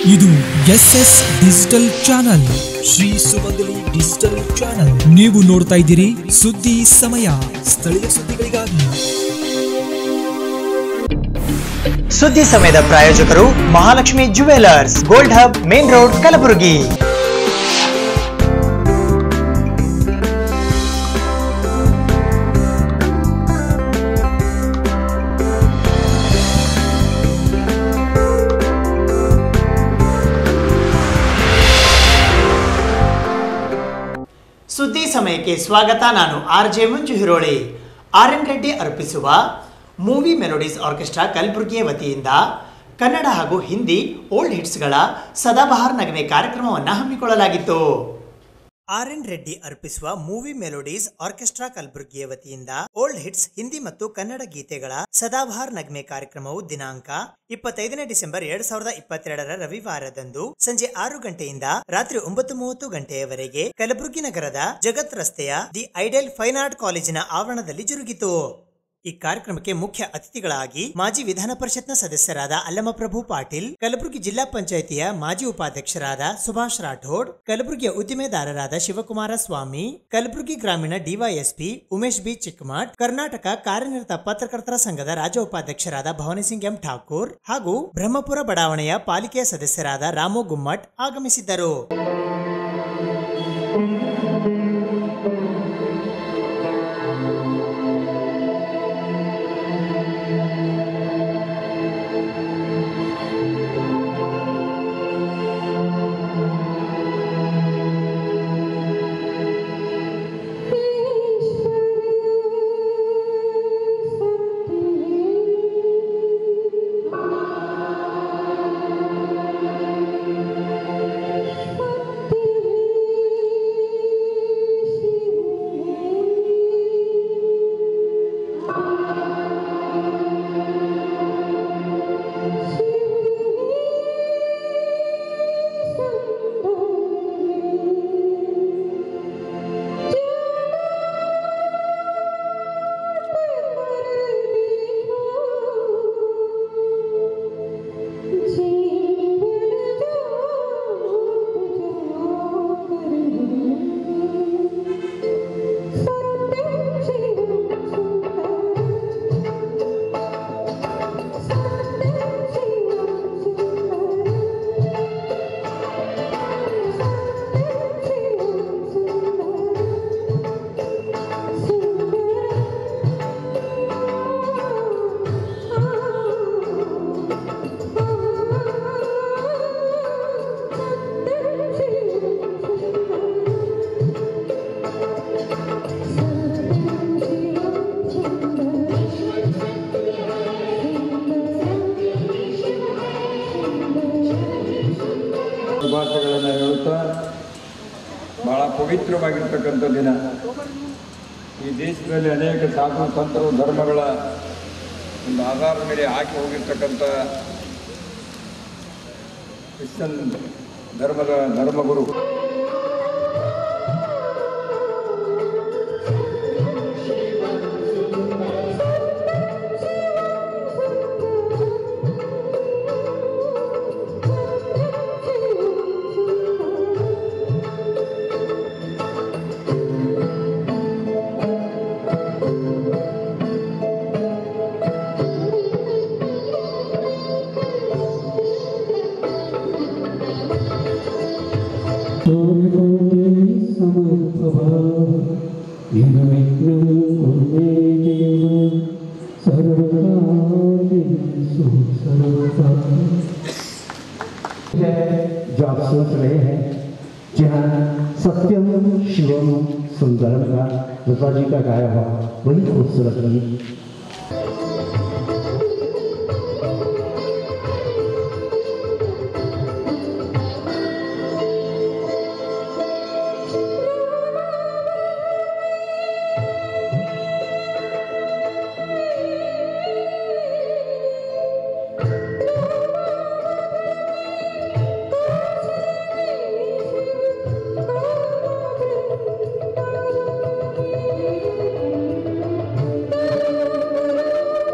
ಇದು S S digital channel Shri Sumangali digital channel ನೀವು ನೋಡ್ತಾ ಇದ್ದೀರಿ ಸುದ್ದಿ ಸಮಯ ಸ್ಥಳೀಯ ಸುದ್ದಿಗಳಿಗಾಗಿ ಸುದ್ದಿ ಸಮಯದ ಪ್ರಾಯೋಜಕರು Mahalakshmi jewellers gold hub main road Kalaburagi ಸುದ್ದಿ ಸಮಯಕ್ಕೆ ಸ್ವಾಗತ ನಾನು R J Manju Hiroli R N Reddy ಅರ್ಪಿಸುವ ಮೂವಿ ಮೆಲೋಡೀಸ್ ಆರ್ಕೆಸ್ಟ್ರಾ ಕಲಬುರಗಿಯ ವತಿಯಿಂದ ಕನ್ನಡ ಹಾಗೂ ಹಿಂದಿ ಓಲ್ಡ್ ಹಿಟ್ಸ್ಗಳ ಸದಾಬಹಾರ್ ನಗಮೆ ಕಾರ್ಯಕ್ರಮವನ್ನು ಹಮ್ಮಿಕೊಳ್ಳಲಾಗಿತ್ತು ಆರ್ ಎನ್ ರೆಡ್ಡಿ ಅರ್ಪಿಸುವ ಮೂವಿ ಮೆಲೋಡೀಸ್ ಆರ್ಕೆಸ್ಟ್ರಾ ಕಲಬುರಗಿಯ ವತಿಯಿಂದ ಓಲ್ಡ್ ಹಿಟ್ಸ್ ಹಿಂದಿ ಮತ್ತು ಕನ್ನಡ ಗೀತೆಗಳ ಸದಾಬಹಾರ್ ನಗ್ಮೆ ಕಾರ್ಯಕ್ರಮವು ದಿನಾಂಕ ಇಪ್ಪತ್ತೈದನೇ ಡಿಸೆಂಬರ್ ಎರಡ್ ಸಾವಿರದ ಇಪ್ಪತ್ತೆರಡರ ರವಿವಾರದಂದು ಸಂಜೆ ಆರು ಗಂಟೆಯಿಂದ ರಾತ್ರಿ ಒಂಬತ್ತು ಮೂವತ್ತು ಗಂಟೆಯವರೆಗೆ ಕಲಬುರಗಿ ನಗರದ ಜಗತ್ ರಸ್ತೆಯ ದಿ ಐಡೆಲ್ ಫೈನ್ ಆರ್ಟ್ ಕಾಲೇಜಿನ ಆವರಣದಲ್ಲಿ ಜರುಗಿತು ಈ ಕಾರ್ಯಕ್ರಮಕ್ಕೆ ಮುಖ್ಯ ಅತಿಥಿಗಳಾಗಿ ಮಾಜಿ ವಿಧಾನ ಪರಿಷತ್ನ ಸದಸ್ಯರಾದ ಅಲ್ಲಮಪ್ರಭು ಪಾಟೀಲ್ ಕಲಬುರಗಿ ಜಿಲ್ಲಾ ಪಂಚಾಯಿತಿಯ ಮಾಜಿ ಉಪಾಧ್ಯಕ್ಷರಾದ ಸುಭಾಷ್ ರಾಠೋಡ್ ಕಲಬುರಗಿಯ ಉದ್ದಿಮೆದಾರರಾದ ಶಿವಕುಮಾರ ಸ್ವಾಮಿ ಕಲಬುರಗಿ ಗ್ರಾಮೀಣ ಡಿವೈಎಸ್ಪಿ ಉಮೇಶ್ ಬಿ ಚಿಕ್ಕಮಠ್ ಕರ್ನಾಟಕ ಕಾರ್ಯನಿರತ ಪತ್ರಕರ್ತರ ಸಂಘದ ರಾಜ್ಯ ಉಪಾಧ್ಯಕ್ಷರಾದ ಭವಾನಿ ಸಿಂಗ್ ಎಂ ಠಾಕೂರ್ ಹಾಗೂ ಬ್ರಹ್ಮಪುರ ಬಡಾವಣೆಯ ಪಾಲಿಕೆಯ ಸದಸ್ಯರಾದ ರಾಮು ಗುಮ್ಮಟ್ ಆಗಮಿಸಿದ್ದರು ಶುಭಾಶಯಗಳನ್ನು ಹೇಳುತ್ತಾ ಬಹಳ ಪವಿತ್ರವಾಗಿರ್ತಕ್ಕಂಥ ದಿನ ಈ ದೇಶದಲ್ಲಿ ಅನೇಕ ಸಾಧು ಸಂತರು ಧರ್ಮಗಳ ಒಂದು ಆಧಾರದ ಮೇಲೆ ಹಾಕಿ ಹೋಗಿರ್ತಕ್ಕಂಥ ಕ್ರಿಶ್ಚನ್ ಧರ್ಮದ ಧರ್ಮಗುರು जो आप सोच रहे हैं जहाँ सत्यम शिवम सुंदरम का लता जी का गाया हुआ वही खूबसूरत गीत Thank you.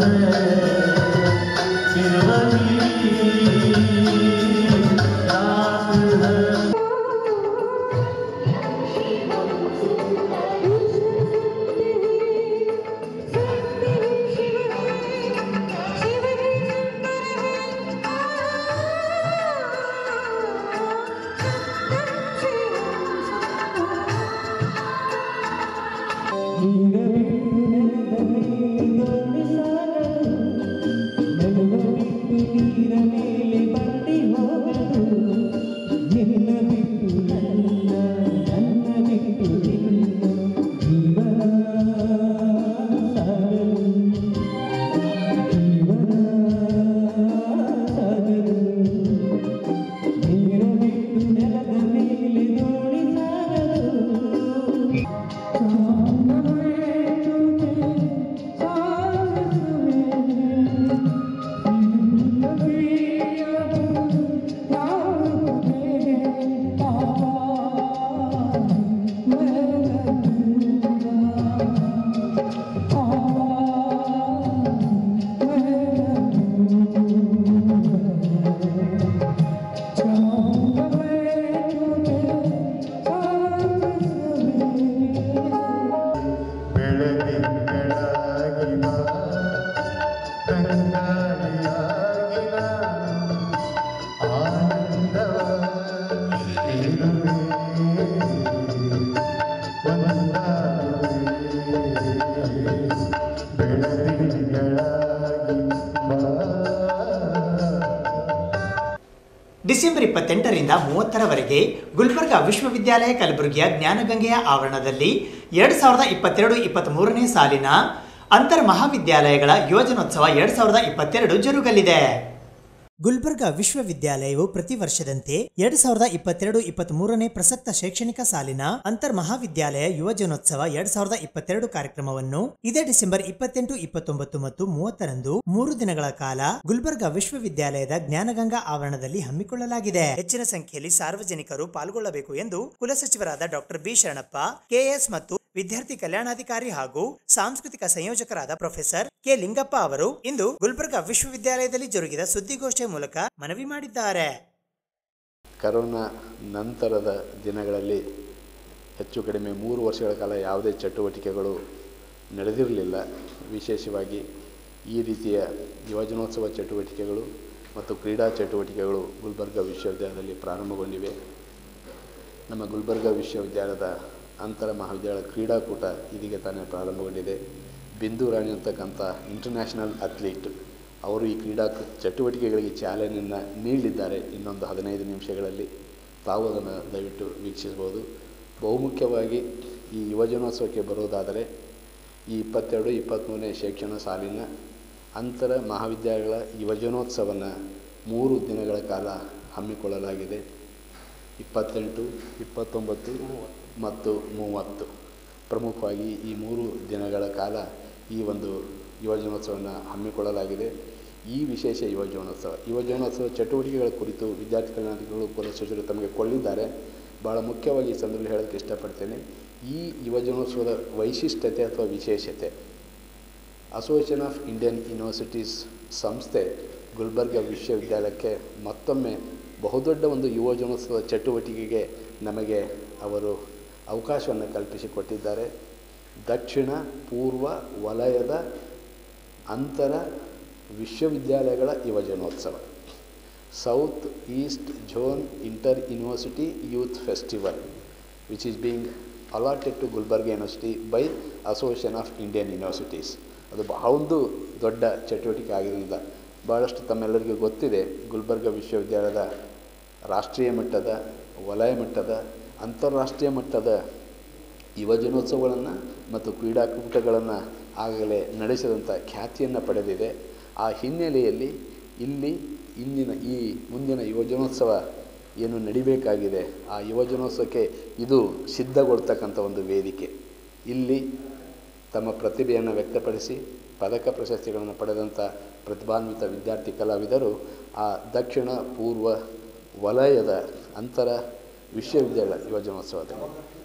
ಡಿಸೆಂಬರ್ ಇಪ್ಪತ್ತೆಂಟರಿಂದ ಮೂವತ್ತರವರೆಗೆ ಗುಲ್ಬರ್ಗಾ ವಿಶ್ವವಿದ್ಯಾಲಯ ಕಲಬುರಗಿಯ ಜ್ಞಾನಗಂಗೆಯ ಆವರಣದಲ್ಲಿ ಎರಡು ಸಾವಿರದ ಇಪ್ಪತ್ತೆರಡು ಇಪ್ಪತ್ತ್ಮೂರನೇ ಸಾಲಿನ ಅಂತರ್ ಮಹಾವಿದ್ಯಾಲಯಗಳ ಯೋಜನೋತ್ಸವ ಎರಡು ಸಾವಿರದ ಇಪ್ಪತ್ತೆರಡು ಜರುಗಲಿದೆ ಗುಲ್ಬರ್ಗಾ ವಿಶ್ವವಿದ್ಯಾಲಯವು ಪ್ರತಿ ವರ್ಷದಂತೆ ಎರಡು ಸಾವಿರದ ಇಪ್ಪತ್ತೆರಡು ಇಪ್ಪತ್ತ್ ಮೂರನೇ ಪ್ರಸಕ್ತ ಶೈಕ್ಷಣಿಕ ಸಾಲಿನ ಅಂತರ್ ಮಹಾವಿದ್ಯಾಲಯ ಯುವಜನೋತ್ಸವ ಎರಡ್ ಸಾವಿರದ ಇಪ್ಪತ್ತೆರಡು ಕಾರ್ಯಕ್ರಮವನ್ನು ಇದೇ ಡಿಸೆಂಬರ್ ಇಪ್ಪತ್ತೆಂಟು ಇಪ್ಪತ್ತೊಂಬತ್ತು ಮತ್ತು ಮೂವತ್ತರಂದು ಮೂರು ದಿನಗಳ ಕಾಲ ಗುಲ್ಬರ್ಗಾ ವಿಶ್ವವಿದ್ಯಾಲಯದ ಜ್ಞಾನಗಂಗಾ ಆವರಣದಲ್ಲಿ ಹಮ್ಮಿಕೊಳ್ಳಲಾಗಿದೆ ಹೆಚ್ಚಿನ ಸಂಖ್ಯೆಯಲ್ಲಿ ಸಾರ್ವಜನಿಕರು ಪಾಲ್ಗೊಳ್ಳಬೇಕು ಎಂದು ಕುಲಸಚಿವರಾದ ಡಾಕ್ಟರ್ ಬಿ ಶರಣಪ್ಪ ಕೆಎಸ್ ಮತ್ತು ವಿದ್ಯಾರ್ಥಿ ಕಲ್ಯಾಣಾಧಿಕಾರಿ ಹಾಗೂ ಸಾಂಸ್ಕೃತಿಕ ಸಂಯೋಜಕರಾದ ಪ್ರೊಫೆಸರ್ ಕೆ ಲಿಂಗಪ್ಪ ಅವರು ಇಂದು ಗುಲ್ಬರ್ಗಾ ವಿಶ್ವವಿದ್ಯಾಲಯದಲ್ಲಿ ಜರುಗಿದ ಸುದ್ದಿಗೋಷ್ಠಿಯ ಮೂಲಕ ಮನವಿ ಮಾಡಿದ್ದಾರೆ ಕರೋನಾ ನಂತರದ ದಿನಗಳಲ್ಲಿ ಹೆಚ್ಚು ಕಡಿಮೆ ಮೂರು ವರ್ಷಗಳ ಕಾಲ ಯಾವುದೇ ಚಟುವಟಿಕೆಗಳು ನಡೆದಿರಲಿಲ್ಲ ವಿಶೇಷವಾಗಿ ಈ ರೀತಿಯ ಯುವಜನೋತ್ಸವ ಚಟುವಟಿಕೆಗಳು ಮತ್ತು ಕ್ರೀಡಾ ಚಟುವಟಿಕೆಗಳು ಗುಲ್ಬರ್ಗಾ ವಿಶ್ವವಿದ್ಯಾಲಯದಲ್ಲಿ ಪ್ರಾರಂಭಗೊಂಡಿವೆ ನಮ್ಮ ಗುಲ್ಬರ್ಗಾ ವಿಶ್ವವಿದ್ಯಾಲಯದ ಅಂತರ ಮಹಾವಿದ್ಯಾಲಯ ಕ್ರೀಡಾಕೂಟ ಇದೀಗ ತಾನೇ ಪ್ರಾರಂಭಗೊಂಡಿದೆ ಬಿಂದು ರಾಣಿ ಅಂತಕ್ಕಂಥ ಇಂಟರ್ನ್ಯಾಷನಲ್ ಅಥ್ಲೀಟ್ ಅವರು ಈ ಕ್ರೀಡಾ ಕ- ಚಟುವಟಿಕೆಗಳಿಗೆ ಚಾಲನೆಯನ್ನು ನೀಡಲಿದ್ದಾರೆ ಇನ್ನೊಂದು ಹದಿನೈದು ನಿಮಿಷಗಳಲ್ಲಿ ತಾವು ಅದನ್ನು ದಯವಿಟ್ಟು ವೀಕ್ಷಿಸ್ಬೋದು ಬಹುಮುಖ್ಯವಾಗಿ ಈ ಯುವಜನೋತ್ಸವಕ್ಕೆ ಬರೋದಾದರೆ ಈ ಇಪ್ಪತ್ತೆರಡು ಇಪ್ಪತ್ತ್ಮೂರನೇ ಶೈಕ್ಷಣಿಕ ಸಾಲಿನ ಅಂತರ ಮಹಾವಿದ್ಯಾಲಯಗಳ ಯುವಜನೋತ್ಸವನ ಮೂರು ದಿನಗಳ ಕಾಲ ಹಮ್ಮಿಕೊಳ್ಳಲಾಗಿದೆ ಇಪ್ಪತ್ತೆಂಟು ಇಪ್ಪತ್ತೊಂಬತ್ತು ಮತ್ತು ಮೂವತ್ತು ಪ್ರಮುಖವಾಗಿ ಈ ಮೂರು ದಿನಗಳ ಕಾಲ ಈ ಒಂದು ಯುವಜನೋತ್ಸವವನ್ನು ಹಮ್ಮಿಕೊಳ್ಳಲಾಗಿದೆ ಈ ವಿಶೇಷ ಯುವಜನೋತ್ಸವ ಯುವಜನೋತ್ಸವ ಚಟುವಟಿಕೆಗಳ ಕುರಿತು ವಿದ್ಯಾರ್ಥಿ ಕಲ್ಯಾಣಾಧಿಕಾರಿಗಳು ಕುಲಸಚಿವರು ತಮಗೆ ಕೊಳ್ಳಿದ್ದಾರೆ ಭಾಳ ಮುಖ್ಯವಾಗಿ ಈ ಸಂದರ್ಭದಲ್ಲಿ ಹೇಳೋಕ್ಕೆ ಇಷ್ಟಪಡ್ತೇನೆ ಈ ಯುವಜನೋತ್ಸವದ ವೈಶಿಷ್ಟ್ಯತೆ ಅಥವಾ ವಿಶೇಷತೆ ಅಸೋಸಿಯೇಷನ್ ಆಫ್ ಇಂಡಿಯನ್ ಯೂನಿವರ್ಸಿಟೀಸ್ ಸಂಸ್ಥೆ ಗುಲ್ಬರ್ಗ ವಿಶ್ವವಿದ್ಯಾಲಯಕ್ಕೆ ಮತ್ತೊಮ್ಮೆ ಬಹುದೊಡ್ಡ ಒಂದು ಯುವಜನೋತ್ಸವ ಚಟುವಟಿಕೆಗೆ ನಮಗೆ ಅವರು ಅವಕಾಶವನ್ನು ಕಲ್ಪಿಸಿಕೊಟ್ಟಿದ್ದಾರೆ ದಕ್ಷಿಣ ಪೂರ್ವ ವಲಯದ ಅಂತರ ವಿಶ್ವವಿದ್ಯಾಲಯಗಳ ಯುವಜನೋತ್ಸವ south east zone inter university youth festival which is being allotted to Gulbarga university by association of Indian universities ಅದು ಬಹಳ ಒಂದು ದೊಡ್ಡ ಚಟುವಟಿಕೆ ಆಗಿರೋದ್ರಿಂದ ಭಾಳಷ್ಟು ತಮ್ಮೆಲ್ಲರಿಗೂ ಗೊತ್ತಿದೆ ಗುಲ್ಬರ್ಗ ವಿಶ್ವವಿದ್ಯಾಲಯದ ರಾಷ್ಟ್ರೀಯ ಮಟ್ಟದ ವಲಯ ಮಟ್ಟದ ಅಂತಾರಾಷ್ಟ್ರೀಯ ಮಟ್ಟದ ಯುವಜನೋತ್ಸವಗಳನ್ನು ಮತ್ತು ಕ್ರೀಡಾಕೂಟಗಳನ್ನು ಆಗಲೇ ನಡೆಸಿದಂಥ ಖ್ಯಾತಿಯನ್ನು ಪಡೆದಿದೆ ಆ ಹಿನ್ನೆಲೆಯಲ್ಲಿ ಇಲ್ಲಿ ಇಂದಿನ ಈ ಮುಂದಿನ ಯುವಜನೋತ್ಸವ ಏನು ನಡಿಬೇಕಾಗಿದೆ ಆ ಯುವಜನೋತ್ಸವಕ್ಕೆ ಇದು ಸಿದ್ಧಗೊಳ್ತಕ್ಕಂಥ ಒಂದು ವೇದಿಕೆ ಇಲ್ಲಿ ತಮ್ಮ ಪ್ರತಿಭೆಯನ್ನು ವ್ಯಕ್ತಪಡಿಸಿ ಪದಕ ಪ್ರಶಸ್ತಿಗಳನ್ನು ಪಡೆದಂಥ ಪ್ರತಿಭಾನ್ವಿತ ವಿದ್ಯಾರ್ಥಿ ಕಲಾವಿದರು ಆ ದಕ್ಷಿಣ ಪೂರ್ವ ವಲಯದ ಅಂತರ ವಿಶ್ವವಿದ್ಯಾಲಯ ಯುವಜನೋತ್ಸವದಲ್ಲಿ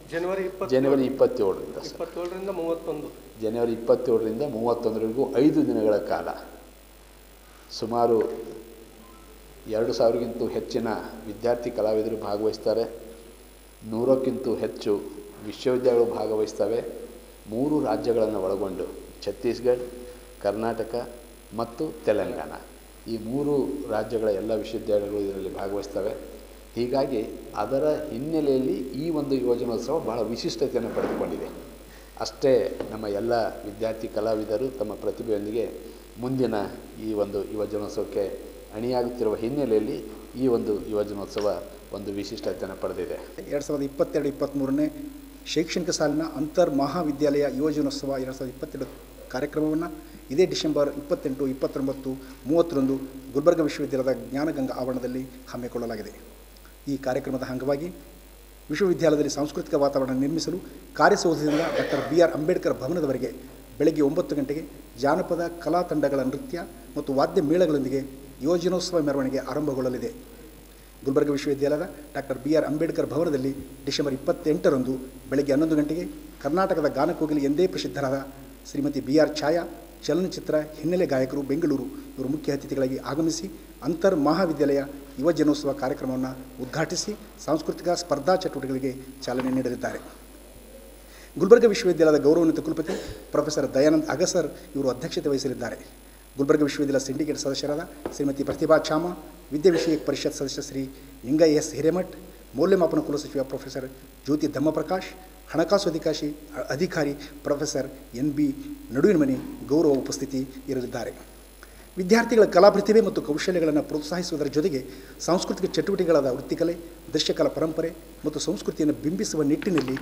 ಜನವರಿ ಇಪ್ಪತ್ತು ಜನವರಿ ಇಪ್ಪತ್ತೇಳರಿಂದ ಸರ್ ಇಪ್ಪತ್ತೇಳರಿಂದ ಮೂವತ್ತೊಂದು ಜನವರಿ ಇಪ್ಪತ್ತೇಳರಿಂದ ಮೂವತ್ತೊಂದರವರೆಗೂ ಐದು ದಿನಗಳ ಕಾಲ ಸುಮಾರು ಎರಡು ಸಾವಿರಕ್ಕಿಂತ ಹೆಚ್ಚಿನ ವಿದ್ಯಾರ್ಥಿ ಕಲಾವಿದರು ಭಾಗವಹಿಸ್ತಾರೆ ನೂರಕ್ಕಿಂತ ಹೆಚ್ಚು ವಿಶ್ವವಿದ್ಯಾಲಯಗಳು ಭಾಗವಹಿಸ್ತವೆ ಮೂರು ರಾಜ್ಯಗಳನ್ನು ಒಳಗೊಂಡು ಛತ್ತೀಸ್ಗಢ ಕರ್ನಾಟಕ ಮತ್ತು ತೆಲಂಗಾಣ ಈ ಮೂರು ರಾಜ್ಯಗಳ ಎಲ್ಲ ವಿಶ್ವವಿದ್ಯಾಲಯಗಳು ಇದರಲ್ಲಿ ಭಾಗವಹಿಸ್ತವೆ ಹೀಗಾಗಿ ಅದರ ಹಿನ್ನೆಲೆಯಲ್ಲಿ ಈ ಒಂದು ಯೋಜನೋತ್ಸವ ಬಹಳ ವಿಶಿಷ್ಟತೆಯನ್ನು ಪಡೆದುಕೊಂಡಿದೆ ಅಷ್ಟೇ ನಮ್ಮ ಎಲ್ಲ ವಿದ್ಯಾರ್ಥಿ ಕಲಾವಿದರು ತಮ್ಮ ಪ್ರತಿಭೆಯೊಂದಿಗೆ ಮುಂದಿನ ಈ ಒಂದು ಯುವಜನೋತ್ಸವಕ್ಕೆ ಅಣಿಯಾಗುತ್ತಿರುವ ಹಿನ್ನೆಲೆಯಲ್ಲಿ ಈ ಒಂದು ಯುವಜನೋತ್ಸವ ಒಂದು ವಿಶಿಷ್ಟತೆಯನ್ನು ಪಡೆದಿದೆ ಎರಡು ಸಾವಿರದ ಇಪ್ಪತ್ತೆರಡು ಇಪ್ಪತ್ತ್ಮೂರನೇ ಶೈಕ್ಷಣಿಕ ಸಾಲಿನ ಅಂತರ್ ಮಹಾವಿದ್ಯಾಲಯ ಯುವಜನೋತ್ಸವ ಎರಡು ಸಾವಿರದ ಇಪ್ಪತ್ತೆರಡು ಕಾರ್ಯಕ್ರಮವನ್ನು ಇದೇ ಡಿಸೆಂಬರ್ ಇಪ್ಪತ್ತೆಂಟು ಇಪ್ಪತ್ತೊಂಬತ್ತು ಮೂವತ್ತರಂದು ಗುಲ್ಬರ್ಗ ವಿಶ್ವವಿದ್ಯಾಲಯದ ಜ್ಞಾನಗಂಗಾ ಆವರಣದಲ್ಲಿ ಹಮ್ಮಿಕೊಳ್ಳಲಾಗಿದೆ ಈ ಕಾರ್ಯಕ್ರಮದ ಅಂಗವಾಗಿ ವಿಶ್ವವಿದ್ಯಾಲಯದಲ್ಲಿ ಸಾಂಸ್ಕೃತಿಕ ವಾತಾವರಣ ನಿರ್ಮಿಸಲು ಕಾರ್ಯಸೌಧದಿಂದ ಡಾಕ್ಟರ್ ಬಿ ಆರ್ ಅಂಬೇಡ್ಕರ್ ಭವನದವರೆಗೆ ಬೆಳಗ್ಗೆ ಒಂಬತ್ತು ಗಂಟೆಗೆ ಜಾನಪದ ಕಲಾ ತಂಡಗಳ ನೃತ್ಯ ಮತ್ತು ವಾದ್ಯ ಮೇಳಗಳೊಂದಿಗೆ ಯೋಜನೋತ್ಸವ ಮೆರವಣಿಗೆ ಆರಂಭಗೊಳ್ಳಲಿದೆ ಗುಲ್ಬರ್ಗ ವಿಶ್ವವಿದ್ಯಾಲಯದ ಡಾಕ್ಟರ್ ಬಿ ಆರ್ ಅಂಬೇಡ್ಕರ್ ಭವನದಲ್ಲಿ ಡಿಸೆಂಬರ್ ಇಪ್ಪತ್ತೆಂಟರಂದು ಬೆಳಗ್ಗೆ ಹನ್ನೊಂದು ಗಂಟೆಗೆ ಕರ್ನಾಟಕದ ಗಾನಕೋಗಿಲಿ ಎಂದೇ ಪ್ರಸಿದ್ಧರಾದ ಶ್ರೀಮತಿ ಬಿ ಆರ್ ಛಾಯಾ ಚಲನಚಿತ್ರ ಹಿನ್ನೆಲೆ ಗಾಯಕರು ಬೆಂಗಳೂರು ಇವರು ಮುಖ್ಯ ಅತಿಥಿಗಳಾಗಿ ಆಗಮಿಸಿ ಅಂತರ್ ಮಹಾವಿದ್ಯಾಲಯ ಯುವ ಜನೋತ್ಸವ ಕಾರ್ಯಕ್ರಮವನ್ನು ಉದ್ಘಾಟಿಸಿ ಸಾಂಸ್ಕೃತಿಕ ಸ್ಪರ್ಧಾ ಚಟುವಟಿಕೆಗಳಿಗೆ ಚಾಲನೆ ನೀಡಲಿದ್ದಾರೆ ಗುಲ್ಬರ್ಗ ವಿಶ್ವವಿದ್ಯಾಲಯದ ಗೌರವಾನ್ವಿತ ಕುಲಪತಿ ಪ್ರೊಫೆಸರ್ ದಯಾನಂದ್ ಅಗಸರ್ ಇವರು ಅಧ್ಯಕ್ಷತೆ ವಹಿಸಲಿದ್ದಾರೆ ಗುಲ್ಬರ್ಗ ವಿಶ್ವವಿದ್ಯಾಲಯ ಸಿಂಡಿಕೇಟ್ ಸದಸ್ಯರಾದ ಶ್ರೀಮತಿ ಪ್ರತಿಭಾ ಚಾಮ ವಿದ್ಯಾ ವಿಷಯಕ ಪರಿಷತ್ ಸದಸ್ಯ ಶ್ರೀ ಲಿಂಗ ಎಸ್ ಹಿರೇಮಠ್ ಮೌಲ್ಯಮಾಪನ ಕುಲಸಚಿವ ಪ್ರೊಫೆಸರ್ ಜ್ಯೋತಿ ಧಮ್ಮಪ್ರಕಾಶ್ ಹಣಕಾಸು ಅಧಿಕಾರಿ ಅಧಿಕಾರಿ ಪ್ರೊಫೆಸರ್ ಎನ್ ಬಿ ನಡುವಿನಮನಿ ಗೌರವ ಉಪಸ್ಥಿತಿ ಇರಲಿದ್ದಾರೆ ವಿದ್ಯಾರ್ಥಿಗಳ ಕಲಾ ಪ್ರತಿಭೆ ಮತ್ತು ಕೌಶಲ್ಯಗಳನ್ನು ಪ್ರೋತ್ಸಾಹಿಸುವುದರ ಜೊತೆಗೆ ಸಾಂಸ್ಕೃತಿಕ ಚಟುವಟಿಕೆಗಳಾದ ವೃತ್ತಿಕಲೆ ದೃಶ್ಯಕಲಾ ಪರಂಪರೆ ಮತ್ತು ಸಂಸ್ಕೃತಿಯನ್ನು ಬಿಂಬಿಸುವ ನಿಟ್ಟಿನಲ್ಲಿ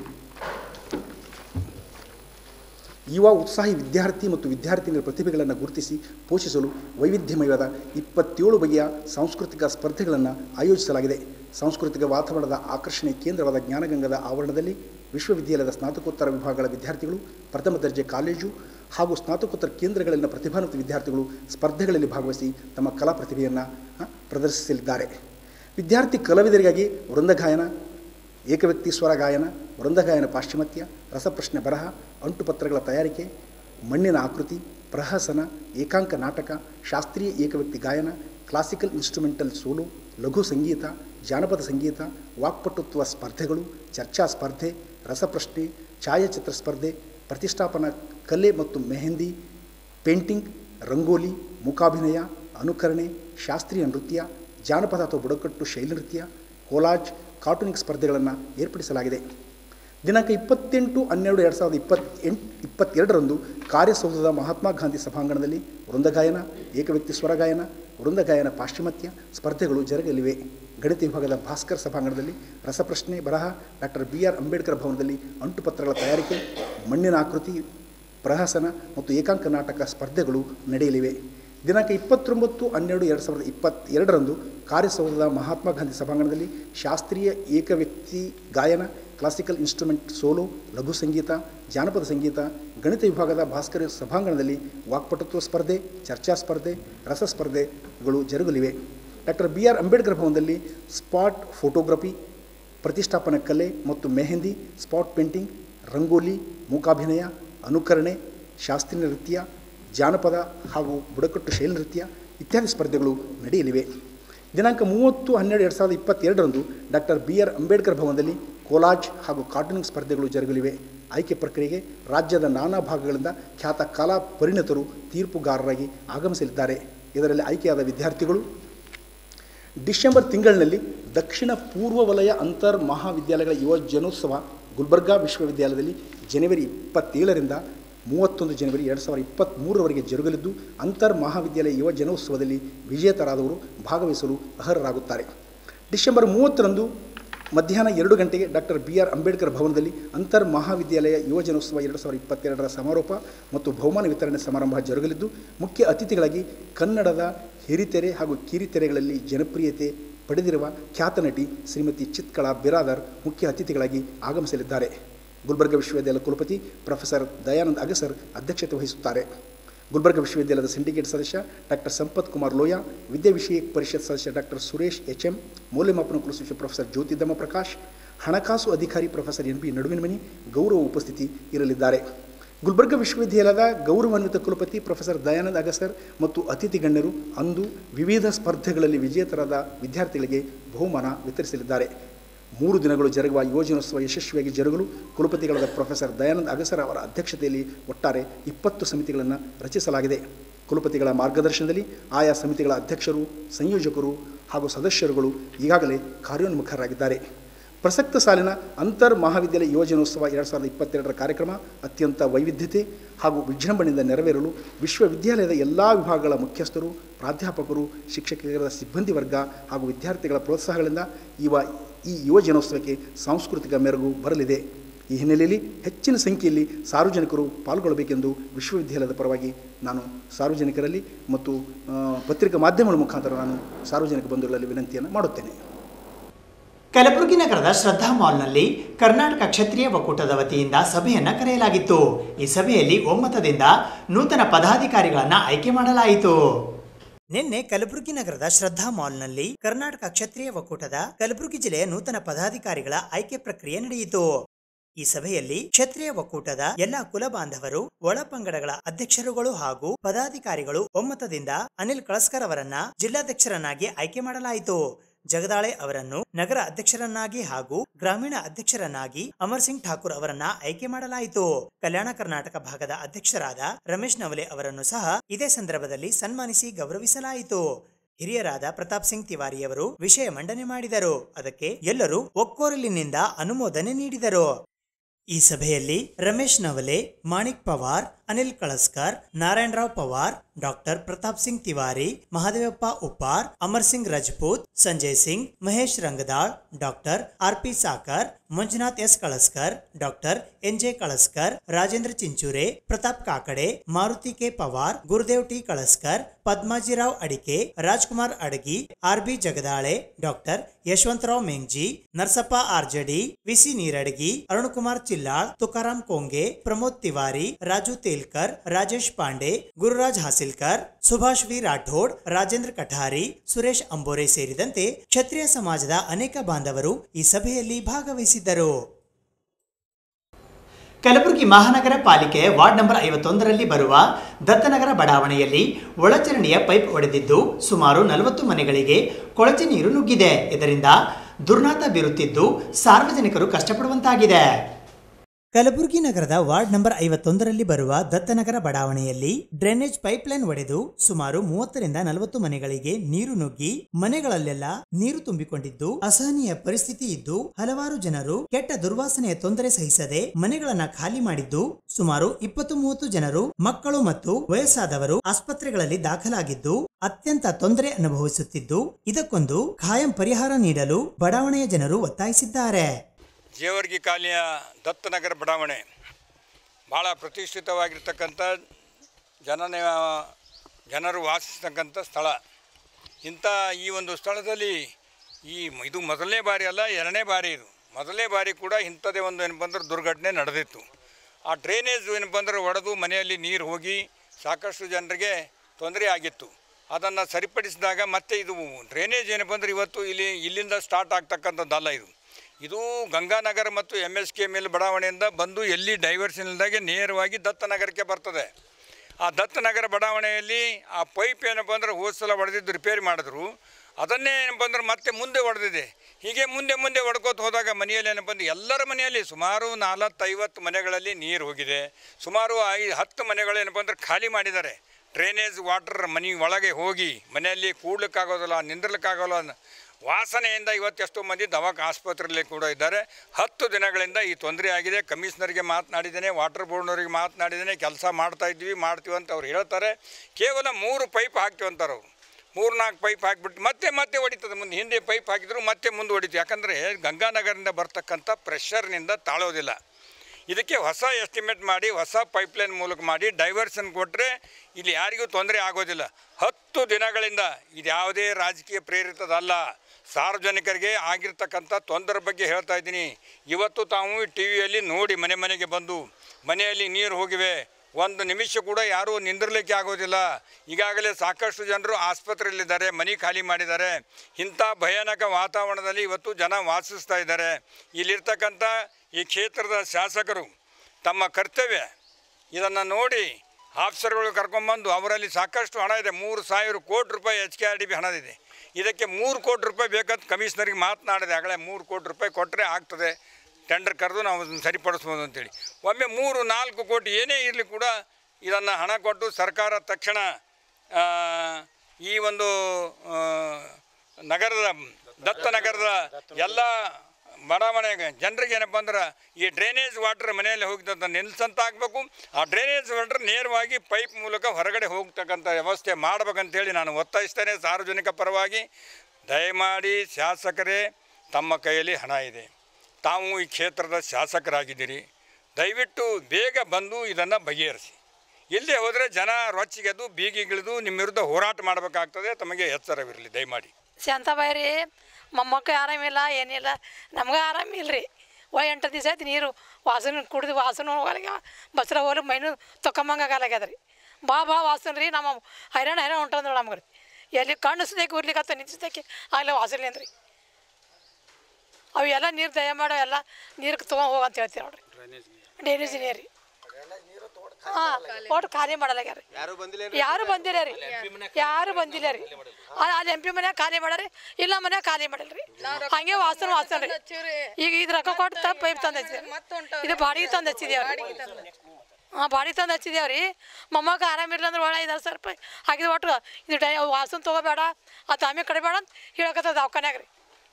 ಯುವ ಉತ್ಸಾಹಿ ವಿದ್ಯಾರ್ಥಿ ಮತ್ತು ವಿದ್ಯಾರ್ಥಿನಿಯರ ಪ್ರತಿಭೆಗಳನ್ನು ಗುರುತಿಸಿ ಪೋಷಿಸಲು ವೈವಿಧ್ಯಮಯವಾದ ಇಪ್ಪತ್ತೇಳು ಬಗೆಯ ಸಾಂಸ್ಕೃತಿಕ ಸ್ಪರ್ಧೆಗಳನ್ನು ಆಯೋಜಿಸಲಾಗಿದೆ ಸಾಂಸ್ಕೃತಿಕ ವಾತಾವರಣದ ಆಕರ್ಷಣೆ ಕೇಂದ್ರವಾದ ಜ್ಞಾನಗಂಗದ ಆವರಣದಲ್ಲಿ ವಿಶ್ವವಿದ್ಯಾಲಯದ ಸ್ನಾತಕೋತ್ತರ ವಿಭಾಗಗಳ ವಿದ್ಯಾರ್ಥಿಗಳು ಪ್ರಥಮ ದರ್ಜೆ ಕಾಲೇಜು ಹಾಗೂ ಸ್ನಾತಕೋತ್ತರ ಕೇಂದ್ರಗಳಲ್ಲಿನ ಪ್ರತಿಭಾನ್ವಿತ ವಿದ್ಯಾರ್ಥಿಗಳು ಸ್ಪರ್ಧೆಗಳಲ್ಲಿ ಭಾಗವಹಿಸಿ ತಮ್ಮ ಕಲಾ ಪ್ರತಿಭೆಯನ್ನು ಆ, ಪ್ರದರ್ಶಿಸಲಿದ್ದಾರೆ ವಿದ್ಯಾರ್ಥಿ ಕಲಾವಿದರಿಗಾಗಿ ವೃಂದಗಾಯನ ಏಕವ್ಯಕ್ತಿ ಸ್ವರ ಗಾಯನ ವೃಂದಗಾಯನ ಪಾಶ್ಚಿಮಾತ್ಯ ರಸಪ್ರಶ್ನೆ ಬರಹ ಅಂಟುಪತ್ರಗಳ ತಯಾರಿಕೆ ಮಣ್ಣಿನ ಆಕೃತಿ ಪ್ರಹಸನ ಏಕಾಂಕ ನಾಟಕ ಶಾಸ್ತ್ರೀಯ ಏಕವ್ಯಕ್ತಿ ಗಾಯನ ಕ್ಲಾಸಿಕಲ್ ಇನ್ಸ್ಟ್ರುಮೆಂಟಲ್ ಸೋಲು ಲಘು ಸಂಗೀತ ಜಾನಪದ ಸಂಗೀತ ವಾಕ್ಪಟುತ್ವ ಸ್ಪರ್ಧೆಗಳು ಚರ್ಚಾ ಸ್ಪರ್ಧೆ ರಸಪ್ರಶ್ನೆ ಛಾಯಾಚಿತ್ರ ಸ್ಪರ್ಧೆ ಪ್ರತಿಷ್ಠಾಪನಾ ಕಲೆ ಮತ್ತು ಮೆಹಂದಿ ಪೇಂಟಿಂಗ್ ರಂಗೋಲಿ ಮೂಕಾಭಿನಯ ಅನುಕರಣೆ ಶಾಸ್ತ್ರೀಯ ನೃತ್ಯ ಜಾನಪದ ಅಥವಾ ಬುಡಕಟ್ಟು ಶೈಲಿ ನೃತ್ಯ ಕೋಲಾಜ್ ಕಾರ್ಟೂನಿಕ್ ಸ್ಪರ್ಧೆಗಳನ್ನು ಏರ್ಪಡಿಸಲಾಗಿದೆ ದಿನಾಂಕ ಇಪ್ಪತ್ತೆಂಟು ಹನ್ನೆರಡು ಎರಡು ಸಾವಿರದ ಇಪ್ಪತ್ತೆಂಟು ಇಪ್ಪತ್ತೆರಡರಂದು ಕಾರ್ಯಸೌಧದ ಮಹಾತ್ಮ ಗಾಂಧಿ ಸಭಾಂಗಣದಲ್ಲಿ ವೃಂದಗಾಯನ ಏಕವ್ಯಕ್ತಿ ಸ್ವರಗಾಯನ ವೃಂದಗಾಯನ ಪಾಶ್ಚಿಮಾತ್ಯ ಸ್ಪರ್ಧೆಗಳು ಜರುಗಲಿವೆ ಗಣಿತ ವಿಭಾಗದ ಭಾಸ್ಕರ್ ಸಭಾಂಗಣದಲ್ಲಿ ರಸಪ್ರಶ್ನೆ ಬರಹ ಡಾಕ್ಟರ್ ಬಿ ಆರ್ ಅಂಬೇಡ್ಕರ್ ಭವನದಲ್ಲಿ ಅಂಟುಪತ್ರಗಳ ತಯಾರಿಕೆ ಮಣ್ಣಿನ ಆಕೃತಿ ಪ್ರಹಸನ ಮತ್ತು ಏಕಾಂಕ ನಾಟಕ ಸ್ಪರ್ಧೆಗಳು ನಡೆಯಲಿವೆ ದಿನಾಂಕ ಇಪ್ಪತ್ತೊಂಬತ್ತು ಹನ್ನೆರಡು ಎರಡು ಸಾವಿರದ ಇಪ್ಪತ್ತೆರಡರಂದು ಕಾರ್ಯಸೌಧದ ಮಹಾತ್ಮ ಗಾಂಧಿ ಸಭಾಂಗಣದಲ್ಲಿ ಶಾಸ್ತ್ರೀಯ ಏಕವ್ಯಕ್ತಿ ಗಾಯನ ಕ್ಲಾಸಿಕಲ್ ಇನ್ಸ್ಟ್ರುಮೆಂಟ್ ಸೋಲೋ ಲಘು ಸಂಗೀತ ಜಾನಪದ ಸಂಗೀತ ಗಣಿತ ವಿಭಾಗದ ಭಾಸ್ಕರ ಸಭಾಂಗಣದಲ್ಲಿ ವಾಕ್ಪಟುತ್ವ ಸ್ಪರ್ಧೆ ಚರ್ಚಾ ಸ್ಪರ್ಧೆ ರಸ ಸ್ಪರ್ಧೆಗಳು ಜರುಗಲಿವೆ ಡಾಕ್ಟರ್ ಬಿ ಆರ್ ಅಂಬೇಡ್ಕರ್ ಭವನದಲ್ಲಿ ಸ್ಪಾಟ್ ಫೋಟೋಗ್ರಫಿ ಪ್ರತಿಷ್ಠಾಪನಾ ಕಲೆ ಮತ್ತು ಮೆಹಂದಿ ಸ್ಪಾಟ್ ಪೇಂಟಿಂಗ್ ರಂಗೋಲಿ ಮೂಕಾಭಿನಯ ಅನುಕರಣೆ ಶಾಸ್ತ್ರೀಯ ನೃತ್ಯ ಜಾನಪದ ಹಾಗೂ ಬುಡಕಟ್ಟು ಶೈಲಿ ನೃತ್ಯ ಇತ್ಯಾದಿ ಸ್ಪರ್ಧೆಗಳು ನಡೆಯಲಿವೆ ದಿನಾಂಕ ಮೂವತ್ತು ಹನ್ನೆರಡು ಎರಡು ಸಾವಿರದ ಇಪ್ಪತ್ತೆರಡರಂದು ಡಾಕ್ಟರ್ ಬಿ ಆರ್ ಅಂಬೇಡ್ಕರ್ ಭವನದಲ್ಲಿ ಕೋಲಾಜ್ ಹಾಗೂ ಕಾರ್ಟೂನಿಂಗ್ ಸ್ಪರ್ಧೆಗಳು ಜರುಗಲಿವೆ ಆಯ್ಕೆ ಪ್ರಕ್ರಿಯೆಗೆ ರಾಜ್ಯದ ನಾನಾ ಭಾಗಗಳಿಂದ ಖ್ಯಾತ ಕಲಾ ಪರಿಣಿತರು ತೀರ್ಪುಗಾರರಾಗಿ ಆಗಮಿಸಲಿದ್ದಾರೆ ಇದರಲ್ಲಿ ಆಯ್ಕೆಯಾದ ವಿದ್ಯಾರ್ಥಿಗಳು ಡಿಸೆಂಬರ್ ತಿಂಗಳಿನಲ್ಲಿ ದಕ್ಷಿಣ ಪೂರ್ವ ವಲಯ ಅಂತರ್ ಮಹಾವಿದ್ಯಾಲಯಗಳ ಯುವ ಜನೋತ್ಸವ ಗುಲ್ಬರ್ಗಾ ವಿಶ್ವವಿದ್ಯಾಲಯದಲ್ಲಿ ಜನವರಿ ಇಪ್ಪತ್ತೇಳರಿಂದ ಮೂವತ್ತೊಂದು ಜನವರಿ ಎರಡು ಸಾವಿರದ ಇಪ್ಪತ್ತ್ಮೂರರವರೆಗೆ ಜರುಗಲಿದ್ದು ಅಂತರ್ ಮಹಾವಿದ್ಯಾಲಯ ಯುವ ಜನೋತ್ಸವದಲ್ಲಿ ವಿಜೇತರಾದವರು ಭಾಗವಹಿಸಲು ಅರ್ಹರಾಗುತ್ತಾರೆ ಡಿಸೆಂಬರ್ ಮೂವತ್ತರಂದು ಮಧ್ಯಾಹ್ನ ಎರಡು ಗಂಟೆಗೆ ಡಾಕ್ಟರ್ ಬಿ ಆರ್ ಅಂಬೇಡ್ಕರ್ ಭವನದಲ್ಲಿ ಅಂತರ್ ಮಹಾವಿದ್ಯಾಲಯ ಯುವ ಜನೋತ್ಸವ ಎರಡು ಸಾವಿರದ ಇಪ್ಪತ್ತೆರಡರ ಸಮಾರೋಪ ಮತ್ತು ಬಹುಮಾನ ವಿತರಣೆ ಸಮಾರಂಭ ಜರುಗಲಿದ್ದು ಮುಖ್ಯ ಅತಿಥಿಗಳಾಗಿ ಕನ್ನಡದ ಹಿರಿತೆರೆ ಹಾಗೂ ಕಿರಿತೆರೆಗಳಲ್ಲಿ ಜನಪ್ರಿಯತೆ ಪಡೆದಿರುವ ಖ್ಯಾತ ನಟಿ ಶ್ರೀಮತಿ ಚಿತ್ಕಳಾ ಬಿರಾದರ್ ಮುಖ್ಯ ಅತಿಥಿಗಳಾಗಿ ಆಗಮಿಸಲಿದ್ದಾರೆ ಗುಲ್ಬರ್ಗ ವಿಶ್ವವಿದ್ಯಾಲಯ ಕುಲಪತಿ ಪ್ರೊಫೆಸರ್ ದಯಾನಂದ್ ಅಗಸರ್ ಅಧ್ಯಕ್ಷತೆ ವಹಿಸುತ್ತಾರೆ ಗುಲ್ಬರ್ಗ ವಿಶ್ವವಿದ್ಯಾಲಯದ ಸಿಂಡಿಕೇಟ್ ಸದಸ್ಯ ಡಾಕ್ಟರ್ ಸಂಪತ್ ಕುಮಾರ್ ಲೋಯಾ ವಿದ್ಯಾ ವಿಷಯಕ ಪರಿಷತ್ ಸದಸ್ಯ ಡಾಕ್ಟರ್ ಸುರೇಶ್ ಎಚ್ ಎಂ ಮೌಲ್ಯಮಾಪನ ಕುಲಸಚಿವ ಪ್ರೊಫೆಸರ್ ಜ್ಯೋತಿ ಪ್ರಕಾಶ್ ಹಣಕಾಸು ಅಧಿಕಾರಿ ಪ್ರೊಫೆಸರ್ ಎನ್ ಪಿ ನಡುವಿನಮನಿ ಗೌರವ ಉಪಸ್ಥಿತಿ ಇರಲಿದ್ದಾರೆ ಗುಲ್ಬರ್ಗ ವಿಶ್ವವಿದ್ಯಾಲಯದ ಗೌರವಾನ್ವಿತ ಕುಲಪತಿ ಪ್ರೊಫೆಸರ್ ದಯಾನಂದ್ ಅಗಸರ್ ಮತ್ತು ಅತಿಥಿ ಗಣ್ಯರು ಅಂದು ವಿವಿಧ ಸ್ಪರ್ಧೆಗಳಲ್ಲಿ ವಿಜೇತರಾದ ವಿದ್ಯಾರ್ಥಿಗಳಿಗೆ ಬಹುಮಾನ ವಿತರಿಸಲಿದ್ದಾರೆ ಮೂರು ದಿನಗಳು ಜರುಗುವ ಯೋಜನೋತ್ಸವ ಯಶಸ್ವಿಯಾಗಿ ಜರುಗಲು ಕುಲಪತಿಗಳಾದ ಪ್ರೊಫೆಸರ್ ದಯಾನಂದ್ ಅಗಸರ್ ಅವರ ಅಧ್ಯಕ್ಷತೆಯಲ್ಲಿ ಒಟ್ಟಾರೆ ಇಪ್ಪತ್ತು ಸಮಿತಿಗಳನ್ನು ರಚಿಸಲಾಗಿದೆ ಕುಲಪತಿಗಳ ಮಾರ್ಗದರ್ಶನದಲ್ಲಿ ಆಯಾ ಸಮಿತಿಗಳ ಅಧ್ಯಕ್ಷರು ಸಂಯೋಜಕರು ಹಾಗೂ ಸದಸ್ಯರುಗಳು ಈಗಾಗಲೇ ಕಾರ್ಯೋನ್ಮುಖರಾಗಿದ್ದಾರೆ ಪ್ರಸಕ್ತ ಸಾಲಿನ ಅಂತರ್ ಮಹಾವಿದ್ಯಾಲಯ ಯೋಜನೋತ್ಸವ ಎರಡು ಸಾವಿರದ ಇಪ್ಪತ್ತೆರಡರ ಕಾರ್ಯಕ್ರಮ ಅತ್ಯಂತ ವೈವಿಧ್ಯತೆ ಹಾಗೂ ವಿಜೃಂಭಣೆಯಿಂದ ನೆರವೇರಲು ವಿಶ್ವವಿದ್ಯಾಲಯದ ಎಲ್ಲ ವಿಭಾಗಗಳ ಮುಖ್ಯಸ್ಥರು ಪ್ರಾಧ್ಯಾಪಕರು ಶಿಕ್ಷಕರ ಸಿಬ್ಬಂದಿ ವರ್ಗ ಹಾಗೂ ವಿದ್ಯಾರ್ಥಿಗಳ ಪ್ರೋತ್ಸಾಹಗಳಿಂದ ಇವ ಈ ಯೋಜನೋತ್ಸವಕ್ಕೆ ಸಾಂಸ್ಕೃತಿಕ ಮೆರುಗು ಬರಲಿದೆ ಈ ಹಿನ್ನೆಲೆಯಲ್ಲಿ ಹೆಚ್ಚಿನ ಸಂಖ್ಯೆಯಲ್ಲಿ ಸಾರ್ವಜನಿಕರು ಪಾಲ್ಗೊಳ್ಳಬೇಕೆಂದು ವಿಶ್ವವಿದ್ಯಾಲಯದ ಪರವಾಗಿ ನಾನು ಸಾರ್ವಜನಿಕರಲ್ಲಿ ಮತ್ತು ಆ, ಪತ್ರಿಕಾ ಮಾಧ್ಯಮಗಳ ಮುಖಾಂತರ ನಾನು ಸಾರ್ವಜನಿಕ ಬಂಧುಗಳಲ್ಲಿ ವಿನಂತಿಯನ್ನು ಮಾಡುತ್ತೇನೆ ಕಲಬುರಗಿ ನಗರದ ಶ್ರದ್ಧಾ ಮಾಲ್ನಲ್ಲಿ ಕರ್ನಾಟಕ ಕ್ಷತ್ರಿಯ ಒಕ್ಕೂಟದ ವತಿಯಿಂದ ಸಭೆಯನ್ನ ಕರೆಯಲಾಗಿತ್ತು ಈ ಸಭೆಯಲ್ಲಿ ಒಮ್ಮತದಿಂದ ನೂತನ ಪದಾಧಿಕಾರಿಗಳನ್ನ ಆಯ್ಕೆ ಮಾಡಲಾಯಿತು ನಿನ್ನೆ ಕಲಬುರಗಿ ನಗರದ ಶ್ರದ್ಧಾ ಮಾಲ್ನಲ್ಲಿ ಕರ್ನಾಟಕ ಕ್ಷತ್ರಿಯ ಒಕ್ಕೂಟದ ಕಲಬುರಗಿ ಜಿಲ್ಲೆಯ ನೂತನ ಪದಾಧಿಕಾರಿಗಳ ಆಯ್ಕೆ ಪ್ರಕ್ರಿಯೆ ನಡೆಯಿತು ಈ ಸಭೆಯಲ್ಲಿ ಕ್ಷತ್ರಿಯ ಒಕ್ಕೂಟದ ಎಲ್ಲಾ ಕುಲ ಬಾಂಧವರು ಒಳ ಪಂಗಡಗಳ ಅಧ್ಯಕ್ಷರುಗಳು ಹಾಗೂ ಪದಾಧಿಕಾರಿಗಳು ಒಮ್ಮತದಿಂದ ಅನಿಲ್ ಕಳಸ್ಕರ್ ಅವರನ್ನ ಜಿಲ್ಲಾಧ್ಯಕ್ಷರನ್ನಾಗಿ ಆಯ್ಕೆ ಮಾಡಲಾಯಿತು ಜಗದಾಳೆ ಅವರನ್ನು ನಗರ ಅಧ್ಯಕ್ಷರನ್ನಾಗಿ ಹಾಗೂ ಗ್ರಾಮೀಣ ಅಧ್ಯಕ್ಷರನ್ನಾಗಿ ಅಮರ್ ಸಿಂಗ್ ಠಾಕೂರ್ ಅವರನ್ನ ಆಯ್ಕೆ ಮಾಡಲಾಯಿತು ಕಲ್ಯಾಣ ಕರ್ನಾಟಕ ಭಾಗದ ಅಧ್ಯಕ್ಷರಾದ ರಮೇಶ್ ನವಲೆ ಅವರನ್ನು ಸಹ ಇದೇ ಸಂದರ್ಭದಲ್ಲಿ ಸನ್ಮಾನಿಸಿ ಗೌರವಿಸಲಾಯಿತು ಹಿರಿಯರಾದ ಪ್ರತಾಪ್ ಸಿಂಗ್ ತಿವಾರಿಯವರು ವಿಷಯ ಮಂಡನೆ ಮಾಡಿದರು ಅದಕ್ಕೆ ಎಲ್ಲರೂ ಒಕ್ಕೊರಲಿನಿಂದ ಅನುಮೋದನೆ ನೀಡಿದರು ಈ ಸಭೆಯಲ್ಲಿ Ramesh Navale Manik Pawar Anil Kalaskar Narayanrao Pawar doctor Pratap Singh Tiwari Mahadevappa Uppar Amar Singh Rajput Sanjay Singh Mahesh Rangadal doctor R P Sakar Manjunath S Kalaskar doctor N J Kalaskar Rajendra Chinchure Pratap Kakade Maruti K Pawar Gurudev T Kalaskar Padmajirao Adike Rajkumar Adagi R B Jagadale doctor Yashwantrao Mengji Narasappa Arjadi VC Neeradagi Arunkumar Chillal Tukaram Konge Pramod Tiwari Raju Telkar Rajesh Pandey Gururaj Hasilkar Subhash V Rathod Rajendra Kathari Suresh Ambore ಸೇರಿದಂತೆ ಕ್ಷತ್ರಿಯ ಸಮಾಜದ ಅನೇಕ ಬಾಂಧವರು ಈ ಸಭೆಯಲ್ಲಿ ಭಾಗವಹಿಸಿದ್ದರು ಕಲಬುರಗಿ ಮಹಾನಗರ ಪಾಲಿಕೆ ವಾರ್ಡ್ ನಂಬರ್ ಐವತ್ತೊಂದರಲ್ಲಿ ಬರುವ ದತ್ತನಗರ ಬಡಾವಣೆಯಲ್ಲಿ ಒಳಚರಂಡಿಯ ಪೈಪ್ ಒಡೆದಿದ್ದು ಸುಮಾರು ನಲವತ್ತು ಮನೆಗಳಿಗೆ ಕೊಳಚೆ ನೀರು ನುಗ್ಗಿದೆ ಇದರಿಂದ ದುರ್ನಾತ ಬೀರುತ್ತಿದ್ದು ಸಾರ್ವಜನಿಕರು ಕಷ್ಟಪಡುವಂತಾಗಿದೆ ಕಲಬುರಗಿ ನಗರದ ವಾರ್ಡ್ ನಂಬರ್ ಐವತ್ತೊಂದರಲ್ಲಿ ಬರುವ ದತ್ತನಗರ ಬಡಾವಣೆಯಲ್ಲಿ ಡ್ರೈನೇಜ್ ಪೈಪ್ಲೈನ್ ಒಡೆದು ಸುಮಾರು ಮೂವತ್ತರಿಂದ ನಲವತ್ತು ಮನೆಗಳಿಗೆ ನೀರು ನುಗ್ಗಿ ಮನೆಗಳಲ್ಲೆಲ್ಲ ನೀರು ತುಂಬಿಕೊಂಡಿದ್ದು ಅಸಹನೀಯ ಪರಿಸ್ಥಿತಿ ಇದ್ದು ಹಲವಾರು ಜನರು ಕೆಟ್ಟ ದುರ್ವಾಸನೆಯ ತೊಂದರೆ ಸಹಿಸದೆ ಮನೆಗಳನ್ನ ಖಾಲಿ ಮಾಡಿದ್ದು ಸುಮಾರು ಇಪ್ಪತ್ತು ಮೂವತ್ತು ಜನರು ಮಕ್ಕಳು ಮತ್ತು ವಯಸ್ಸಾದವರು ಆಸ್ಪತ್ರೆಗಳಲ್ಲಿ ದಾಖಲಾಗಿದ್ದು ಅತ್ಯಂತ ತೊಂದರೆ ಅನುಭವಿಸುತ್ತಿದ್ದು ಇದಕ್ಕೊಂದು ಖಾಯಂ ಪರಿಹಾರ ನೀಡಲು ಬಡಾವಣೆಯ ಜನರು ಒತ್ತಾಯಿಸಿದ್ದಾರೆ ಜೇವರ್ಗಿ ಕಾಲನಿಯ ದತ್ತನಗರ ಬಡಾವಣೆ ಭಾಳ ಪ್ರತಿಷ್ಠಿತವಾಗಿರ್ತಕ್ಕಂಥ ಜನನ ಜನರು ವಾಸಿಸ್ತಕ್ಕಂಥ ಸ್ಥಳ ಇಂಥ ಈ ಒಂದು ಸ್ಥಳದಲ್ಲಿ ಈ ಮ- ಇದು ಮೊದಲನೇ ಬಾರಿ ಅಲ್ಲ ಎರಡನೇ ಬಾರಿ ಇದು ಮೊದಲನೇ ಬಾರಿ ಕೂಡ ಇಂಥದ್ದೇ ಒಂದು ಏನಪ್ಪ ಅಂದ್ರೆ ದುರ್ಘಟನೆ ನಡೆದಿತ್ತು ಆ ಡ್ರೈನೇಜ್ ಏನಪ್ಪ ಅಂದ್ರೆ ಒಡೆದು ಮನೆಯಲ್ಲಿ ನೀರು ಹೋಗಿ ಸಾಕಷ್ಟು ಜನರಿಗೆ ತೊಂದರೆ ಆಗಿತ್ತು ಅದನ್ನು ಸರಿಪಡಿಸಿದಾಗ ಮತ್ತೆ ಇದು ಡ್ರೈನೇಜ್ ಏನಪ್ಪ ಅಂದ್ರೆ ಇವತ್ತು ಇಲ್ಲಿ ಇಲ್ಲಿಂದ ಸ್ಟಾರ್ಟ್ ಆಗ್ತಕ್ಕಂಥದ್ದಲ್ಲ ಇದು ಇದು ಗಂಗಾನಗರ ಮತ್ತು ಎಮ್ ಎಸ್ ಕೆ ಮೇಲ್ ಬಡಾವಣೆಯಿಂದ ಬಂದು ಎಲ್ಲಿ ಡೈವರ್ಷನ್ ಇಲ್ದಾಗೆ ನೇರವಾಗಿ ದತ್ತನಗರಕ್ಕೆ ಬರ್ತದೆ ಆ ದತ್ತನಗರ ಬಡಾವಣೆಯಲ್ಲಿ ಆ ಪೈಪ್ ಏನಪ್ಪ ಅಂದ್ರೆ ಹೋದ ಸಲ ಹೊಡೆದಿದ್ದು ರಿಪೇರಿ ಮಾಡಿದ್ರು ಅದನ್ನೇ ಏನಪ್ಪ ಅಂದ್ರೆ ಮತ್ತೆ ಮುಂದೆ ಹೊಡೆದಿದೆ ಹೀಗೆ ಮುಂದೆ ಮುಂದೆ ಹೊಡ್ಕೋತ ಹೋದಾಗ ಮನೆಯಲ್ಲಿ ಏನಪ್ಪ ಅಂದ್ರೆ ಎಲ್ಲರ ಮನೆಯಲ್ಲಿ ಸುಮಾರು ನಾಲ್ವತ್ತೈವತ್ತು ಮನೆಗಳಲ್ಲಿ ನೀರು ಹೋಗಿದೆ ಸುಮಾರು ಐ ಹತ್ತು ಮನೆಗಳು ಏನಪ್ಪ ಅಂದ್ರೆ ಖಾಲಿ ಮಾಡಿದ್ದಾರೆ ಡ್ರೈನೇಜ್ ವಾಟರ್ ಮನೆ ಒಳಗೆ ಹೋಗಿ ಮನೆಯಲ್ಲಿ ಕೂಡ್ಲಿಕ್ಕಾಗೋದಿಲ್ಲ ನಿಂದ್ರಲಿಕ್ಕಾಗೋಲ್ಲ ವಾಸನೆಯಿಂದ ಇವತ್ತು ಎಷ್ಟೋ ಮಂದಿ ದವಾಖ ಆಸ್ಪತ್ರೆಯಲ್ಲಿ ಕೂಡ ಇದ್ದಾರೆ ಹತ್ತು ದಿನಗಳಿಂದ ಈ ತೊಂದರೆ ಆಗಿದೆ ಕಮಿಷನರ್ಗೆ ಮಾತನಾಡಿದ್ದೇನೆ ವಾಟರ್ ಬೋರ್ಡ್ನವ್ರಿಗೆ ಮಾತನಾಡಿದ್ದೇನೆ ಕೆಲಸ ಮಾಡ್ತಾ ಇದ್ವಿ ಮಾಡ್ತೀವಿ ಅಂತ ಅವ್ರು ಹೇಳ್ತಾರೆ ಕೇವಲ ಮೂರು ಪೈಪ್ ಹಾಕ್ತೀವಿ ಅಂತಾರೆ ಅವರು ಮೂರು ನಾಲ್ಕು ಪೈಪ್ ಹಾಕಿಬಿಟ್ಟು ಮತ್ತೆ ಮತ್ತೆ ಹೊಡಿತದೆ ಮುಂದೆ ಹಿಂದೆ ಪೈಪ್ ಹಾಕಿದ್ರು ಮತ್ತೆ ಮುಂದೆ ಹೊಡಿತು ಯಾಕಂದರೆ ಗಂಗಾನಗರದಿಂದ ಬರ್ತಕ್ಕಂಥ ಪ್ರೆಷರ್ನಿಂದ ತಾಳೋದಿಲ್ಲ ಇದಕ್ಕೆ ಹೊಸ ಎಸ್ಟಿಮೇಟ್ ಮಾಡಿ ಹೊಸ ಪೈಪ್ಲೈನ್ ಮೂಲಕ ಮಾಡಿ ಡೈವರ್ಷನ್ ಕೊಟ್ಟರೆ ಇಲ್ಲಿ ಯಾರಿಗೂ ತೊಂದರೆ ಆಗೋದಿಲ್ಲ ಹತ್ತು ದಿನಗಳಿಂದ ಇದು ಯಾವುದೇ ರಾಜಕೀಯ ಪ್ರೇರಿತದಲ್ಲ ಸಾರ್ವಜನಿಕರಿಗೆ ಆಗಿರ್ತಕ್ಕಂಥ ತೊಂದರೆ ಬಗ್ಗೆ ಹೇಳ್ತಾ ಇದ್ದೀನಿ ಇವತ್ತು ತಾವು ಟಿ ವಿಯಲ್ಲಿ ನೋಡಿ ಮನೆ ಮನೆಗೆ ಬಂದು ಮನೆಯಲ್ಲಿ ನೀರು ಹೋಗಿವೆ ಒಂದು ನಿಮಿಷ ಕೂಡ ಯಾರೂ ನಿಂದಿರಲಿಕ್ಕೆ ಆಗೋದಿಲ್ಲ ಈಗಾಗಲೇ ಸಾಕಷ್ಟು ಜನರು ಆಸ್ಪತ್ರೆಯಲ್ಲಿದ್ದಾರೆ ಮನೆ ಖಾಲಿ ಮಾಡಿದ್ದಾರೆ ಇಂಥ ಭಯಾನಕ ವಾತಾವರಣದಲ್ಲಿ ಇವತ್ತು ಜನ ವಾಸಿಸ್ತಾ ಇದ್ದಾರೆ ಇಲ್ಲಿರ್ತಕ್ಕಂಥ ಈ ಕ್ಷೇತ್ರದ ಶಾಸಕರು ತಮ್ಮ ಕರ್ತವ್ಯ ಇದನ್ನು ನೋಡಿ ಆಫೀಸರ್ಗಳು ಕರ್ಕೊಂಬಂದು ಅವರಲ್ಲಿ ಸಾಕಷ್ಟು ಹಣ ಇದೆ ಮೂರು ಸಾವಿರ ಕೋಟಿ ರೂಪಾಯಿ H K R D B ಹಣದಿದೆ ಇದಕ್ಕೆ ಮೂರು ಕೋಟಿ ರೂಪಾಯಿ ಬೇಕಂತ ಕಮಿಷನರಿಗೆ ಮಾತನಾಡಿದೆ ಆಗಲೇ ಮೂರು ಕೋಟಿ ರೂಪಾಯಿ ಕೊಟ್ಟರೆ ಆಗ್ತದೆ ಟೆಂಡರ್ ಕರೆದು ನಾವು ಅದನ್ನು ಸರಿಪಡಿಸ್ಬೋದು ಅಂತೇಳಿ ಒಮ್ಮೆ ಮೂರು ನಾಲ್ಕು ಕೋಟಿ ಏನೇ ಇರಲಿ ಕೂಡ ಇದನ್ನು ಹಣ ಕೊಟ್ಟು ಸರ್ಕಾರ ತಕ್ಷಣ ಆ, ಈ ಒಂದು ಆ, ನಗರದ ದತ್ತ ನಗರದ ಎಲ್ಲ ಬಡಾವಣೆಗೆ ಜನರಿಗೆ ಏನಪ್ಪ ಅಂದ್ರೆ ಈ ಡ್ರೈನೇಜ್ ವಾಟರ್ ಮನೆಯಲ್ಲಿ ಹೋಗ್ತಂತ ನಿಲ್ಸಂತ ಆಗಬೇಕು ಆ ಡ್ರೈನೇಜ್ ವಾಟರ್ ನೇರವಾಗಿ ಪೈಪ್ ಮೂಲಕ ಹೊರಗಡೆ ಹೋಗ್ತಕ್ಕಂಥ ವ್ಯವಸ್ಥೆ ಮಾಡ್ಬೇಕಂತೇಳಿ ನಾನು ಒತ್ತಾಯಿಸ್ತೇನೆ ಸಾರ್ವಜನಿಕ ಪರವಾಗಿ ದಯಮಾಡಿ ಶಾಸಕರೇ ತಮ್ಮ ಕೈಯಲ್ಲಿ ಹಣ ಇದೆ ತಾವು ಈ ಕ್ಷೇತ್ರದ ಶಾಸಕರಾಗಿದ್ದೀರಿ ದಯವಿಟ್ಟು ಬೇಗ ಬಂದು ಇದನ್ನು ಬಗೆಹರಿಸಿ ಇಲ್ಲದೆ ಹೋದರೆ ಜನ ರೊಚ್ಚಿಗೆದ್ದು ಬೀಗಿಗಿಳಿದು ನಿಮ್ಮ ವಿರುದ್ಧ ಹೋರಾಟ ಮಾಡಬೇಕಾಗ್ತದೆ ತಮಗೆ ಎಚ್ಚರವಿರಲಿ ದಯಮಾಡಿ ಶಾಂತಾಬಾಯಿ ರೀ ಮೊಮ್ಮಕ್ಕ ಆರಾಮಿಲ್ಲ ಏನಿಲ್ಲ ನಮ್ಗೆ ಆರಾಮಿಲ್ಲ ರೀ ಒ ಎಂಟು ದಿವಸ ಆಯ್ತು ನೀರು ವಾಸನೆ ಕುಡಿದು ವಾಸನೆ ಹೋಗಲಿಗೆ ಬಸ್ರ ಹೋಗ್ಲಿ ಮೈನು ತೊಕೊಂಬಂಗಾಗಲಾಗ್ಯದ ರೀ ಬಾ ಬಾ ವಾಸನೆ ರೀ ನಮ್ಮ ಹೈರಾಣ ಹೈರಾಣ ಹೊಂಟಂದ್ರೆ ನಮ್ಗೆ ರೀ ಎಲ್ಲಿ ಕಣ್ಣು ಸುದಕ್ಕೆ ಉರ್ಲಿಕ್ಕೆ ನಿಂತಿದ್ದಕ್ಕೆ ಆಗಲೇ ವಾಸನೆ ರೀ ಅವು ಎಲ್ಲ ನೀರು ದಯ ಮಾಡೋ ಎಲ್ಲ ನೀರಿಗೆ ತೊಗೊಂಡು ಹೋಗಂತ ಹೇಳ್ತೀವಿ ನೋಡ್ರಿ ಡ್ರೈನೇಜ್ ನೀರು ರೀ ಹಾಂ ಒಟ್ಟು ಖಾಲಿ ಮಾಡಲಾಗ್ಯಾರ ಯಾರು ಬಂದಿಲ್ಲ ರೀ ಯಾರು ಬಂದಿಲ್ಲ ರೀ ಆ- ಅಲ್ಲಿ ಎಂ ಪಿ ಮನ್ಯಾಗ ಖಾಲಿ ಮಾಡ್ಯಾರಿ ಇಲ್ಲ ಮನ್ಯಾಗ ಖಾಲಿ ಮಾಡಿಲ್ಲ ರೀ ಹಂಗೆ ವಾಸನೆ ವಾಸನೆ ರೀ ಈಗ ಇದು ರೊಕ್ಕ ಕೊಟ್ಟು ತಪ್ಪು ಪೈಪ್ ತಂದು ಹಚ್ಚಿದೇವ್ ಇದು ಬಾಡಿಗೆ ತಂದು ಹಚ್ಚಿದೇವ್ ಹಾಂ ಬಾಡಿಗೆ ತಂದು ಹಚ್ಚಿದೇವ್ ರೀ ಮೊಮ್ಮಗ ಆರಾಮಿಲ್ಲ ಅಂದ್ರೆ ಒಳ ಐದು ಸಾವಿರ ರೂಪಾಯಿ ಹಾಕಿದ ಒಟ್ಟು ಇದು ಡೈ ವಾಸನೆ ತೊಗೋಬೇಡ ಅದು ಆಮೇಲೆ ಕಡಿಬೇಡ ಅಂತ ಹೇಳಕತ್ತದ ದವಾಖಾನ್ಯಾಗ ರೀ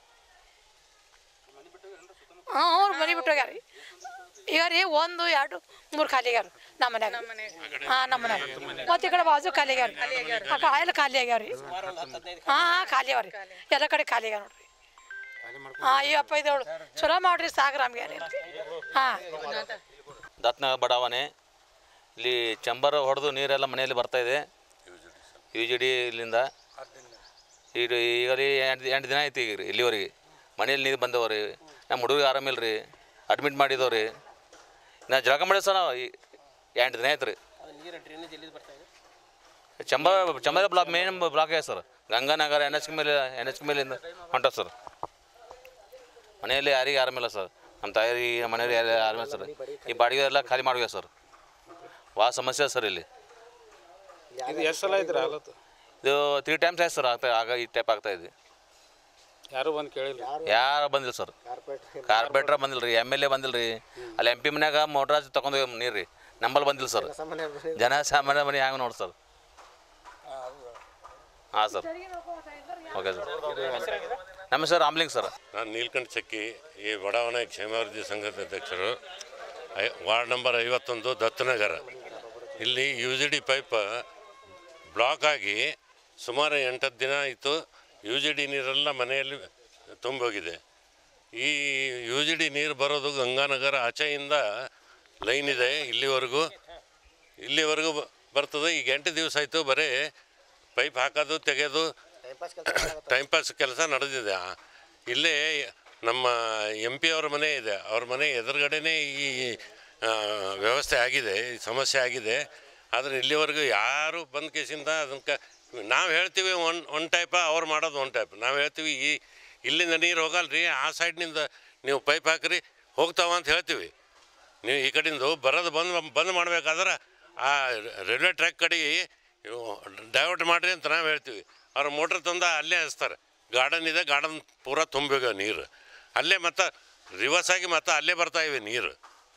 ಹಾಂ ಅವ್ರು ಮನೆ ಬಿಟ್ಟು ಹೋಗ್ಯಾರ ರೀ ಈಗ ರೀ ಒಂದು ಎರಡು ಮೂರು ಖಾಲಿ ಆಗ್ಯಾರ ನಮ್ಮ ಮನ್ಯಾಗ ಹಾಂ ನಮ್ಮ ಮನ್ಯಾಗ ಮತ್ತು ಈ ಕಡೆ ಬಾಜು ಖಾಲಿ ಆಗ್ಯಾರ ಆ ಕಡೆ ಎಲ್ಲ ಖಾಲಿ ಆಗ್ಯಾವ ರೀ ಹಾಂ ಹಾಂ ಖಾಲಿ ಅವ ರೀ ಎಲ್ಲ ಕಡೆ ಖಾಲಿ ಆಗ್ಯಾವ ನೋಡ್ರಿ ಹಾಂ ಈ ಅಪ್ಪ ಇದೇಳು ಚಲೋ ಮಾಡ್ರಿ ಸಾಕು ನಮ್ಗೆ ಹಾಂ ದತ್ನಗರ ಬಡಾವಣೆ ಇಲ್ಲಿ ಚಂಬರ್ ಹೊಡೆದು ನೀರೆಲ್ಲ ಮನೆಯಲ್ಲಿ ಬರ್ತಾ ಇದೆ ಯು ಜಿ ಡಿ ಇಲ್ಲಿಂದ ಈಗ ಈಗ ರೀ ಎಂಟು ಎಂಟು ದಿನ ಆಯ್ತು ಈಗ ರೀ ಇಲ್ಲಿವರೆಗೆ ಮನೇಲಿ ನೀರು ಬಂದವ ರೀ ನಮ್ಮ ಹುಡುಗ ಆರಾಮಿಲ್ಲ ರೀ ಅಡ್ಮಿಟ್ ಮಾಡಿದವ ರೀ ನಾ ಜಳಕ ಮಾಡಿ ಸರ್ ನಾವು ಈ- ಎಂಟು ದಿನ ಆಯ್ತು ರೀ chamber chamber block main block ಇದೆ ಸರ್ ಗಂಗಾನಗರ ಎನ್ ಎಚ್ ಮೇಲೆ ಎನ್ ಎಚ್ ಮೇಲಿಂದ ಹೊಂಟ ಸರ್ ಮನೆಯಲ್ಲಿ ಯಾರಿಗೆ ಆರಾಮಿಲ್ಲ ಸರ್ ನಮ್ಮ ತಾಯಿ ಮನೆಯಲ್ಲಿ ಯಾರು ಆರಾಮಿಲ್ಲ ಸರ್ ಈ ಬಾಡಿಗೆ ಎಲ್ಲ ಖಾಲಿ ಮಾಡಿವೆ ಸರ್ ಭಾಳ ಸಮಸ್ಯೆ ಸರ್ ಇಲ್ಲಿ ಇದು ಎಷ್ಟು ಸಲ ಇದ್ರೆ ಹಾಲತ್ತು ಇದು ತ್ರೀ ಟೈಮ್ಸ್ ಆಯ್ತು ಸರ್ ಆಗ್ತಾ ಆಗ ಈ ಟೈಪ್ ಆಗ್ತಾ ಇದೆ ಯಾರು ಬಂದು ಕೇಳಿಲ್ಲ ಯಾರು ಬಂದಿಲ್ಲ ಸರ್ ಕಾರ್ಪೊರೇಟ್ರ ಬಂದಿಲ್ಲ ರೀ ಎಮ್ ಎಲ್ ಎ ಬಂದಿಲ್ಲ ರೀ ಅಲ್ಲಿ ಎಂ ಪಿ ಮನ್ಯಾಗ ಮೋಟ್ರಾಜ್ ತಗೊಂಡು ನೀರು ರೀ ನಂಬಲ್ಲಿ ಬಂದಿಲ್ಲ ಸರ್ ಜನ ಸಾಮಾನ್ಯ ಮನೆ ಹ್ಯಾಂಗೆ ನೋಡಿ ಸರ್ ಹಾಂ ಸರ್ ಓಕೆ ಸರ್ ನಮ್ಮ ಸರ್ ರಾಮ್ಲಿಂಗ್ ಸರ್ ನಾನು ನೀಲ್ಕಂಠ ಚಕ್ಕಿ ಈ ಬಡಾವಣೆ ಕ್ಷೇಮಾಭಿವೃದ್ಧಿ ಸಂಘದ ಅಧ್ಯಕ್ಷರು ಐ ವಾರ್ಡ್ ನಂಬರ್ ಐವತ್ತೊಂದು ದತ್ತನಗರ ಇಲ್ಲಿ U G D pipe block ಆಗಿ ಸುಮಾರು ಎಂಟತ್ತು ದಿನ ಆಯಿತು ಯು ಜಿ ಡಿ ನೀರೆಲ್ಲ ಮನೆಯಲ್ಲಿ ತುಂಬೋಗಿದೆ ಈ ಯು ಜಿ ಡಿ ನೀರು ಬರೋದು ಗಂಗಾನಗರ ಆಚೆಯಿಂದ ಲೈನ್ ಇದೆ ಇಲ್ಲಿವರೆಗೂ ಇಲ್ಲಿವರೆಗೂ ಬ- ಬರ್ತದೆ ಈಗ ಎಂಟು ದಿವಸ ಆಯಿತು ಬರೀ ಪೈಪ್ ಹಾಕೋದು ತೆಗೆಯೋದು ಟೈಮ್ ಪಾಸ್ ಕೆಲಸ ನಡೆದಿದೆ ಆ, ಇಲ್ಲೇ ನಮ್ಮ ಎಂ ಪಿ ಅವ್ರ ಮನೆ ಇದೆ ಅವ್ರ ಮನೆ ಎದುರುಗಡೆನೇ ಈ ಆ, ವ್ಯವಸ್ಥೆ ಆಗಿದೆ ಈ ಸಮಸ್ಯೆ ಆಗಿದೆ ಆದರೆ ಇಲ್ಲಿವರೆಗೂ ಯಾರು ಬಂದ ಕೇಸಿಂದ ಅದಕ್ಕೆ ನಾವು ಹೇಳ್ತೀವಿ ಒನ್ ಒನ್ ಟೈಪ ಅವ್ರು ಮಾಡೋದು ಒನ್ ಟೈಪ್ ನಾವು ಹೇಳ್ತೀವಿ ಈ ಇಲ್ಲಿಂದ ನೀರು ಹೋಗಲ್ರಿ ಆ ಸೈಡ್ನಿಂದ ನೀವು ಪೈಪ್ ಹಾಕ್ರಿ ಹೋಗ್ತಾವ ಅಂತ ಹೇಳ್ತೀವಿ ನೀವು ಈ ಕಡೆಯಿಂದ ಬರೋದು ಬಂದು ಬಂದ್ ಮಾಡ್ಬೇಕಾದ್ರೆ ಆ ರೈಲ್ವೆ ಟ್ರ್ಯಾಕ್ ಕಡೆಗೆ ಡೈವರ್ಟ್ ಮಾಡಿರಿ ಅಂತ ನಾವು ಹೇಳ್ತೀವಿ ಅವ್ರು ಮೋಟ್ರ್ ತಂದ ಅಲ್ಲೇ ಹಚ್ತಾರೆ ಗಾರ್ಡನ್ ಇದೆ ಗಾರ್ಡನ್ ಪೂರ ತುಂಬಿಗ ನೀರು ಅಲ್ಲೇ ಮತ್ತು ರಿವರ್ಸ್ ಆಗಿ ಮತ್ತೆ ಅಲ್ಲೇ ಬರ್ತಾ ಇವೆ ನೀರು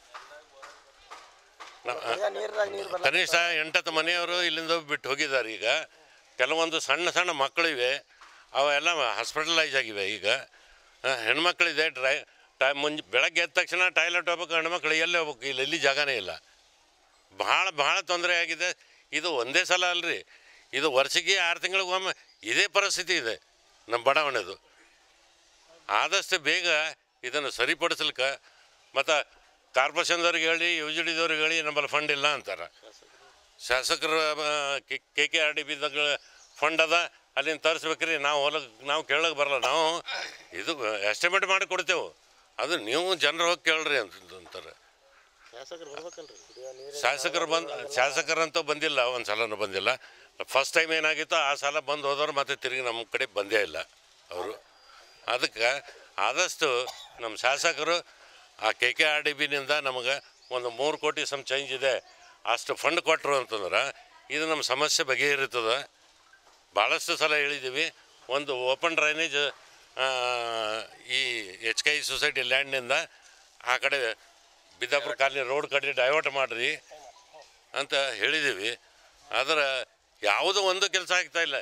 ನ- ಕನಿಷ್ಠ ಎಂಟತ್ತು ಮನೆಯವರು ಇಲ್ಲಿಂದ ಬಿಟ್ಟು ಹೋಗಿದ್ದಾರೆ ಈಗ ಕೆಲವೊಂದು ಸಣ್ಣ ಸಣ್ಣ ಮಕ್ಕಳಿವೆ ಅವೆಲ್ಲ ಹಾಸ್ಪಿಟಲೈಸ್ ಆಗಿವೆ ಈಗ ಆ, ಹೆಣ್ಮಕ್ಳಿದೆ ಡ್ರೈ ಟೈ ಮುಂಜ್ ಬೆಳಗ್ಗೆ ಎದ್ದ ತಕ್ಷಣ ಟಾಯ್ಲೆಟ್ ಹೋಗ್ಬೇಕು ಹೆಣ್ಮಕ್ಳು ಎಲ್ಲಿ ಹೋಗ್ಬೇಕು ಇಲ್ಲಿ ಎಲ್ಲಿ ಜಾಗನೇ ಇಲ್ಲ ಭಾಳ ಭಾಳ ತೊಂದರೆ ಆಗಿದೆ ಇದು ಒಂದೇ ಸಲ ಅಲ್ರಿ ಇದು ವರ್ಷಕ್ಕೆ ಆರು ತಿಂಗಳಿಗೊಮ್ಮೆ ಇದೇ ಪರಿಸ್ಥಿತಿ ಇದೆ ನಮ್ಮ ಬಡಾವಣೆದು ಆದಷ್ಟು ಬೇಗ ಇದನ್ನು ಸರಿಪಡಿಸ್ಲಿಕ್ಕೆ ಮತ್ತು ಕಾರ್ಪೊರೇಷನ್ದವ್ರಿಗೆ ಹೇಳಿ ಯು ಜಿ ಡಿದವ್ರಿಗೆ ಹೇಳಿ ನಮ್ಮಲ್ಲಿ ಫಂಡ್ ಇಲ್ಲ ಅಂತಾರೆ ಶಾಸಕರ ಕೆ ಕೆ ಆರ್ ಡಿ ಬಿದಾಗ ಫಂಡ್ ಅದ ಅಲ್ಲಿಂದ ತರಿಸ್ಬೇಕ್ರಿ ನಾವು ಹೊಲಕ್ಕೆ ನಾವು ಕೇಳಕ್ಕೆ ಬರಲ್ಲ ನಾವು ಇದು ಎಸ್ಟಿಮೇಟ್ ಮಾಡಿ ಕೊಡ್ತೇವೆ ಅದು ನೀವು ಜನರು ಹೋಗಿ ಕೇಳ್ರಿ ಅಂತ ಅಂತಾರೆ ಶಾಸಕರು ಬಂದು ಶಾಸಕರಂತೂ ಬಂದಿಲ್ಲ ಒಂದು ಸಲನೂ ಬಂದಿಲ್ಲ ಫಸ್ಟ್ ಟೈಮ್ ಏನಾಗಿತ್ತು ಆ ಸಲ ಬಂದು ಹೋದವ್ರು ಮತ್ತೆ ತಿರುಗಿ ನಮ್ಮ ಕಡೆ ಬಂದೇ ಇಲ್ಲ ಅವರು ಅದಕ್ಕೆ ಆದಷ್ಟು ನಮ್ಮ ಶಾಸಕರು ಆ ಕೆ ಕೆ ಆರ್ ಡಿ ಬಿನಿಂದ ನಮಗೆ ಒಂದು ಮೂರು ಕೋಟಿ ಸಮ್ ಚೇಂಜ್ ಇದೆ ಅಷ್ಟು ಫಂಡ್ ಕೊಟ್ಟರು ಅಂತಂದ್ರೆ ಇದು ನಮ್ಮ ಸಮಸ್ಯೆ ಬಗೆಹರಿತದೆ ಭಾಳಷ್ಟು ಸಲ ಹೇಳಿದ್ದೀವಿ ಒಂದು ಓಪನ್ ಡ್ರೈನೇಜ್ ಈ ಎಚ್ ಕೆ ಐ ಸೊಸೈಟಿ ಲ್ಯಾಂಡ್ನಿಂದ ಆ ಕಡೆ ಬಿದ್ದಾಪುರ ಕಾಲನಿ ರೋಡ್ ಕಡೆ ಡೈವರ್ಟ್ ಮಾಡಿರಿ ಅಂತ ಹೇಳಿದ್ದೀವಿ ಆದರೆ ಯಾವುದೋ ಒಂದು ಕೆಲಸ ಆಗ್ತಾ ಇಲ್ಲ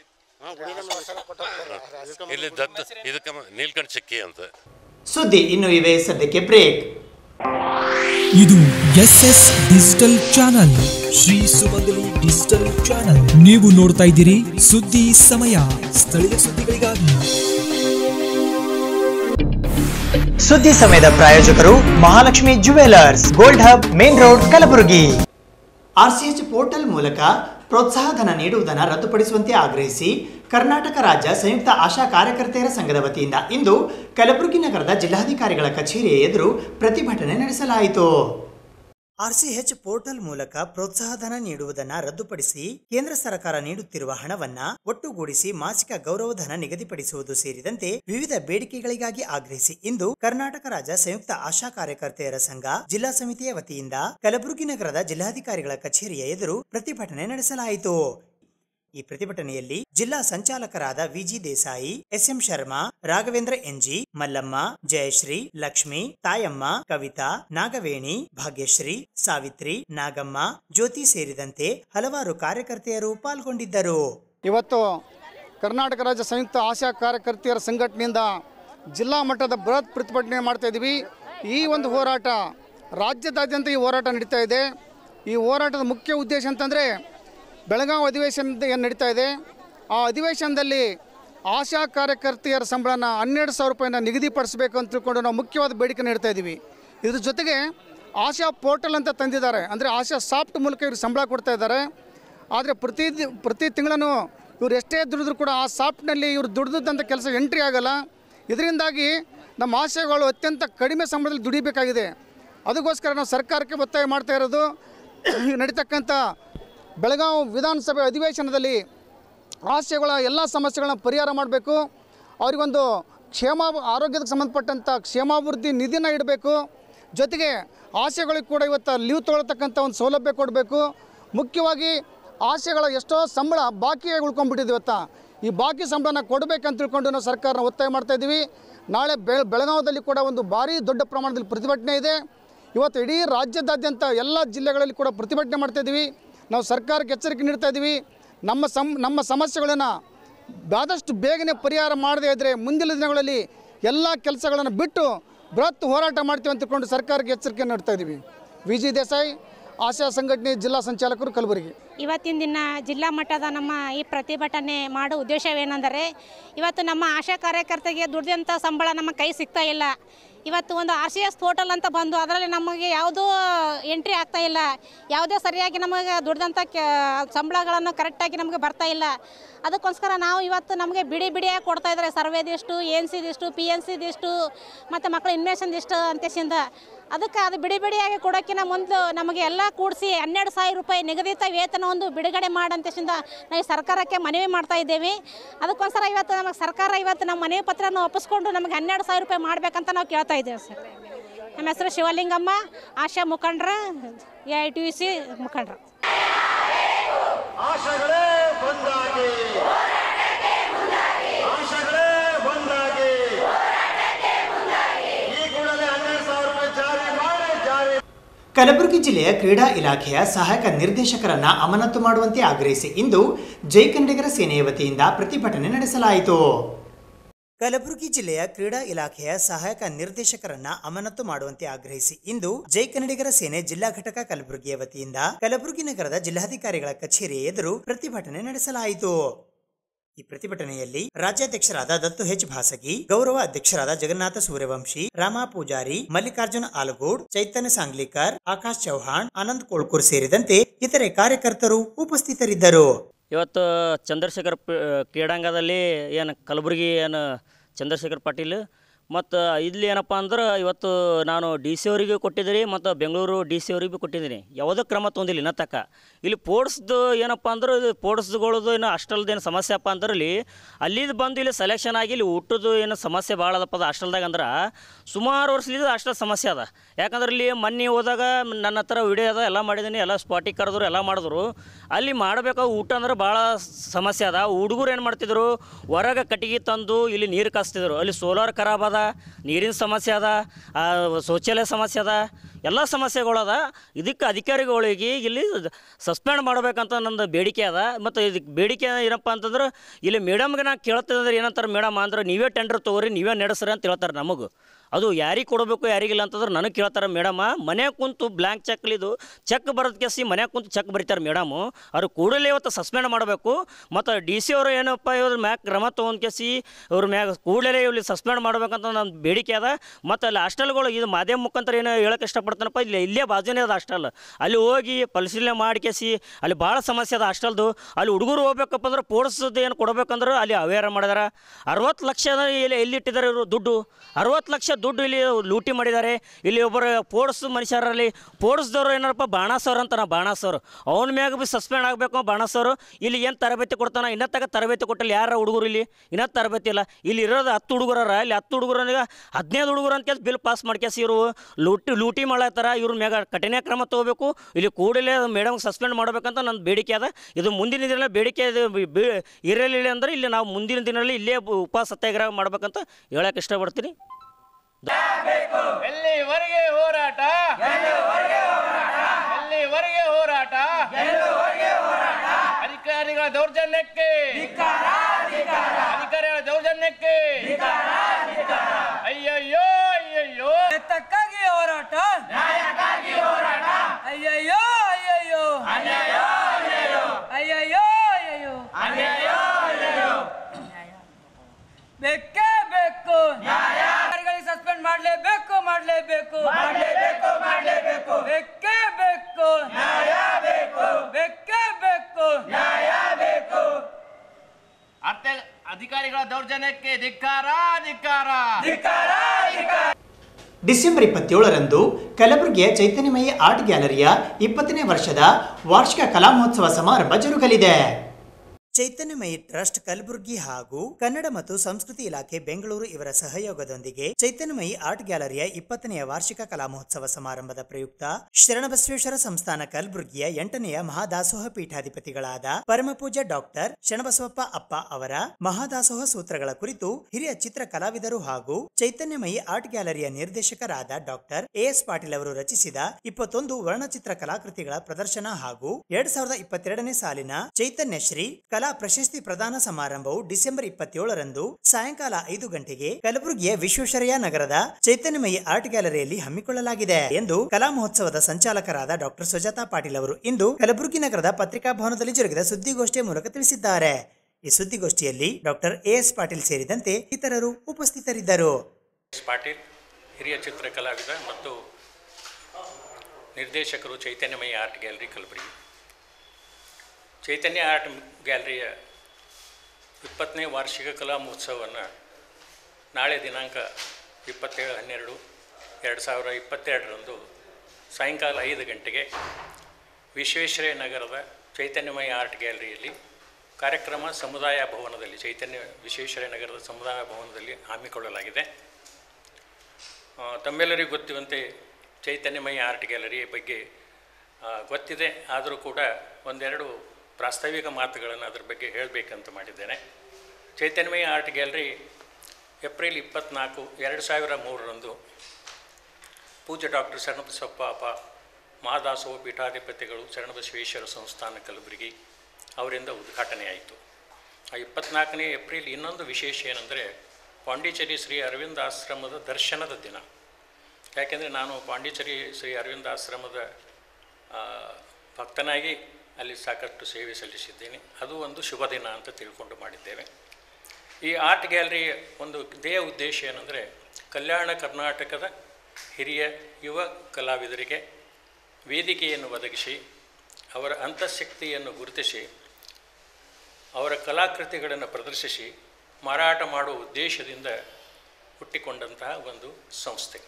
ಇಲ್ಲಿ ದತ್ತ ಇದಕ್ಕೆ ನೀಲ್ಕಂಠ ಚಿಕ್ಕಿ ಅಂತ ಸುದ್ದಿ ಇನ್ನು ಇವೆ ಸದ್ಯಕ್ಕೆ ಬ್ರೇಕ್ ಇದು S S digital channel Shri Sumangali digital channel ನೀವು ನೋಡ್ತಾ ಇದ್ದೀರಿ ಸುದ್ದಿ ಸಮಯ ಸ್ಥಳೀಯ ಸುದ್ದಿಗಳಿಗಾಗಿ ಸುದ್ದಿ ಸಮಯದ ಪ್ರಾಯೋಜಕರು Mahalakshmi jewellers gold hub main road Kalaburagi RCH portal ಮೂಲಕ ಪ್ರೋತ್ಸಾಹಧನ ನೀಡುವುದನ್ನು ರದ್ದುಪಡಿಸುವಂತೆ ಆಗ್ರಹಿಸಿ ಕರ್ನಾಟಕ ರಾಜ್ಯ ಸಂಯುಕ್ತ ಆಶಾ ಕಾರ್ಯಕರ್ತೆಯರ ಸಂಘದ ವತಿಯಿಂದ ಇಂದು ಕಲಬುರಗಿ ನಗರದ ಜಿಲ್ಲಾಧಿಕಾರಿಗಳ ಕಚೇರಿಯ ಎದುರು ಪ್ರತಿಭಟನೆ ನಡೆಸಲಾಯಿತು ಆರ್ಸಿಎಚ್ ಪೋರ್ಟಲ್ ಮೂಲಕ ಪ್ರೋತ್ಸಾಹಧನ ನೀಡುವುದನ್ನು ರದ್ದುಪಡಿಸಿ ಕೇಂದ್ರ ಸರ್ಕಾರ ನೀಡುತ್ತಿರುವ ಹಣವನ್ನ ಒಟ್ಟುಗೂಡಿಸಿ ಮಾಸಿಕ ಗೌರವಧನ ನಿಗದಿಪಡಿಸುವುದು ಸೇರಿದಂತೆ ವಿವಿಧ ಬೇಡಿಕೆಗಳಿಗಾಗಿ ಆಗ್ರಹಿಸಿ ಇಂದು ಕರ್ನಾಟಕ ರಾಜ್ಯ ಸಂಯುಕ್ತ ಆಶಾ ಕಾರ್ಯಕರ್ತೆಯರ ಸಂಘ ಜಿಲ್ಲಾ ಸಮಿತಿಯ ವತಿಯಿಂದ ಕಲಬುರಗಿ ನಗರದ ಜಿಲ್ಲಾಧಿಕಾರಿಗಳ ಕಚೇರಿಯ ಎದುರು ಪ್ರತಿಭಟನೆ ನಡೆಸಲಾಯಿತು ಈ ಪ್ರತಿಭಟನೆಯಲ್ಲಿ ಜಿಲ್ಲಾ ಸಂಚಾಲಕರಾದ VG Desai SM Sharma Raghavendra NG Mallamma Jayashri Lakshmi Tayamma Kavita Nagaveni Bhagyashri Savitri Nagamma Jyoti ಸೇರಿದಂತೆ ಹಲವಾರು ಕಾರ್ಯಕರ್ತೆಯರು ಪಾಲ್ಗೊಂಡಿದ್ದರು ಇವತ್ತು ಕರ್ನಾಟಕ ರಾಜ್ಯ ಸಂಯುಕ್ತ ಆಶಾ ಕಾರ್ಯಕರ್ತೆಯರ ಸಂಘಟನೆಯಿಂದ ಜಿಲ್ಲಾ ಮಟ್ಟದ ಬೃಹತ್ ಪ್ರತಿಭಟನೆ ಮಾಡ್ತಾ ಇದ್ದೀವಿ ಈ ಒಂದು ಹೋರಾಟ ರಾಜ್ಯದಾದ್ಯಂತ ಈ ಹೋರಾಟ ನಡೀತಾ ಇದೆ ಈ ಹೋರಾಟದ ಮುಖ್ಯ ಉದ್ದೇಶ ಅಂತಂದರೆ ಬೆಳಗಾವಿ ಅಧಿವೇಶನ ಏನು ನಡೀತಾ ಇದೆ ಆ ಅಧಿವೇಶನದಲ್ಲಿ ಆಶಾ ಕಾರ್ಯಕರ್ತೆಯರ ಸಂಬಳನ ಹನ್ನೆರಡು ಸಾವಿರ ರೂಪಾಯಿನ ನಿಗದಿಪಡಿಸಬೇಕು ಅಂತ ತಿಳ್ಕೊಂಡು ನಾವು ಮುಖ್ಯವಾದ ಬೇಡಿಕೆ ನೀಡ್ತಾ ಇದ್ದೀವಿ ಇದ್ರ ಜೊತೆಗೆ ಆಶಾ ಪೋರ್ಟಲ್ ಅಂತ ತಂದಿದ್ದಾರೆ ಅಂದರೆ ಆಶಾ ಸಾಫ್ಟ್ ಮೂಲಕ ಇವ್ರಿಗೆ ಸಂಬಳ ಕೊಡ್ತಾ ಇದ್ದಾರೆ ಆದರೆ ಪ್ರತಿ ದಿ- ಪ್ರತಿ ತಿಂಗಳೂ ಇವ್ರು ಎಷ್ಟೇ ದುಡಿದ್ರು ಕೂಡ ಆ ಸಾಫ್ಟ್ನಲ್ಲಿ ಇವ್ರು ದುಡಿದಂಥ ಕೆಲಸ ಎಂಟ್ರಿ ಆಗಲ್ಲ ಇದರಿಂದಾಗಿ ನಮ್ಮ ಆಶಯಗಳು ಅತ್ಯಂತ ಕಡಿಮೆ ಸಂಬಳದಲ್ಲಿ ದುಡಿಬೇಕಾಗಿದೆ ಅದಕ್ಕೋಸ್ಕರ ನಾವು ಸರ್ಕಾರಕ್ಕೆ ಒತ್ತಾಯ ಮಾಡ್ತಾ ಇರೋದು ಈಗ ನಡೀತಕ್ಕಂಥ ಬೆಳಗಾವಿ ವಿಧಾನಸಭೆ ಅಧಿವೇಶನದಲ್ಲಿ ಆಶಯಗಳ ಎಲ್ಲ ಸಮಸ್ಯೆಗಳನ್ನ ಪರಿಹಾರ ಮಾಡಬೇಕು ಅವರಿಗೊಂದು ಕ್ಷೇಮ ಆರೋಗ್ಯಕ್ಕೆ ಸಂಬಂಧಪಟ್ಟಂಥ ಕ್ಷೇಮಾಭಿವೃದ್ಧಿ ನಿಧಿನ ಇಡಬೇಕು ಜೊತೆಗೆ ಆಶೆಗಳಿಗೆ ಕೂಡ ಇವತ್ತು ಲೀವ್ ತೊಗೊಳ್ತಕ್ಕಂಥ ಒಂದು ಸೌಲಭ್ಯ ಕೊಡಬೇಕು ಮುಖ್ಯವಾಗಿ ಆಶೆಗಳ ಎಷ್ಟೋ ಸಂಬಳ ಬಾಕಿಯಾಗಿ ಉಳ್ಕೊಂಡ್ಬಿಟ್ಟಿದೆ ಇವತ್ತು ಈ ಬಾಕಿ ಸಂಬಳನ ಕೊಡಬೇಕಂತ ತಿಳ್ಕೊಂಡು ನಾವು ಸರ್ಕಾರನ ಒತ್ತಾಯ ಮಾಡ್ತಾ ಇದ್ದೀವಿ ನಾಳೆ ಬೆಳ ಬೆಳಗಾವದಲ್ಲಿ ಕೂಡ ಒಂದು ಭಾರಿ ದೊಡ್ಡ ಪ್ರಮಾಣದಲ್ಲಿ ಪ್ರತಿಭಟನೆ ಇದೆ ಇವತ್ತು ಇಡೀ ರಾಜ್ಯದಾದ್ಯಂತ ಎಲ್ಲ ಜಿಲ್ಲೆಗಳಲ್ಲಿ ಕೂಡ ಪ್ರತಿಭಟನೆ ಮಾಡ್ತಾ ಇದ್ದೀವಿ ನಾವು ಸರ್ಕಾರಕ್ಕೆ ಎಚ್ಚರಿಕೆ ನೀಡ್ತಾ ಇದ್ದೀವಿ ನಮ್ಮ ಸಮ್ ನಮ್ಮ ಸಮಸ್ಯೆಗಳನ್ನು ಆದಷ್ಟು ಬೇಗನೆ ಪರಿಹಾರ ಮಾಡದೇ ಇದ್ದರೆ ಮುಂದಿನ ದಿನಗಳಲ್ಲಿ ಎಲ್ಲ ಕೆಲಸಗಳನ್ನು ಬಿಟ್ಟು ಬೃಹತ್ ಹೋರಾಟ ಮಾಡ್ತೀವಿ ಅಂತ ತಿಳ್ಕೊಂಡು ಸರ್ಕಾರಕ್ಕೆ ಎಚ್ಚರಿಕೆ ನೀಡ್ತಾ ಇದ್ದೀವಿ ವಿ ಜಿ ದೇಸಾಯಿ ಆಶಾ ಸಂಘಟನೆ ಜಿಲ್ಲಾ ಸಂಚಾಲಕರು ಕಲಬುರಗಿ ಇವತ್ತಿನ ದಿನ ಜಿಲ್ಲಾ ಮಟ್ಟದ ನಮ್ಮ ಈ ಪ್ರತಿಭಟನೆ ಮಾಡೋ ಉದ್ದೇಶವೇನೆಂದರೆ ಇವತ್ತು ನಮ್ಮ ಆಶಾ ಕಾರ್ಯಕರ್ತರಿಗೆ ದುಡ್ದಂಥ ಸಂಬಳ ನಮ್ಮ ಕೈ ಸಿಗ್ತಾ ಇಲ್ಲ ಇವತ್ತು ಒಂದು ಆರ್ ಸಿ ಎಸ್ ಹೋಟೆಲ್ ಅಂತ ಬಂದು ಅದರಲ್ಲಿ ನಮಗೆ ಯಾವುದೂ ಎಂಟ್ರಿ ಆಗ್ತಾ ಇಲ್ಲ ಯಾವುದೇ ಸರಿಯಾಗಿ ನಮಗೆ ದುಡ್ದಂಥ ಕೆ ಸಂಬಳಗಳನ್ನು ಕರೆಕ್ಟಾಗಿ ನಮಗೆ ಬರ್ತಾ ಇಲ್ಲ ಅದಕ್ಕೋಸ್ಕರ ನಾವು ಇವತ್ತು ನಮಗೆ ಬಿಡಿ ಬಿಡಿಯಾಗಿ ಕೊಡ್ತಾ ಇದ್ದಾರೆ ಸರ್ವೇದಿಷ್ಟು ಎನ್ ಸಿದಿಷ್ಟು ಪಿ ಎನ್ ಸಿದಿಷ್ಟು ಮತ್ತು ಮಕ್ಕಳ ಇನ್ವೆಷನ್ದಿಷ್ಟು ಅಂತೇಸಿಂದ ಅದಕ್ಕೆ ಅದು ಬಿಡಿ ಬಿಡಿಯಾಗಿ ಕೊಡೋಕ್ಕಿಂತ ಮೊದಲು ನಮಗೆ ಎಲ್ಲ ಕೂಡಿಸಿ ಹನ್ನೆರಡು ಸಾವಿರ ರೂಪಾಯಿ ನಿಗದಿತ ವೇತನ ಒಂದು ಬಿಡುಗಡೆ ಮಾಡಂತೇಸಿಂದ ನಾವು ಈ ಸರ್ಕಾರಕ್ಕೆ ಮನವಿ ಮಾಡ್ತಾ ಇದ್ದೇವೆ ಅದಕ್ಕೋಸ್ಕರ ಇವತ್ತು ನಮಗೆ ಸರ್ಕಾರ ಇವತ್ತು ನಮ್ಮ ಮನವಿ ಪತ್ರನ ಒಪ್ಪಿಸ್ಕೊಂಡು ನಮಗೆ ಹನ್ನೆರಡು ಸಾವಿರ ರೂಪಾಯಿ ಮಾಡಬೇಕಂತ ನಾವು ಕೇಳ್ತಾ ಇದ್ದೇವೆ ಸರ್ ನಮ್ಮ ಹೆಸರು ಶಿವಲಿಂಗಮ್ಮ ಆಶಾ ಮುಖಂಡ್ರ A I T U C ಮುಖಂಡ್ರ ಆಶಗಳೇ ಬಂದಾಗಿ ಆಶಗಳೇ ಬಂದಾಗಿ ಈ ಕೂಡಲೇ ಹನ್ನೆರಡು ಸಾವಿರ ರೂಪಾಯಿ ಜಾರಿ ಮಾಡಿ ಜಾರಿ ಕಲಬುರಗಿ ಜಿಲ್ಲೆಯ ಕ್ರೀಡಾ ಇಲಾಖೆಯ ಸಹಾಯಕ ನಿರ್ದೇಶಕರನ್ನ ಅಮಾನತು ಮಾಡುವಂತೆ ಆಗ್ರಹಿಸಿ ಇಂದು ಜೈ ಕನ್ನಡಿಗರ ಸೇನೆಯ ವತಿಯಿಂದ ಪ್ರತಿಭಟನೆ ನಡೆಸಲಾಯಿತು ಕಲಬುರಗಿ ಜಿಲ್ಲೆಯ ಕ್ರೀಡಾ ಇಲಾಖೆಯ ಸಹಾಯಕ ನಿರ್ದೇಶಕರನ್ನ ಅಮಾನತು ಮಾಡುವಂತೆ ಆಗ್ರಹಿಸಿ ಇಂದು ಜೈ ಕನ್ನಡಿಗರ ಸೇನೆ ಜಿಲ್ಲಾ ಘಟಕ ಕಲಬುರಗಿಯ ವತಿಯಿಂದ ಕಲಬುರಗಿ ನಗರದ ಜಿಲ್ಲಾಧಿಕಾರಿಗಳ ಕಚೇರಿಯ ಎದುರು ಪ್ರತಿಭಟನೆ ನಡೆಸಲಾಯಿತು ಈ ಪ್ರತಿಭಟನೆಯಲ್ಲಿ ರಾಜ್ಯಾಧ್ಯಕ್ಷರಾದ ದತ್ತು ಹೆಚ್ ಭಾಸಗಿ ಗೌರವ ಅಧ್ಯಕ್ಷರಾದ ಜಗನ್ನಾಥ ಸೂರ್ಯವಂಶಿ ರಾಮ ಪೂಜಾರಿ ಮಲ್ಲಿಕಾರ್ಜುನ ಆಲಗೂಡ್ ಚೈತನ್ಯ ಸಾಂಗ್ಲಿಕರ್ ಆಕಾಶ್ ಚೌಹಾಣ್ ಆನಂದ್ ಕೋಳ್ಕೂರ್ ಸೇರಿದಂತೆ ಇತರೆ ಕಾರ್ಯಕರ್ತರು ಉಪಸ್ಥಿತರಿದ್ದರು ಇವತ್ತು ಚಂದ್ರಶೇಖರ್ ಪ- ಕ್ರೀಡಾಂಗಣದಲ್ಲಿ ಏನು ಕಲಬುರಗಿ ಏನು ಚಂದ್ರಶೇಖರ್ ಪಾಟೀಲ್ ಮತ್ತು ಇಲ್ಲಿ ಏನಪ್ಪ ಅಂದ್ರೆ ಇವತ್ತು ನಾನು ಡಿ ಸಿ ಅವರಿಗೆ ಕೊಟ್ಟಿದ್ದೀನಿ ಮತ್ತು ಬೆಂಗಳೂರು ಡಿ ಸಿ ಅವರಿಗೆ ಕೊಟ್ಟಿದ್ದೀನಿ ಯಾವುದೇ ಕ್ರಮ ತೊಗೊಂಡಿಲ್ಲ ಇನ್ನೂ ತಕ್ಕ ಇಲ್ಲಿ ಪೋರ್ಟ್ಸ್ದು ಏನಪ್ಪ ಅಂದ್ರೆ ಇದು ಪೋರ್ಟ್ಸ್ಗಳದ್ದು ಏನು ಅಷ್ಟಲ್ದು ಏನು ಸಮಸ್ಯೆ ಅಪ್ಪ ಅಂದ್ರೆ ಇಲ್ಲಿ ಅಲ್ಲಿದ್ದು ಬಂದು ಇಲ್ಲಿ ಸೆಲೆಕ್ಷನ್ ಆಗಿ ಇಲ್ಲಿ ಊಟದ್ದು ಏನು ಸಮಸ್ಯೆ ಭಾಳ ಅದಪ್ಪ ಅದು ಹಾಸ್ಟೆಲ್ದಾಗ ಅಂದ್ರೆ ಸುಮಾರು ವರ್ಷದಿಂದ ಹಾಸ್ಟೆಲ್ ಸಮಸ್ಯೆ ಅದ ಯಾಕಂದ್ರೆ ಇಲ್ಲಿ ಮೊನ್ನೆ ಹೋದಾಗ ನನ್ನ ಹತ್ರ ವಿಡಿಯೋ ಅದ ಎಲ್ಲ ಮಾಡಿದ್ದೀನಿ ಎಲ್ಲ ಸ್ಪಾಟಿಗೆ ಕರೆದ್ರು ಎಲ್ಲ ಮಾಡಿದ್ರು ಅಲ್ಲಿ ಮಾಡಬೇಕು ಊಟ ಅಂದ್ರೆ ಭಾಳ ಸಮಸ್ಯೆ ಅದ ಹುಡುಗರು ಏನು ಮಾಡ್ತಿದ್ರು ಹೊರಗೆ ಕಟ್ಟಿಗೆ ತಂದು ಇಲ್ಲಿ ನೀರು ಕಾಸ್ತಿದ್ರು ಅಲ್ಲಿ ಸೋಲಾರ್ ಖರಾಬ್ ಅದ ನೀರಿನ ಸಮಸ್ಯೆ ಅದ ಆ, ಶೌಚಾಲಯ ಸಮಸ್ಯೆ ಅದ ಎಲ್ಲ ಸಮಸ್ಯೆಗಳದ ಇದಕ್ಕೆ ಅಧಿಕಾರಿಗಳಿಗೆ ಇಲ್ಲಿ ಸಸ್ಪೆಂಡ್ ಮಾಡ್ಬೇಕಂತ ನಂದು ಬೇಡಿಕೆ ಅದ ಮತ್ತು ಇದಕ್ಕೆ ಬೇಡಿಕೆ ಏನಪ್ಪ ಅಂತಂದ್ರೆ ಇಲ್ಲಿ ಮೇಡಮ್ಗೆ ನಾ ಕೇಳ್ತಿದ್ರೆ ಏನಂತಾರೆ ಮೇಡಮ್ ಅಂದ್ರೆ ನೀವೇ ಟೆಂಡರ್ ತೊಗೋರಿ ನೀವೇ ನಡೆಸ್ರಿ ಅಂತ ಹೇಳ್ತಾರೆ ನಮಗೆ ಅದು ಯಾರಿಗೆ ಕೊಡಬೇಕು ಯಾರಿಗಿಲ್ಲ ಅಂತಂದ್ರೆ ನನಗೆ ಕೇಳ್ತಾರೆ ಮೇಡಮ ಮನ್ಯಾಗ ಕುಂತು ಬ್ಲ್ಯಾಂಕ್ ಚೆಕ್ಲಿದು ಚೆಕ್ ಬರೋದ್ ಕೇಸಿ ಮನ್ಯಾಗ ಕುಂತು ಚೆಕ್ ಬರೀತಾರೆ ಮೇಡಮು ಅವ್ರು ಕೂಡಲೇ ಇವತ್ತು ಸಸ್ಪೆಂಡ್ ಮಾಡಬೇಕು ಮತ್ತು ಡಿ ಸಿ ಅವರು ಏನಪ್ಪ ಇವ್ರ ಮ್ಯಾಗ ಕ್ರಮ ತೊಗೊಂಡ್ ಕೇಸಿ ಇವ್ರ ಮ್ಯಾಗ ಕೂಡಲೇ ಇಲ್ಲಿ ಸಸ್ಪೆಂಡ್ ಮಾಡ್ಬೇಕಂತ ನನ್ನ ಬೇಡಿಕೆ ಅದ ಮತ್ತು ಅಲ್ಲಿ ಹಾಸ್ಟೆಲ್ಗಳು ಇದು ಮಾಧ್ಯಮ ಮುಖಾಂತರ ಏನು ಹೇಳಕ್ಕೆ ಇಷ್ಟಪಡ್ತಾನಪ್ಪ ಇಲ್ಲಿ ಇಲ್ಲೇ ಬಾಜುನೇ ಅದ ಹಾಸ್ಟೆಲ್ ಅಲ್ಲಿ ಹೋಗಿ ಪರಿಶೀಲನೆ ಮಾಡಿ ಕೇಸಿ ಅಲ್ಲಿ ಭಾಳ ಸಮಸ್ಯೆ ಅದ ಹಾಸ್ಟೆಲ್ದು ಅಲ್ಲಿ ಹುಡುಗರು ಹೋಗ್ಬೇಕಪ್ಪ ಅಂದ್ರೆ ಪೋರ್ಟ್ಸ್ದು ಏನು ಕೊಡ್ಬೇಕಂದ್ರೆ ಅಲ್ಲಿ ಅವೇರ್ ಮಾಡಿದಾರೆ ಅರವತ್ತು ಲಕ್ಷ ಇಲ್ಲಿ ಎಲ್ಲಿಟ್ಟಿದ್ದಾರೆ ಇವರು ದುಡ್ಡು ಅರವತ್ತು ಲಕ್ಷ ದುಡ್ಡು ಇಲ್ಲಿ ಲೂಟಿ ಮಾಡಿದ್ದಾರೆ ಇಲ್ಲಿ ಒಬ್ಬರು ಪೋರ್ಟ್ಸ್ ಮನುಷ್ಯರಲ್ಲಿ ಪೋರ್ಟ್ಸ್ದವ್ರು ಏನಪ್ಪ ಬಾಣಾಸವ್ರು ಅಂತಾನ ಬಾಣಾಸವ್ರು ಅವನ ಮ್ಯಾಗ ಬಿ ಸಸ್ಪೆಂಡ್ ಆಗಬೇಕು ಬಾಣಾಸವ್ರು ಇಲ್ಲಿ ಏನು ತರಬೇತಿ ಕೊಡ್ತಾನ ಇನ್ನೂ ತಗ ತರಬೇತಿ ಕೊಟ್ಟಿಲ್ಲ ಯಾರ ಹುಡುಗರು ಇಲ್ಲಿ ಇನ್ನೂ ತರಬೇತಿ ಇಲ್ಲ ಇಲ್ಲಿ ಇರೋದು ಹತ್ತು ಹುಡುಗರ ಇಲ್ಲಿ ಹತ್ತು ಹುಡುಗರಿಗೆ ಹದಿನೈದು ಹುಡುಗರು ಅಂತ ಬಿಲ್ ಪಾಸ್ ಮಾಡ್ಕೇಸಿ ಇವರು ಲೂಟಿ ಲೂಟಿ ಮಾಡತ್ತಾರ ಇವ್ರ ಮ್ಯಾಗ ಕಠಿಣ ಕ್ರಮ ತಗೋಬೇಕು ಇಲ್ಲಿ ಕೂಡಲೇ ಮೇಡಮ್ ಸಸ್ಪೆಂಡ್ ಮಾಡ್ಬೇಕಂತ ನನ್ನ ಬೇಡಿಕೆ ಅದ ಇದು ಮುಂದಿನ ದಿನ ಬೇಡಿಕೆ ಇದು ಬಿ- ಬಿ- ಇರಲಿಲ್ಲ ಅಂದ್ರೆ ಇಲ್ಲಿ ನಾವು ಮುಂದಿನ ದಿನದಲ್ಲಿ ಇಲ್ಲೇ ಉಪವಾಸ ಸತ್ಯಾಗ್ರಹ ಮಾಡ್ಬೇಕಂತ ಹೇಳಕ್ಕೆ ಇಷ್ಟಪಡ್ತೀನಿ ಎಲ್ಲಿವರೆಗೆ ಹೋರಾಟ ಎಲ್ಲಿವರೆಗೆ ಹೋರಾಟ ಅಧಿಕಾರಿಗಳ ದೌರ್ಜನ್ಯಕ್ಕೆ ಅಧಿಕಾರಿಗಳ ದೌರ್ಜನ್ಯಕ್ಕೆ ಅಯ್ಯಯ್ಯೋ ಅಯ್ಯಯ್ಯೋ ತಕ್ಕಾಗಿ ಹೋರಾಟ ನ್ಯಾಯಕ್ಕಾಗಿ ಹೋರಾಟ ಅಯ್ಯಯ್ಯೋ ಅಯ್ಯಯ್ಯೋ ಅಯ್ಯಯ್ಯೋ ಅಯ್ಯಯ್ಯೋ ಅಯ್ಯಯ್ಯೋ ಅಯ್ಯಯ್ಯೋ ಅಯ್ಯಯ್ಯೋ ಅಯ್ಯಯ್ಯೋ ಬೇಕೇ ಬೇಕು ನ್ಯಾಯಗಳಿಗೆ ಸಸ್ಪೆಂಡ್ ಮಾಡಲೇಬೇಕು ಮಾಡಲೇಬೇಕು ಮಾಡಲೇಬೇಕು ಮಾಡಲೇಬೇಕು ಬೇಕೇ ಬೇಕು ನ್ಯಾಯ ಬೇಕು ಬೇಕೇ ಬೇಕು ನ್ಯಾಯ ಬೇಕು ಅರ್ಥ ಅಧಿಕಾರಿಗಳ ದೌರ್ಜನ್ಯಕ್ಕೆ ಧಿಕ್ಕಾರ ಧಿಕ್ಕಾರ ಡಿಸೆಂಬರ್ ಇಪ್ಪತ್ತೇಳರಂದು ಕಲಬುರಗಿಯ ಚೈತನ್ಯಮಯಿ ಆರ್ಟ್ ಗ್ಯಾಲರಿಯ ಇಪ್ಪತ್ತನೇ ವರ್ಷದ ವಾರ್ಷಿಕ ಕಲಾ ಮಹೋತ್ಸವ ಸಮಾರಂಭ ಜರುಗಲಿದೆ ಚೈತನ್ಯಮಯಿ ಟ್ರಸ್ಟ್ ಕಲಬುರಗಿ ಹಾಗೂ ಕನ್ನಡ ಮತ್ತು ಸಂಸ್ಕೃತಿ ಇಲಾಖೆ ಬೆಂಗಳೂರು ಇವರ ಸಹಯೋಗದೊಂದಿಗೆ ಚೈತನ್ಯಮಯಿ ಆರ್ಟ್ ಗ್ಯಾಲರಿಯ ಇಪ್ಪತ್ತನೆಯ ವಾರ್ಷಿಕ ಕಲಾ ಮಹೋತ್ಸವ ಸಮಾರಂಭದ ಪ್ರಯುಕ್ತ ಶರಣಬಸವೇಶ್ವರ ಸಂಸ್ಥಾನ ಕಲಬುರಗಿಯ ಎಂಟನೆಯ ಮಹಾದಾಸೋಹ ಪೀಠಾಧಿಪತಿಗಳಾದ ಪರಮಪೂಜ್ಯ ಡಾಕ್ಟರ್ ಶರಣಬಸವಪ್ಪ ಅಪ್ಪ ಅವರ ಮಹಾದಾಸೋಹ ಸೂತ್ರಗಳ ಕುರಿತು ಹಿರಿಯ ಚಿತ್ರ ಕಲಾವಿದರು ಹಾಗೂ ಚೈತನ್ಯಮಯಿ ಆರ್ಟ್ ಗ್ಯಾಲರಿಯ ನಿರ್ದೇಶಕರಾದ ಡಾಕ್ಟರ್ ಎಎಸ್ ಪಾಟೀಲ್ ಅವರು ರಚಿಸಿದ ಇಪ್ಪತ್ತೊಂದು ವರ್ಣಚಿತ್ರ ಕಲಾಕೃತಿಗಳ ಪ್ರದರ್ಶನ ಹಾಗೂ ಎರಡ್ ಸಾವಿರದ ಇಪ್ಪತ್ತೆರಡನೇ ಸಾಲಿನ ಚೈತನ್ಯ ಶ್ರೀ ಕಲಾ ಪ್ರಶಸ್ತಿ ಪ್ರದಾನ ಸಮಾರಂಭವು ಡಿಸೆಂಬರ್ ಇಪ್ಪತ್ತೇಳರಂದು ಸಾಯಂಕಾಲ ಐದು ಗಂಟೆಗೆ ಕಲಬುರಗಿಯ ವಿಶ್ವೇಶ್ವರಯ್ಯ ನಗರದ ಚೈತನ್ಯಮಯಿ ಆರ್ಟ್ ಗ್ಯಾಲರಿಯಲ್ಲಿ ಹಮ್ಮಿಕೊಳ್ಳಲಾಗಿದೆ ಎಂದು ಕಲಾ ಮಹೋತ್ಸವದ ಸಂಚಾಲಕರಾದ ಡಾಕ್ಟರ್ ಸುಜಾತಾ ಪಾಟೀಲ್ ಅವರು ಇಂದು ಕಲಬುರಗಿ ನಗರದ ಪತ್ರಿಕಾ ಭವನದಲ್ಲಿ ಜರುಗಿದ ಸುದ್ದಿಗೋಷ್ಠಿಯ ಮೂಲಕ ತಿಳಿಸಿದ್ದಾರೆ ಈ ಸುದ್ದಿಗೋಷ್ಠಿಯಲ್ಲಿ ಡಾಕ್ಟರ್ ಎಎಸ್ ಪಾಟೀಲ್ ಸೇರಿದಂತೆ ಇತರರು ಉಪಸ್ಥಿತರಿದ್ದರು ಎಸ್ ಪಾಟೀಲ್ ಹಿರಿಯ ಚಿತ್ರ ಕಲಾವಿದ ಮತ್ತು ನಿರ್ದೇಶಕರು ಚೈತನ್ಯಮಯ art gallery Kalaburagi Chaitanya art ಗ್ಯಾಲರಿಯ ಇಪ್ಪತ್ತನೇ ವಾರ್ಷಿಕ ಕಲಾ ಮಹೋತ್ಸವವನ್ನು ನಾಳೆ ದಿನಾಂಕ ಇಪ್ಪತ್ತೇಳು ಹನ್ನೆರಡು ಎರಡು ಸಾವಿರ ಇಪ್ಪತ್ತೆರಡರಂದು ಸಾಯಂಕಾಲ ಐದು ಗಂಟೆಗೆ ವಿಶ್ವೇಶ್ವರಯ್ಯ ನಗರದ ಚೈತನ್ಯಮಯ ಆರ್ಟ್ ಗ್ಯಾಲರಿಯಲ್ಲಿ ಕಾರ್ಯಕ್ರಮ ಸಮುದಾಯ ಭವನದಲ್ಲಿ ಚೈತನ್ಯ ವಿಶ್ವೇಶ್ವರಯ್ಯ ನಗರದ ಸಮುದಾಯ ಭವನದಲ್ಲಿ ಹಮ್ಮಿಕೊಳ್ಳಲಾಗಿದೆ ಆ, ತಮ್ಮೆಲ್ಲರಿಗೂ ಗೊತ್ತಿರುವಂತೆ ಚೈತನ್ಯಮಯ ಆರ್ಟ್ ಗ್ಯಾಲರಿ ಬಗ್ಗೆ ಆ, ಗೊತ್ತಿದೆ ಆದರೂ ಕೂಡ ಒಂದೆರಡು ಪ್ರಾಸ್ತಾವಿಕ ಮಾತುಗಳನ್ನು ಅದ್ರ ಬಗ್ಗೆ ಹೇಳಬೇಕಂತ ಮಾಡಿದ್ದೇನೆ ಚೈತನ್ಯಮಯ ಆರ್ಟ್ ಗ್ಯಾಲರಿ ಏಪ್ರಿಲ್ ಇಪ್ಪತ್ತ್ನಾಲ್ಕು ಎರಡು ಸಾವಿರ ಮೂರರಂದು ಪೂಜ್ಯ ಡಾಕ್ಟರ್ ಶರಣಬಸವಪ್ಪ ಅಪ್ಪ ಮಹಾದಾಸೋಹ ಪೀಠಾಧಿಪತಿಗಳು ಶರಣಬಸವೇಶ್ವರ ಸಂಸ್ಥಾನ ಕಲಬುರಗಿ ಅವರಿಂದ ಉದ್ಘಾಟನೆಯಾಯಿತು ಆ ಇಪ್ಪತ್ನಾಲ್ಕನೇ ಏಪ್ರಿಲ್ ಇನ್ನೊಂದು ವಿಶೇಷ ಏನಂದರೆ ಪಾಂಡಿಚೇರಿ ಶ್ರೀ ಅರವಿಂದ ಆಶ್ರಮದ ದರ್ಶನದ ದಿನ ಯಾಕೆಂದರೆ ನಾನು ಪಾಂಡಿಚೇರಿ ಶ್ರೀ ಅರವಿಂದ ಆಶ್ರಮದ ಆ, ಭಕ್ತನಾಗಿ ಅಲ್ಲಿ ಸಾಕಷ್ಟು ಸೇವೆ ಸಲ್ಲಿಸಿದ್ದೇನೆ ಅದು ಒಂದು ಶುಭ ದಿನ ಅಂತ ತಿಳ್ಕೊಂಡು ಮಾಡಿದ್ದೇವೆ ಈ ಆರ್ಟ್ ಗ್ಯಾಲರಿ ಒಂದು ಧ್ಯೇಯ ಉದ್ದೇಶ ಏನಂದರೆ ಕಲ್ಯಾಣ ಕರ್ನಾಟಕದ ಹಿರಿಯ ಯುವ ಕಲಾವಿದರಿಗೆ ವೇದಿಕೆಯನ್ನು ಒದಗಿಸಿ ಅವರ ಅಂತಃಶಕ್ತಿಯನ್ನು ಗುರುತಿಸಿ ಅವರ ಕಲಾಕೃತಿಗಳನ್ನು ಪ್ರದರ್ಶಿಸಿ ಮಾರಾಟ ಮಾಡುವ ಉದ್ದೇಶದಿಂದ ಹುಟ್ಟಿಕೊಂಡಂತಹ ಒಂದು ಸಂಸ್ಥೆ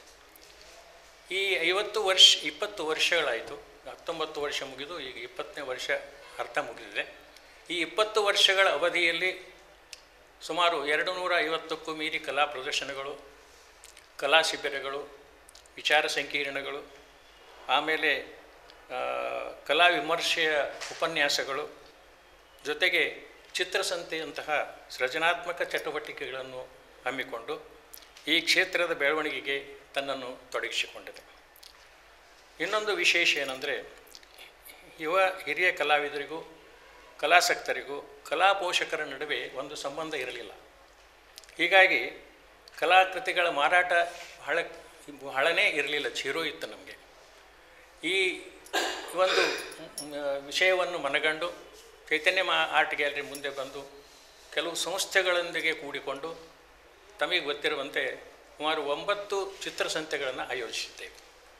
ಈ ಐವತ್ತು ವರ್ಷ ಇಪ್ಪತ್ತು ವರ್ಷಗಳಾಯಿತು ಹತ್ತೊಂಬತ್ತು ವರ್ಷ ಮುಗಿದು ಈಗ ಇಪ್ಪತ್ತನೇ ವರ್ಷ ಅರ್ಥ ಮುಗಿದಿದೆ ಈ ಇಪ್ಪತ್ತು ವರ್ಷಗಳ ಅವಧಿಯಲ್ಲಿ ಸುಮಾರು ಎರಡು ನೂರ ಐವತ್ತಕ್ಕೂ ಮೀರಿ ಕಲಾ ಪ್ರದರ್ಶನಗಳು ಕಲಾ ಶಿಬಿರಗಳು ವಿಚಾರ ಸಂಕಿರಣಗಳು ಆಮೇಲೆ ಆ, ಕಲಾ ವಿಮರ್ಶೆಯ ಉಪನ್ಯಾಸಗಳು ಜೊತೆಗೆ ಚಿತ್ರಸಂತೆಯಂತಹ ಸೃಜನಾತ್ಮಕ ಚಟುವಟಿಕೆಗಳನ್ನು ಹಮ್ಮಿಕೊಂಡು ಈ ಕ್ಷೇತ್ರದ ಬೆಳವಣಿಗೆಗೆ ತನ್ನನ್ನು ತೊಡಗಿಸಿಕೊಂಡಿದೆ ಇನ್ನೊಂದು ವಿಶೇಷ ಏನಂದರೆ ಯುವ ಹಿರಿಯ ಕಲಾವಿದರಿಗೂ ಕಲಾಸಕ್ತರಿಗೂ ಕಲಾ ಪೋಷಕರ ನಡುವೆ ಒಂದು ಸಂಬಂಧ ಇರಲಿಲ್ಲ ಹೀಗಾಗಿ ಕಲಾಕೃತಿಗಳ ಮಾರಾಟ ಬಹಳ ಬಹಳನೇ ಇರಲಿಲ್ಲ ಜೀರೋ ಇತ್ತು ನಮಗೆ ಈ ಒಂದು ಮ್, ವಿಷಯವನ್ನು ಮನಗಂಡು ಚೈತನ್ಯ ಮಾ ಆರ್ಟ್ ಗ್ಯಾಲರಿ ಮುಂದೆ ಬಂದು ಕೆಲವು ಸಂಸ್ಥೆಗಳೊಂದಿಗೆ ಕೂಡಿಕೊಂಡು ತಮಗೆ ಗೊತ್ತಿರುವಂತೆ ಸುಮಾರು ಒಂಬತ್ತು ಚಿತ್ರಸಂತೆಗಳನ್ನು ಆಯೋಜಿಸಿದ್ದೇವೆ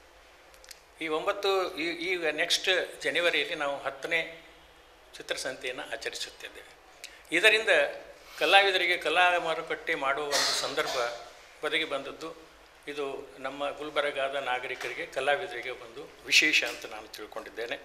ಈ ಒಂಬತ್ತು ಈ ಈಗ ನೆಕ್ಸ್ಟ್ ಜನವರಿಯಲ್ಲಿ ನಾವು ಹತ್ತನೇ ಚಿತ್ರಸಂತೆಯನ್ನು ಆಚರಿಸುತ್ತಿದ್ದೇವೆ ಇದರಿಂದ ಕಲಾವಿದರಿಗೆ ಕಲಾ ಮಾರುಕಟ್ಟೆ ಮಾಡುವ ಒಂದು ಸಂದರ್ಭ ಒದಗಿ ಬಂದದ್ದು ಇದು ನಮ್ಮ ಗುಲ್ಬರ್ಗಾದ ನಾಗರಿಕರಿಗೆ ಕಲಾವಿದರಿಗೆ ಒಂದು ವಿಶೇಷ ಅಂತ ನಾನು ತಿಳ್ಕೊಂಡಿದ್ದೇನೆ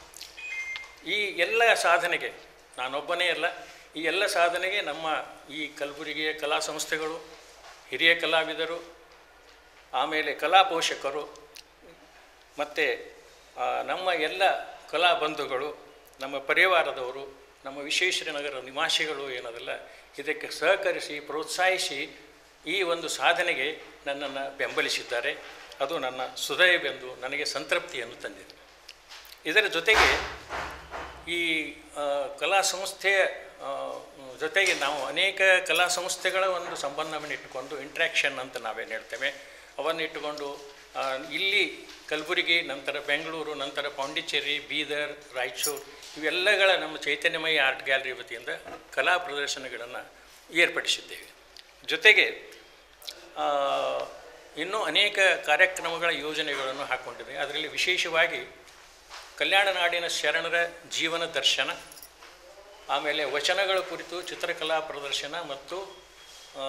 ಈ ಎಲ್ಲ ಸಾಧನೆಗೆ ನಾನೊಬ್ಬನೇ ಅಲ್ಲ ಈ ಎಲ್ಲ ಸಾಧನೆಗೆ ನಮ್ಮ ಈ ಕಲಬುರಗಿಯ ಕಲಾ ಸಂಸ್ಥೆಗಳು ಹಿರಿಯ ಕಲಾವಿದರು ಆಮೇಲೆ ಕಲಾ ಪೋಷಕರು ಮತ್ತು ನಮ್ಮ ಎಲ್ಲ ಕಲಾ ಬಂಧುಗಳು ನಮ್ಮ ಪರಿವಾರದವರು ನಮ್ಮ ವಿಶ್ವೇಶ್ವರ ನಗರ ನಿವಾಸಿಗಳು ಏನದಲ್ಲ ಇದಕ್ಕೆ ಸಹಕರಿಸಿ ಪ್ರೋತ್ಸಾಹಿಸಿ ಈ ಒಂದು ಸಾಧನೆಗೆ ನನ್ನನ್ನು ಬೆಂಬಲಿಸಿದ್ದಾರೆ ಅದು ನನ್ನ ಸುದಯವೆಂದು ನನಗೆ ಸಂತೃಪ್ತಿಯನ್ನು ತಂದಿದೆ ಇದರ ಜೊತೆಗೆ ಈ ಆ, ಕಲಾ ಸಂಸ್ಥೆಯ ಆ, ಜೊತೆಗೆ ನಾವು ಅನೇಕ ಕಲಾ ಸಂಸ್ಥೆಗಳ ಒಂದು ಸಂಬಂಧವನ್ನು ಇಟ್ಟುಕೊಂಡು ಇಂಟ್ರ್ಯಾಕ್ಷನ್ ಅಂತ ನಾವೇನು ಹೇಳ್ತೇವೆ ಅವನ್ನು ಇಟ್ಟುಕೊಂಡು ಆ, ಇಲ್ಲಿ ಕಲಬುರಗಿ ನಂತರ ಬೆಂಗಳೂರು ನಂತರ ಪಾಂಡಿಚೇರಿ ಬೀದರ್ ರಾಯಚೂರು ಇವೆಲ್ಲಗಳ ನಮ್ಮ ಚೈತನ್ಯಮಯ ಆರ್ಟ್ ಗ್ಯಾಲರಿ ವತಿಯಿಂದ ಕಲಾ ಪ್ರದರ್ಶನಗಳನ್ನು ಏರ್ಪಡಿಸಿದ್ದೇವೆ ಜೊತೆಗೆ ಆ, ಇನ್ನೂ ಅನೇಕ ಕಾರ್ಯಕ್ರಮಗಳ ಯೋಜನೆಗಳನ್ನು ಹಾಕ್ಕೊಂಡಿದೆ ಅದರಲ್ಲಿ ವಿಶೇಷವಾಗಿ ಕಲ್ಯಾಣ ನಾಡಿನ ಶರಣರ ಜೀವನ ದರ್ಶನ ಆಮೇಲೆ ವಚನಗಳ ಕುರಿತು ಚಿತ್ರಕಲಾ ಪ್ರದರ್ಶನ ಮತ್ತು ಆ,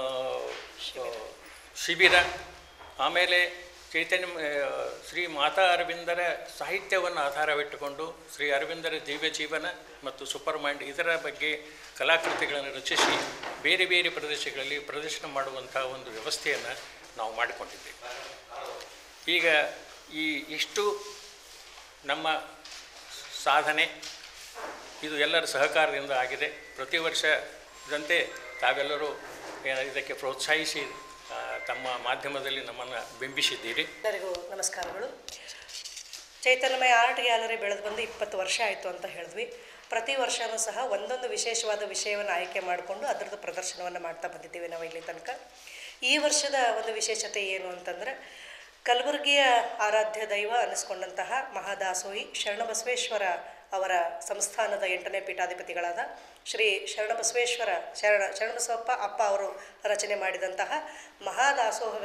ಶಿಬಿರ ಆಮೇಲೆ ಚೈತನ್ಯ ಆ, ಶ್ರೀ ಮಾತಾ ಅರವಿಂದರ ಸಾಹಿತ್ಯವನ್ನು ಆಧಾರವಿಟ್ಟುಕೊಂಡು ಶ್ರೀ ಅರವಿಂದರ ದಿವ್ಯ ಜೀವನ ಮತ್ತು ಸೂಪರ್ ಮೈಂಡ್ ಇದರ ಬಗ್ಗೆ ಕಲಾಕೃತಿಗಳನ್ನು ರಚಿಸಿ ಬೇರೆ ಬೇರೆ ಪ್ರದೇಶಗಳಲ್ಲಿ ಪ್ರದರ್ಶನ ಮಾಡುವಂಥ ಒಂದು ವ್ಯವಸ್ಥೆಯನ್ನು ನಾವು ಮಾಡಿಕೊಂಡಿದ್ದೇವೆ ಈಗ ಈ ಇಷ್ಟು ನಮ್ಮ ಸಾಧನೆ ಇದು ಎಲ್ಲರ ಸಹಕಾರದಿಂದ ಆಗಿದೆ ಪ್ರತಿ ವರ್ಷದಂತೆ ತಾವೆಲ್ಲರೂ ಏ- ಇದಕ್ಕೆ ಪ್ರೋತ್ಸಾಹಿಸಿ ಆ, ತಮ್ಮ ಮಾಧ್ಯಮದಲ್ಲಿ ನಮ್ಮನ್ನು ಬಿಂಬಿಸಿದ್ದೀರಿ ಎಲ್ಲರಿಗೂ ನಮಸ್ಕಾರಗಳು ಚೈತನ್ಯಮಯ ಆರ್ಟ್ ಗ್ಯಾಲರಿ ಬೆಳೆದು ಬಂದು ಇಪ್ಪತ್ತು ವರ್ಷ ಆಯಿತು ಅಂತ ಹೇಳಿದ್ವಿ ಪ್ರತಿ ವರ್ಷವೂ ಸಹ ಒಂದೊಂದು ವಿಶೇಷವಾದ ವಿಷಯವನ್ನು ಆಯ್ಕೆ ಮಾಡಿಕೊಂಡು ಅದರದ್ದು ಪ್ರದರ್ಶನವನ್ನು ಮಾಡ್ತಾ ಬಂದಿದ್ದೀವಿ ನಾವು ಇಲ್ಲಿ ತನಕ ಈ ವರ್ಷದ ಒಂದು ವಿಶೇಷತೆ ಏನು ಅಂತಂದರೆ ಕಲಬುರಗಿಯ ಆರಾಧ್ಯ ದೈವ ಅನ್ನಿಸ್ಕೊಂಡಂತಹ ಮಹಾದಾಸೋಹಿ ಶರಣಬಸವೇಶ್ವರ ಅವರ ಸಂಸ್ಥಾನದ ಎಂಟನೇ ಪೀಠಾಧಿಪತಿಗಳಾದ ಶ್ರೀ ಶರಣಬಸವೇಶ್ವರ ಶರಣ ಶರಣಬಸವಪ್ಪ ಅಪ್ಪ ಅವರು ರಚನೆ ಮಾಡಿದಂತಹ ಮಹಾದಾಸೋಹ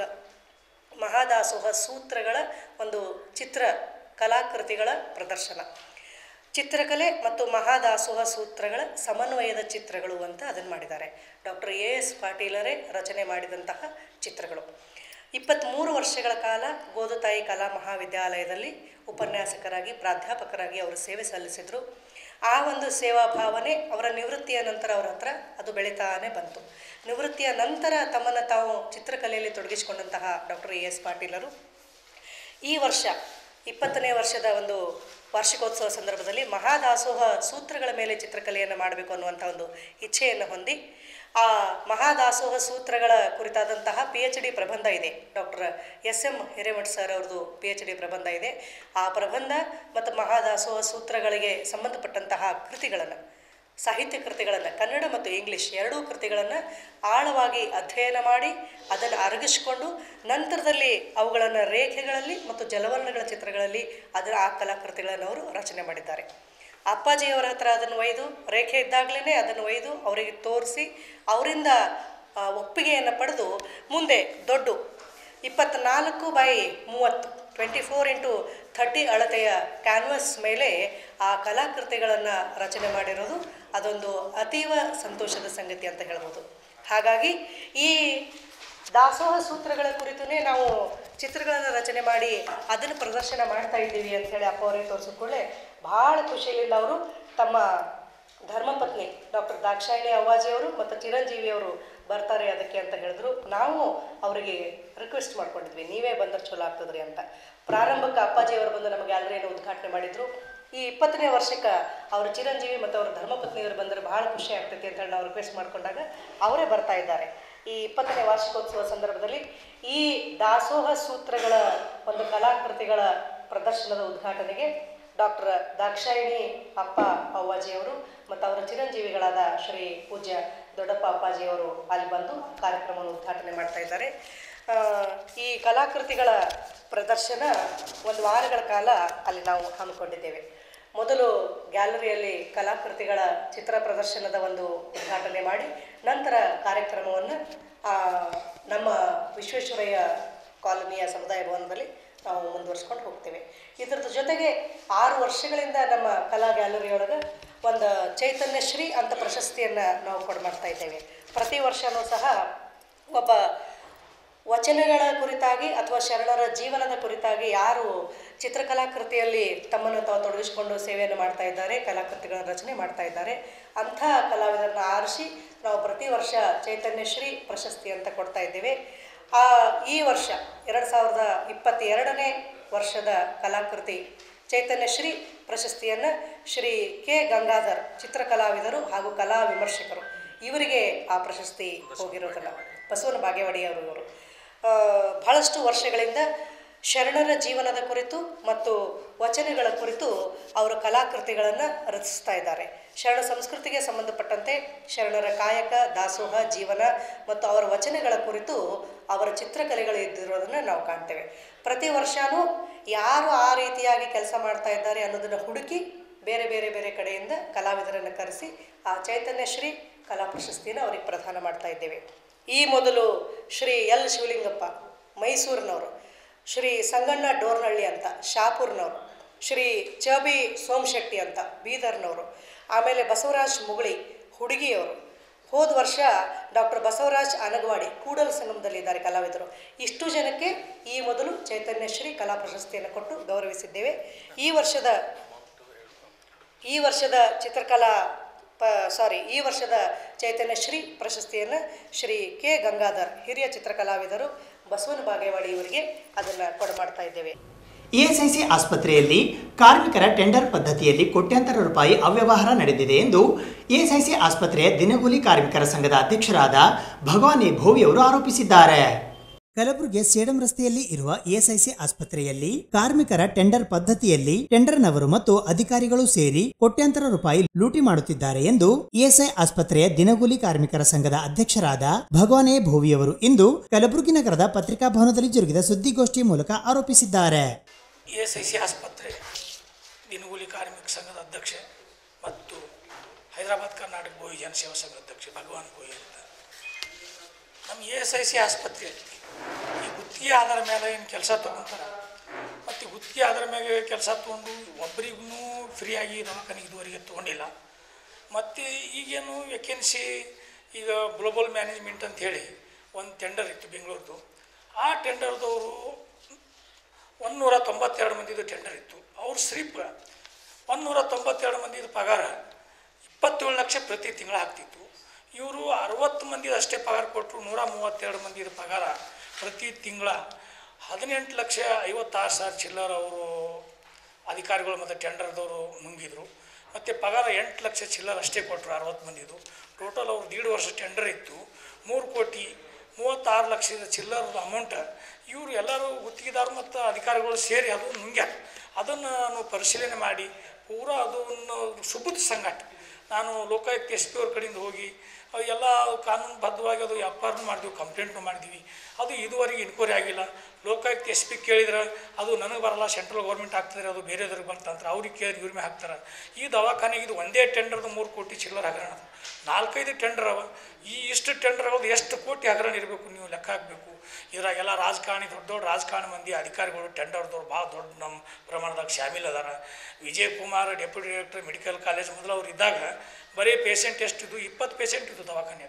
ಮಹಾದಾಸೋಹ ಸೂತ್ರಗಳ ಒಂದು ಚಿತ್ರ ಕಲಾಕೃತಿಗಳ ಪ್ರದರ್ಶನ ಚಿತ್ರಕಲೆ ಮತ್ತು ಮಹಾದಾಸೋಹ ಸೂತ್ರಗಳ ಸಮನ್ವಯದ ಚಿತ್ರಗಳು ಅಂತ ಅದನ್ನು ಮಾಡಿದ್ದಾರೆ ಡಾಕ್ಟರ್ ಎ ಎಸ್ ಪಾಟೀಲರೇ ರಚನೆ ಮಾಡಿದಂತಹ ಚಿತ್ರಗಳು ಇಪ್ಪತ್ತ್ಮೂರು ವರ್ಷಗಳ ಕಾಲ ಗೋದುತಾಯಿ ಕಲಾ ಮಹಾವಿದ್ಯಾಲಯದಲ್ಲಿ ಉಪನ್ಯಾಸಕರಾಗಿ ಪ್ರಾಧ್ಯಾಪಕರಾಗಿ ಅವರು ಸೇವೆ ಸಲ್ಲಿಸಿದರು ಆ ಒಂದು ಸೇವಾ ಭಾವನೆ ಅವರ ನಿವೃತ್ತಿಯ ನಂತರ ಅವರ ಹತ್ರ ಅದು ಬೆಳೀತಾನೆ ಬಂತು ನಿವೃತ್ತಿಯ ನಂತರ ತಮ್ಮನ್ನು ತಾವು ಚಿತ್ರಕಲೆಯಲ್ಲಿ ತೊಡಗಿಸಿಕೊಂಡಂತಹ ಡಾಕ್ಟರ್ ಎ ಎಸ್ ಪಾಟೀಲರು ಈ ವರ್ಷ ಇಪ್ಪತ್ತನೇ ವರ್ಷದ ಒಂದು ವಾರ್ಷಿಕೋತ್ಸವ ಸಂದರ್ಭದಲ್ಲಿ ಮಹಾದಾಸೋಹ ಸೂತ್ರಗಳ ಮೇಲೆ ಚಿತ್ರಕಲೆಯನ್ನು ಮಾಡಬೇಕು ಅನ್ನುವಂಥ ಒಂದು ಇಚ್ಛೆಯನ್ನು ಹೊಂದಿ ಆ ಮಹಾದಾಸೋಹ ಸೂತ್ರಗಳ ಕುರಿತಾದಂತಹ ಪಿ ಎಚ್ ಡಿ ಪ್ರಬಂಧ ಇದೆ doctor S M Hiremath sir ಅವ್ರದ್ದು ಪಿ ಎಚ್ ಡಿ ಪ್ರಬಂಧ ಇದೆ ಆ ಪ್ರಬಂಧ ಮತ್ತು ಮಹಾದಾಸೋಹ ಸೂತ್ರಗಳಿಗೆ ಸಂಬಂಧಪಟ್ಟಂತಹ ಕೃತಿಗಳನ್ನು ಸಾಹಿತ್ಯ ಕೃತಿಗಳನ್ನು ಕನ್ನಡ ಮತ್ತು ಇಂಗ್ಲೀಷ್ ಎರಡೂ ಕೃತಿಗಳನ್ನು ಆಳವಾಗಿ ಅಧ್ಯಯನ ಮಾಡಿ ಅದನ್ನು ಅರಗಿಸಿಕೊಂಡು ನಂತರದಲ್ಲಿ ಅವುಗಳನ್ನು ರೇಖೆಗಳಲ್ಲಿ ಮತ್ತು ಜಲವರ್ಣಗಳ ಚಿತ್ರಗಳಲ್ಲಿ ಅದರ ಆ ಕಲಾಕೃತಿಗಳನ್ನು ಅವರು ರಚನೆ ಮಾಡಿದ್ದಾರೆ ಅಪ್ಪಾಜಿಯವರ ಹತ್ರ ಅದನ್ನು ಒಯ್ದು ರೇಖೆ ಇದ್ದಾಗಲೇ ಅದನ್ನು ಒಯ್ದು ಅವರಿಗೆ ತೋರಿಸಿ ಅವರಿಂದ ಆ, ಒಪ್ಪಿಗೆಯನ್ನು ಪಡೆದು ಮುಂದೆ ದೊಡ್ಡ ಇಪ್ಪತ್ತ್ನಾಲ್ಕು ಬೈ ಮೂವತ್ತು ಟ್ವೆಂಟಿ ಫೋರ್ ಇಂಟು ಥರ್ಟಿ ಅಳತೆಯ ಕ್ಯಾನ್ವಸ್ ಮೇಲೆ ಆ ಕಲಾಕೃತಿಗಳನ್ನು ರಚನೆ ಮಾಡಿರೋದು ಅದೊಂದು ಅತೀವ ಸಂತೋಷದ ಸಂಗತಿ ಅಂತ ಹೇಳ್ಬೋದು ಹಾಗಾಗಿ ಈ ದಾಸೋಹ ಸೂತ್ರಗಳ ಕುರಿತುನೇ ನಾವು ಚಿತ್ರಗಳನ್ನು ರಚನೆ ಮಾಡಿ ಅದನ್ನು ಪ್ರದರ್ಶನ ಮಾಡ್ತಾ ಇದ್ದೀವಿ ಅಂತ ಹೇಳಿ ಅಪ್ಪ ಅವರಿಗೆ ತೋರಿಸಿಕೊಳ್ಳೆ ಭಾಳ ಖುಷಿಯಿಂದ ಅವರು ತಮ್ಮ ಧರ್ಮಪತ್ನಿ ಡಾಕ್ಟರ್ ದಾಕ್ಷಾಯಿಣಿ ಅವ್ವಾಜಿಯವರು ಮತ್ತು ಚಿರಂಜೀವಿಯವರು ಬರ್ತಾರೆ ಅದಕ್ಕೆ ಅಂತ ಹೇಳಿದ್ರು ನಾವು ಅವರಿಗೆ ರಿಕ್ವೆಸ್ಟ್ ಮಾಡ್ಕೊಂಡಿದ್ವಿ ನೀವೇ ಬಂದ್ರೆ ಚಲೋ ಆಗ್ತದ್ರಿ ಅಂತ ಪ್ರಾರಂಭಕ್ಕೆ ಅಪ್ಪಾಜಿಯವರು ಬಂದು ನಮಗೆ ಗ್ಯಾಲರಿಯನ್ನು ಉದ್ಘಾಟನೆ ಮಾಡಿದ್ರು ಈ ಇಪ್ಪತ್ತನೇ ವರ್ಷಕ್ಕೆ ಅವ್ರ ಚಿರಂಜೀವಿ ಮತ್ತು ಅವ್ರ ಧರ್ಮಪತ್ನಿಯವರು ಬಂದರೆ ಭಾಳ ಖುಷಿ ಆಗ್ತೈತಿ ಅಂತ ಹೇಳಿ ನಾವು ರಿಕ್ವೆಸ್ಟ್ ಮಾಡ್ಕೊಂಡಾಗ ಅವರೇ ಬರ್ತಾ ಇದ್ದಾರೆ ಈ ಇಪ್ಪತ್ತನೇ ವಾರ್ಷಿಕೋತ್ಸವ ಸಂದರ್ಭದಲ್ಲಿ ಈ ದಾಸೋಹ ಸೂತ್ರಗಳ ಒಂದು ಕಲಾಕೃತಿಗಳ ಪ್ರದರ್ಶನದ ಉದ್ಘಾಟನೆಗೆ ಡಾಕ್ಟರ್ ದಾಕ್ಷಾಯಿಣಿ ಅಪ್ಪ ಅವ್ವಾಜಿಯವರು ಮತ್ತು ಅವರ ಚಿರಂಜೀವಿಗಳಾದ ಶ್ರೀ ಪೂಜ್ಯ ದೊಡ್ಡಪ್ಪ ಅಪ್ಪಾಜಿಯವರು ಅಲ್ಲಿ ಬಂದು ಕಾರ್ಯಕ್ರಮವನ್ನು ಉದ್ಘಾಟನೆ ಮಾಡ್ತಾ ಇದ್ದಾರೆ ಆ, ಈ ಕಲಾಕೃತಿಗಳ ಪ್ರದರ್ಶನ ಒಂದು ವಾರಗಳ ಕಾಲ ಅಲ್ಲಿ ನಾವು ಹಮ್ಮಿಕೊಂಡಿದ್ದೇವೆ ಮೊದಲು ಗ್ಯಾಲರಿಯಲ್ಲಿ ಕಲಾಕೃತಿಗಳ ಚಿತ್ರ ಪ್ರದರ್ಶನದ ಒಂದು ಉದ್ಘಾಟನೆ ಮಾಡಿ ನಂತರ ಕಾರ್ಯಕ್ರಮವನ್ನು ಆ, ನಮ್ಮ ವಿಶ್ವೇಶ್ವರಯ್ಯ ಕಾಲೋನಿಯ ಸಮುದಾಯ ಭವನದಲ್ಲಿ ನಾವು ಮುಂದುವರ್ಸ್ಕೊಂಡು ಹೋಗ್ತೇವೆ ಇದರದ ಜೊತೆಗೆ ಆರು ವರ್ಷಗಳಿಂದ ನಮ್ಮ ಕಲಾ ಗ್ಯಾಲರಿಯೊಳಗೆ ಒಂದು ಚೈತನ್ಯ ಶ್ರೀ ಅಂತ ಪ್ರಶಸ್ತಿಯನ್ನು ನಾವು ಕೊಡು ಮಾಡ್ತಾ ಇದ್ದೇವೆ ಪ್ರತಿ ವರ್ಷವೂ ಸಹ ಒಬ್ಬ ವಚನಗಳ ಕುರಿತಾಗಿ ಅಥವಾ ಶರಣರ ಜೀವನದ ಕುರಿತಾಗಿ ಯಾರು ಚಿತ್ರಕಲಾಕೃತಿಯಲ್ಲಿ ತಮ್ಮನ್ನು ತಾವು ತೊಡಗಿಸಿಕೊಂಡು ಸೇವೆಯನ್ನು ಮಾಡ್ತಾ ಇದ್ದಾರೆ ಕಲಾಕೃತಿಗಳ ರಚನೆ ಮಾಡ್ತಾ ಇದ್ದಾರೆ ಅಂಥ ಕಲಾವಿದರನ್ನ ಆರಿಸಿ ನಾವು ಪ್ರತಿ ವರ್ಷ ಚೈತನ್ಯ ಶ್ರೀ ಪ್ರಶಸ್ತಿ ಅಂತ ಕೊಡ್ತಾ ಇದ್ದೇವೆ ಆ ಈ ವರ್ಷ ಎರಡು ಸಾವಿರದ ಇಪ್ಪತ್ತೆರಡನೇ ವರ್ಷದ ಕಲಾಕೃತಿ ಚೈತನ್ಯ ಶ್ರೀ ಪ್ರಶಸ್ತಿಯನ್ನು ಶ್ರೀ ಕೆ ಗಂಗಾಧರ್ ಚಿತ್ರಕಲಾವಿದರು ಹಾಗೂ ಕಲಾ ವಿಮರ್ಶಕರು ಇವರಿಗೆ ಆ ಪ್ರಶಸ್ತಿ ಹೋಗಿರೋದಲ್ಲ ಬಸವನ ಬಾಗೇವಾಡಿಯವರು ಇವರು ಆ, ಬಹಳಷ್ಟು ವರ್ಷಗಳಿಂದ ಶರಣರ ಜೀವನದ ಕುರಿತು ಮತ್ತು ವಚನಗಳ ಕುರಿತು ಅವರ ಕಲಾಕೃತಿಗಳನ್ನು ರಚಿಸ್ತಾ ಇದ್ದಾರೆ ಶರಣ ಸಂಸ್ಕೃತಿಗೆ ಸಂಬಂಧಪಟ್ಟಂತೆ ಶರಣರ ಕಾಯಕ ದಾಸೋಹ ಜೀವನ ಮತ್ತು ಅವರ ವಚನಗಳ ಕುರಿತು ಅವರ ಚಿತ್ರಕಲೆಗಳು ಇದ್ದಿರೋದನ್ನು ನಾವು ಕಾಣ್ತೇವೆ ಪ್ರತಿ ವರ್ಷವೂ ಯಾರು ಆ ರೀತಿಯಾಗಿ ಕೆಲಸ ಮಾಡ್ತಾ ಇದ್ದಾರೆ ಅನ್ನೋದನ್ನು ಹುಡುಕಿ ಬೇರೆ ಬೇರೆ ಬೇರೆ ಕಡೆಯಿಂದ ಕಲಾವಿದರನ್ನು ಕರೆಸಿ ಆ ಚೈತನ್ಯ ಶ್ರೀ ಕಲಾ ಪ್ರಶಸ್ತಿಯನ್ನು ಅವರಿಗೆ ಪ್ರದಾನ ಮಾಡ್ತಾ ಇದ್ದೇವೆ ಈ ಮೊದಲು ಶ್ರೀ ಎಲ್ ಶಿವಲಿಂಗಪ್ಪ ಮೈಸೂರಿನವರು ಶ್ರೀ ಸಂಗಣ್ಣ ಡೋರ್ನಹಳ್ಳಿ ಅಂತ ಶಾಪುರ್ನವರು ಶ್ರೀ ಚ ಬಿ ಸೋಮಶೆಟ್ಟಿ ಅಂತ ಬೀದರ್ನವರು ಆಮೇಲೆ ಬಸವರಾಜ್ ಮುಗುಳಿ ಹುಡುಗಿಯವರು ಹೋದ ವರ್ಷ ಡಾಕ್ಟರ್ ಬಸವರಾಜ್ ಅನಗವಾಡಿ ಕೂಡಲ ಸಂಗಮದಲ್ಲಿದ್ದಾರೆ ಕಲಾವಿದರು ಇಷ್ಟು ಜನಕ್ಕೆ ಈ ಮೊದಲು ಚೈತನ್ಯ ಶ್ರೀ ಕಲಾ ಪ್ರಶಸ್ತಿಯನ್ನು ಕೊಟ್ಟು ಗೌರವಿಸಿದ್ದೇವೆ ಈ ವರ್ಷದ ಈ ವರ್ಷದ ಚಿತ್ರಕಲಾ ಪ ಸಾರಿ ಈ ವರ್ಷದ ಚೈತನ್ಯ ಶ್ರೀ ಪ್ರಶಸ್ತಿಯನ್ನು ಶ್ರೀ ಕೆ ಗಂಗಾಧರ್ ಹಿರಿಯ ಚಿತ್ರಕಲಾವಿದರು ಬಸವನ ಬಾಗೇವಾಡಿ ಇವರಿಗೆ ಅದನ್ನು ಕೊಡಮಾಡ್ತಾ ಇದ್ದೇವೆ ಇಎಸ್ಐಸಿ ಆಸ್ಪತ್ರೆಯಲ್ಲಿ ಕಾರ್ಮಿಕರ ಟೆಂಡರ್ ಪದ್ಧತಿಯಲ್ಲಿ ಕೋಟ್ಯಾಂತರ ರೂಪಾಯಿ ಅವ್ಯವಹಾರ ನಡೆದಿದೆ ಎಂದು ಇಎಸ್ಐಸಿ ಆಸ್ಪತ್ರೆಯ ದಿನಗೂಲಿ ಕಾರ್ಮಿಕರ ಸಂಘದ ಅಧ್ಯಕ್ಷರಾದ ಭಗವಾನಿ ಭೋವಿ ಅವರು ಆರೋಪಿಸಿದ್ದಾರೆ ಕಲಬುರಗಿ ಸೇಡಂ ರಸ್ತೆಯಲ್ಲಿ ಇರುವ ಇಎಸ್ಐಸಿ ಆಸ್ಪತ್ರೆಯಲ್ಲಿ ಕಾರ್ಮಿಕರ ಟೆಂಡರ್ ಪದ್ಧತಿಯಲ್ಲಿ ಟೆಂಡರ್ನವರು ಮತ್ತು ಅಧಿಕಾರಿಗಳು ಸೇರಿ ಕೋಟ್ಯಾಂತರ ರೂಪಾಯಿ ಲೂಟಿ ಮಾಡುತ್ತಿದ್ದಾರೆ ಎಂದು ಇಎಸ್ಐ ಆಸ್ಪತ್ರೆಯ ದಿನಗೂಲಿ ಕಾರ್ಮಿಕರ ಸಂಘದ ಅಧ್ಯಕ್ಷರಾದ ಭಗವಾನೇ ಭೋವಿಯವರು ಇಂದು ಕಲಬುರಗಿ ನಗರದ ಪತ್ರಿಕಾ ಭವನದಲ್ಲಿ ಜರುಗಿದ ಸುದ್ದಿಗೋಷ್ಠಿ ಮೂಲಕ ಆರೋಪಿಸಿದ್ದಾರೆ ಇ ಎಸ್ ಐ ಸಿ ಆಸ್ಪತ್ರೆ ದಿನಗೂಲಿ ಕಾರ್ಮಿಕ ಸಂಘದ ಅಧ್ಯಕ್ಷ ಮತ್ತು ಹೈದರಾಬಾದ್ ಕರ್ನಾಟಕ ಬೋಯಿ ಜನಸೇವಾ ಸಂಘದ ಅಧ್ಯಕ್ಷ ಭಗವಾನ್ ಬೋಯಿ ಅಂತ ನಮ್ಮ ಇ ಎಸ್ ಐ ಸಿ ಆಸ್ಪತ್ರೆ ಈ ಗುತ್ತಿಗೆ ಆಧಾರ ಮೇಲೆ ಏನು ಕೆಲಸ ತೊಗೊತಾರೆ ಮತ್ತು ಗುತ್ತಿಗೆ ಆಧಾರ ಮೇಲೆ ಕೆಲಸ ತೊಗೊಂಡು ಒಬ್ಬರಿಗೂ ಫ್ರೀಯಾಗಿ ದವಾಖಾನೆಗೆ ಇದುವರೆಗೆ ತೊಗೊಂಡಿಲ್ಲ ಮತ್ತು ಈಗೇನು ವೇಕೆನ್ಸಿ ಈಗ ಗ್ಲೋಬಲ್ ಮ್ಯಾನೇಜ್ಮೆಂಟ್ ಅಂತ ಹೇಳಿ ಒಂದು ಟೆಂಡರ್ ಇತ್ತು ಬೆಂಗಳೂರದು ಆ ಟೆಂಡರ್ದವರು ಒಂದುನೂರ ತೊಂಬತ್ತೆರಡು ಮಂದಿದು ಟೆಂಡರ್ ಇತ್ತು ಅವ್ರ ಸ್ಲಿಪ್ ಒಂದುನೂರ ತೊಂಬತ್ತೆರಡು ಮಂದಿದು ಪಗಾರ ಇಪ್ಪತ್ತೇಳು ಲಕ್ಷ ಪ್ರತಿ ತಿಂಗಳು ಆಗ್ತಿತ್ತು ಇವರು ಅರವತ್ತು ಮಂದಿದು ಅಷ್ಟೇ ಪಗಾರ ಕೊಟ್ಟರು ನೂರ ಮೂವತ್ತೆರಡು ಮಂದಿದು ಪಗಾರ ಪ್ರತಿ ತಿಂಗಳ ಹದಿನೆಂಟು ಲಕ್ಷ ಐವತ್ತಾರು ಸಾವಿರ ಚಿಲ್ಲರ್ ಅವರು ಅಧಿಕಾರಿಗಳು ಮತ್ತು ಟೆಂಡರ್ದವರು ನುಂಗಿದ್ರು ಮತ್ತು ಪಗಾರ ಎಂಟು ಲಕ್ಷ ಚಿಲ್ಲರ್ ಅಷ್ಟೇ ಕೊಟ್ಟರು ಅರವತ್ತು ಮಂದಿದು ಟೋಟಲ್ ಅವ್ರು ದೀಡ್ ವರ್ಷ ಟೆಂಡರ್ ಇತ್ತು ಮೂರು ಕೋಟಿ ಮೂವತ್ತಾರು ಲಕ್ಷದ ಚಿಲ್ಲರದ ಅಮೌಂಟ್ ಇವರು ಎಲ್ಲರೂ ಗುತ್ತಿಗೆದಾರರು ಮತ್ತು ಅಧಿಕಾರಿಗಳು ಸೇರಿ ಅದು ನುಂಗ್ಯಾರ ಅದನ್ನು ನಾನು ಪರಿಶೀಲನೆ ಮಾಡಿ ಪೂರಾ ಅದನ್ನು ಸುಬುದ್ ಸಂಘಟ ನಾನು ಲೋಕಾಯುಕ್ತ ಎಸ್ ಪಿ ಅವ್ರ ಕಡೆಯಿಂದ ಹೋಗಿ ಅವು ಎಲ್ಲ ಕಾನೂನುಬದ್ಧವಾಗಿ ಅದು ಎಫ್ ಮಾಡಿದ್ವಿ ಕಂಪ್ಲೇಂಟ್ನು ಮಾಡಿದ್ವಿ ಅದು ಇದುವರೆಗೆ ಇನ್ಕ್ವೈರಿ ಆಗಿಲ್ಲ ಲೋಕಾಯುಕ್ತ ಎಸ್ ಪಿ ಕೇಳಿದ್ರೆ ಅದು ನನಗೆ ಬರಲ್ಲ ಸೆಂಟ್ರಲ್ ಗೌರ್ಮೆಂಟ್ ಹಾಕ್ತಿದ್ರೆ ಅದು ಬೇರೆದವ್ರಿಗೆ ಬರ್ತಂತಾರೆ ಅವ್ರಿಗೆ ಕೇಳಿ ಇವ್ರ ಮೇಲೆ ಹಾಕ್ತಾರೆ ಈ ದವಾಖಾನೆಗೆ ಇದು ಒಂದೇ ಟೆಂಡರ್ದು ಮೂರು ಕೋಟಿ ಚಿಲ್ಲರ ಹಗರಣ ಅದು ನಾಲ್ಕೈದು ಟೆಂಡರ್ ಅವ ಈ ಇಷ್ಟು ಟೆಂಡರ್ ಅವ್ರದ್ದು ಎಷ್ಟು ಕೋಟಿ ಹಗರಣ ಇರಬೇಕು ನೀವು ಲೆಕ್ಕ ಹಾಕಬೇಕು ಇದ್ರಾಗೆಲ್ಲ ರಾಜಕಾರಣಿ ದೊಡ್ಡ ದೊಡ್ಡ ರಾಜಕಾರಣ ಮಂದಿ ಅಧಿಕಾರಿಗಳು ಟೆಂಡರ್ದವ್ರು ಭಾಳ ದೊಡ್ಡ ನಮ್ಮ ಪ್ರಮಾಣದಾಗ ಶಾಮೀಲ್ ಅದಾರ Vijay Kumar deputy director medical college ಮೊದಲು ಅವ್ರು ಇದ್ದಾಗ ಬರೀ ಪೇಷಂಟ್ ಎಷ್ಟಿದ್ದು ಇಪ್ಪತ್ತು ಪೇಷಂಟ್ ಇದ್ದು ದವಾಖಾನೆ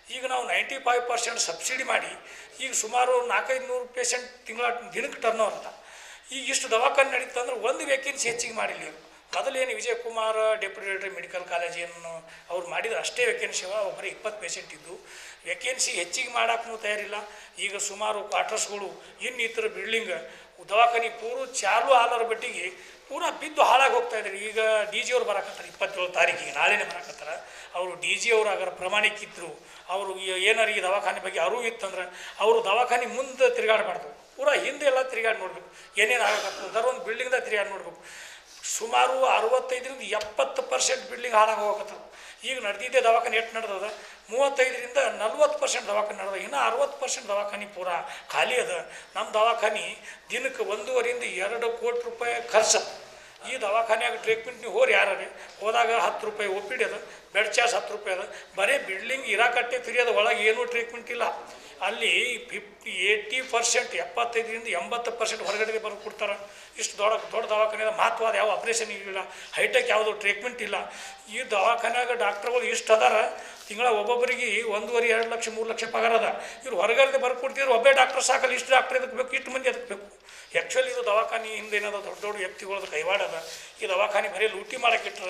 ಈಗ ನಾವು ನೈಂಟಿ ಫೈವ್ ಪರ್ಸೆಂಟ್ ಸಬ್ಸಿಡಿ ಮಾಡಿ ಈಗ ಸುಮಾರು ನಾಲ್ಕೈದು ನೂರು ಪೇಷಂಟ್ ತಿಂಗಳ ದಿನಕ್ಕೆ ಟರ್ನ್ ಓವರ್ ಅಂತ ಈಗ ಇಷ್ಟು ದವಾಖಾನೆ ನಡೀತು ಅಂದ್ರೆ ಒಂದು ವೇಕೆನ್ಸಿ ಹೆಚ್ಚಿಗೆ ಮಾಡಿಲ್ಲ ಇವರು ಮೊದಲೇನು Vijayakumar deputy director medical college ಏನು ಅವ್ರು ಮಾಡಿದ್ರೆ ಅಷ್ಟೇ ವೇಕೆನ್ಸಿ ಅವ ಒಬ್ಬರೇ ಇಪ್ಪತ್ತು ಪೇಷಂಟ್ ಇದ್ದು ವೇಕೆನ್ಸಿ ಹೆಚ್ಚಿಗೆ ಮಾಡೋಕ್ಕೂ ತಯಾರಿಲ್ಲ ಈಗ ಸುಮಾರು ಕ್ವಾರ್ಟರ್ಸ್ಗಳು ಇನ್ನಿತರ ಬಿಲ್ಡಿಂಗ್ ದವಾಖಾನೆ ಪೂರು ಚಾಲು ಆಲರ ಬಟ್ಟಿಗೆ ಪೂರ ಬಿದ್ದು ಹಾಳಾಗಿ ಹೋಗ್ತಾ ಇದ್ದಾರೆ ಈಗ ಡಿ ಜಿ ಅವ್ರು ಬರಾಕತ್ತಾರೆ ಇಪ್ಪತ್ತೇಳು ತಾರೀಕಿಗೆ ನಾಳೆನೇ ಬರಾಕತ್ತಾರೆ ಅವರು ಡಿ ಜಿ ಅವ್ರು ಆಗರ ಪ್ರಮಾಣಿಕಿದ್ರು ಅವರು ಏನಾರು ಈ ದವಾಖಾನೆ ಬಗ್ಗೆ ಅರಿವು ಇತ್ತಂದ್ರೆ ಅವರು ದವಾಖಾನೆ ಮುಂದೆ ತಿರುಗಾಡಬಾರ್ದು ಪೂರ ಹಿಂದೆ ಎಲ್ಲ ತಿರುಗಾಡಿ ನೋಡ್ಬೇಕು ಏನೇನು ಆಗಕತ್ತದ ಅದರ ಒಂದು ಬಿಲ್ಡಿಂಗ್ದಾಗ ತಿರುಗಾಡಿ ನೋಡ್ಬೇಕು ಸುಮಾರು ಅರವತ್ತೈದರಿಂದ ಎಪ್ಪತ್ತು ಪರ್ಸೆಂಟ್ ಬಿಲ್ಡಿಂಗ್ ಹಾಳಾಗಿ ಹೋಗತ್ತದ ಈಗ ನಡೆದಿದ್ದೆ ದವಾಖಾನೆ ಎಷ್ಟು ನಡೆದದ ಮೂವತ್ತೈದರಿಂದ ನಲ್ವತ್ತು ಪರ್ಸೆಂಟ್ ದವಾಖಾನೆ ನಡೆದ ಇನ್ನು ಅರವತ್ತು ಪರ್ಸೆಂಟ್ ದವಾಖಾನೆ ಪೂರ ಖಾಲಿ ಅದ ನಮ್ಮ ದವಾಖಾನೆ ದಿನಕ್ಕೆ ಒಂದೂವರೆಯಿಂದ ಎರಡು ಕೋಟಿ ರೂಪಾಯಿ ಖರ್ಚು ಈ ದವಾಖಾನ್ಯಾಗ ಟ್ರೀಟ್ಮೆಂಟ್ ನೀವು ಹೋರಿ ಯಾರೇ ಹೋದಾಗ ಹತ್ತು ರೂಪಾಯಿ ಒ ಪಿ ಡಿ ಅದ ಬೆಡ್ ಚಾರ್ಜ್ ಹತ್ತು ರೂಪಾಯಿ ಅದ ಬರೀ ಬಿಲ್ಡಿಂಗ್ ಇರಾಕಟ್ಟೆ ಫ್ರೀ ಅದ ಒಳಗೆ ಏನೂ ಟ್ರೀಟ್ಮೆಂಟ್ ಇಲ್ಲ ಅಲ್ಲಿ ಫಿಫ್ಟಿ ಏಯ್ಟಿ ಪರ್ಸೆಂಟ್ ಎಪ್ಪತ್ತೈದರಿಂದ ಎಂಬತ್ತು ಪರ್ಸೆಂಟ್ ಹೊರಗಡೆ ಬರೋ ಕೊಡ್ತಾರೆ ಇಷ್ಟು ದೊಡ್ಡ ದೊಡ್ಡ ದವಾಖಾನೆ ಅದ ಮಹತ್ವದ ಯಾವ ಆಪ್ರೇಷನ್ ಇಲ್ಲ ಹೈಟೆಕ್ ಯಾವುದು ಟ್ರೀಟ್ಮೆಂಟ್ ಇಲ್ಲ ಈ ದವಾಖಾನ್ಯಾಗ ಡಾಕ್ಟ್ರುಗಳು ಇಷ್ಟು ಅದಾರ ತಿಂಗಳ ಒಬ್ಬೊಬ್ಬರಿಗೆ ಒಂದೂವರೆ ಎರಡು ಲಕ್ಷ ಮೂರು ಲಕ್ಷ ಪಗಾರ ಅದ ಇವ್ರು ಹೊರಗಡೆ ಬರ್ಕೊಡ್ತಿದ್ರು ಒಬ್ಬೇ ಡಾಕ್ಟರ್ ಸಾಕಲ್ಲ ಇಷ್ಟು ಡಾಕ್ಟರ್ ಎದಕ್ಕೆ ಬೇಕು ಇಷ್ಟು ಮಂದಿ ಎದಕ್ಕೆ ಬೇಕು ಆ್ಯಕ್ಚುಲಿ ಇದು ದವಾಖಾನೆ ಹಿಂದೆ ಏನದ ದೊಡ್ಡ ದೊಡ್ಡ ವ್ಯಕ್ತಿಗಳದ್ದು ಕೈವಾಡದ ಈ ದವಾಖಾನೆ ಬರೀ ಲೂಟಿ ಮಾಡಕ್ಕೆ ಇಟ್ಟರೆ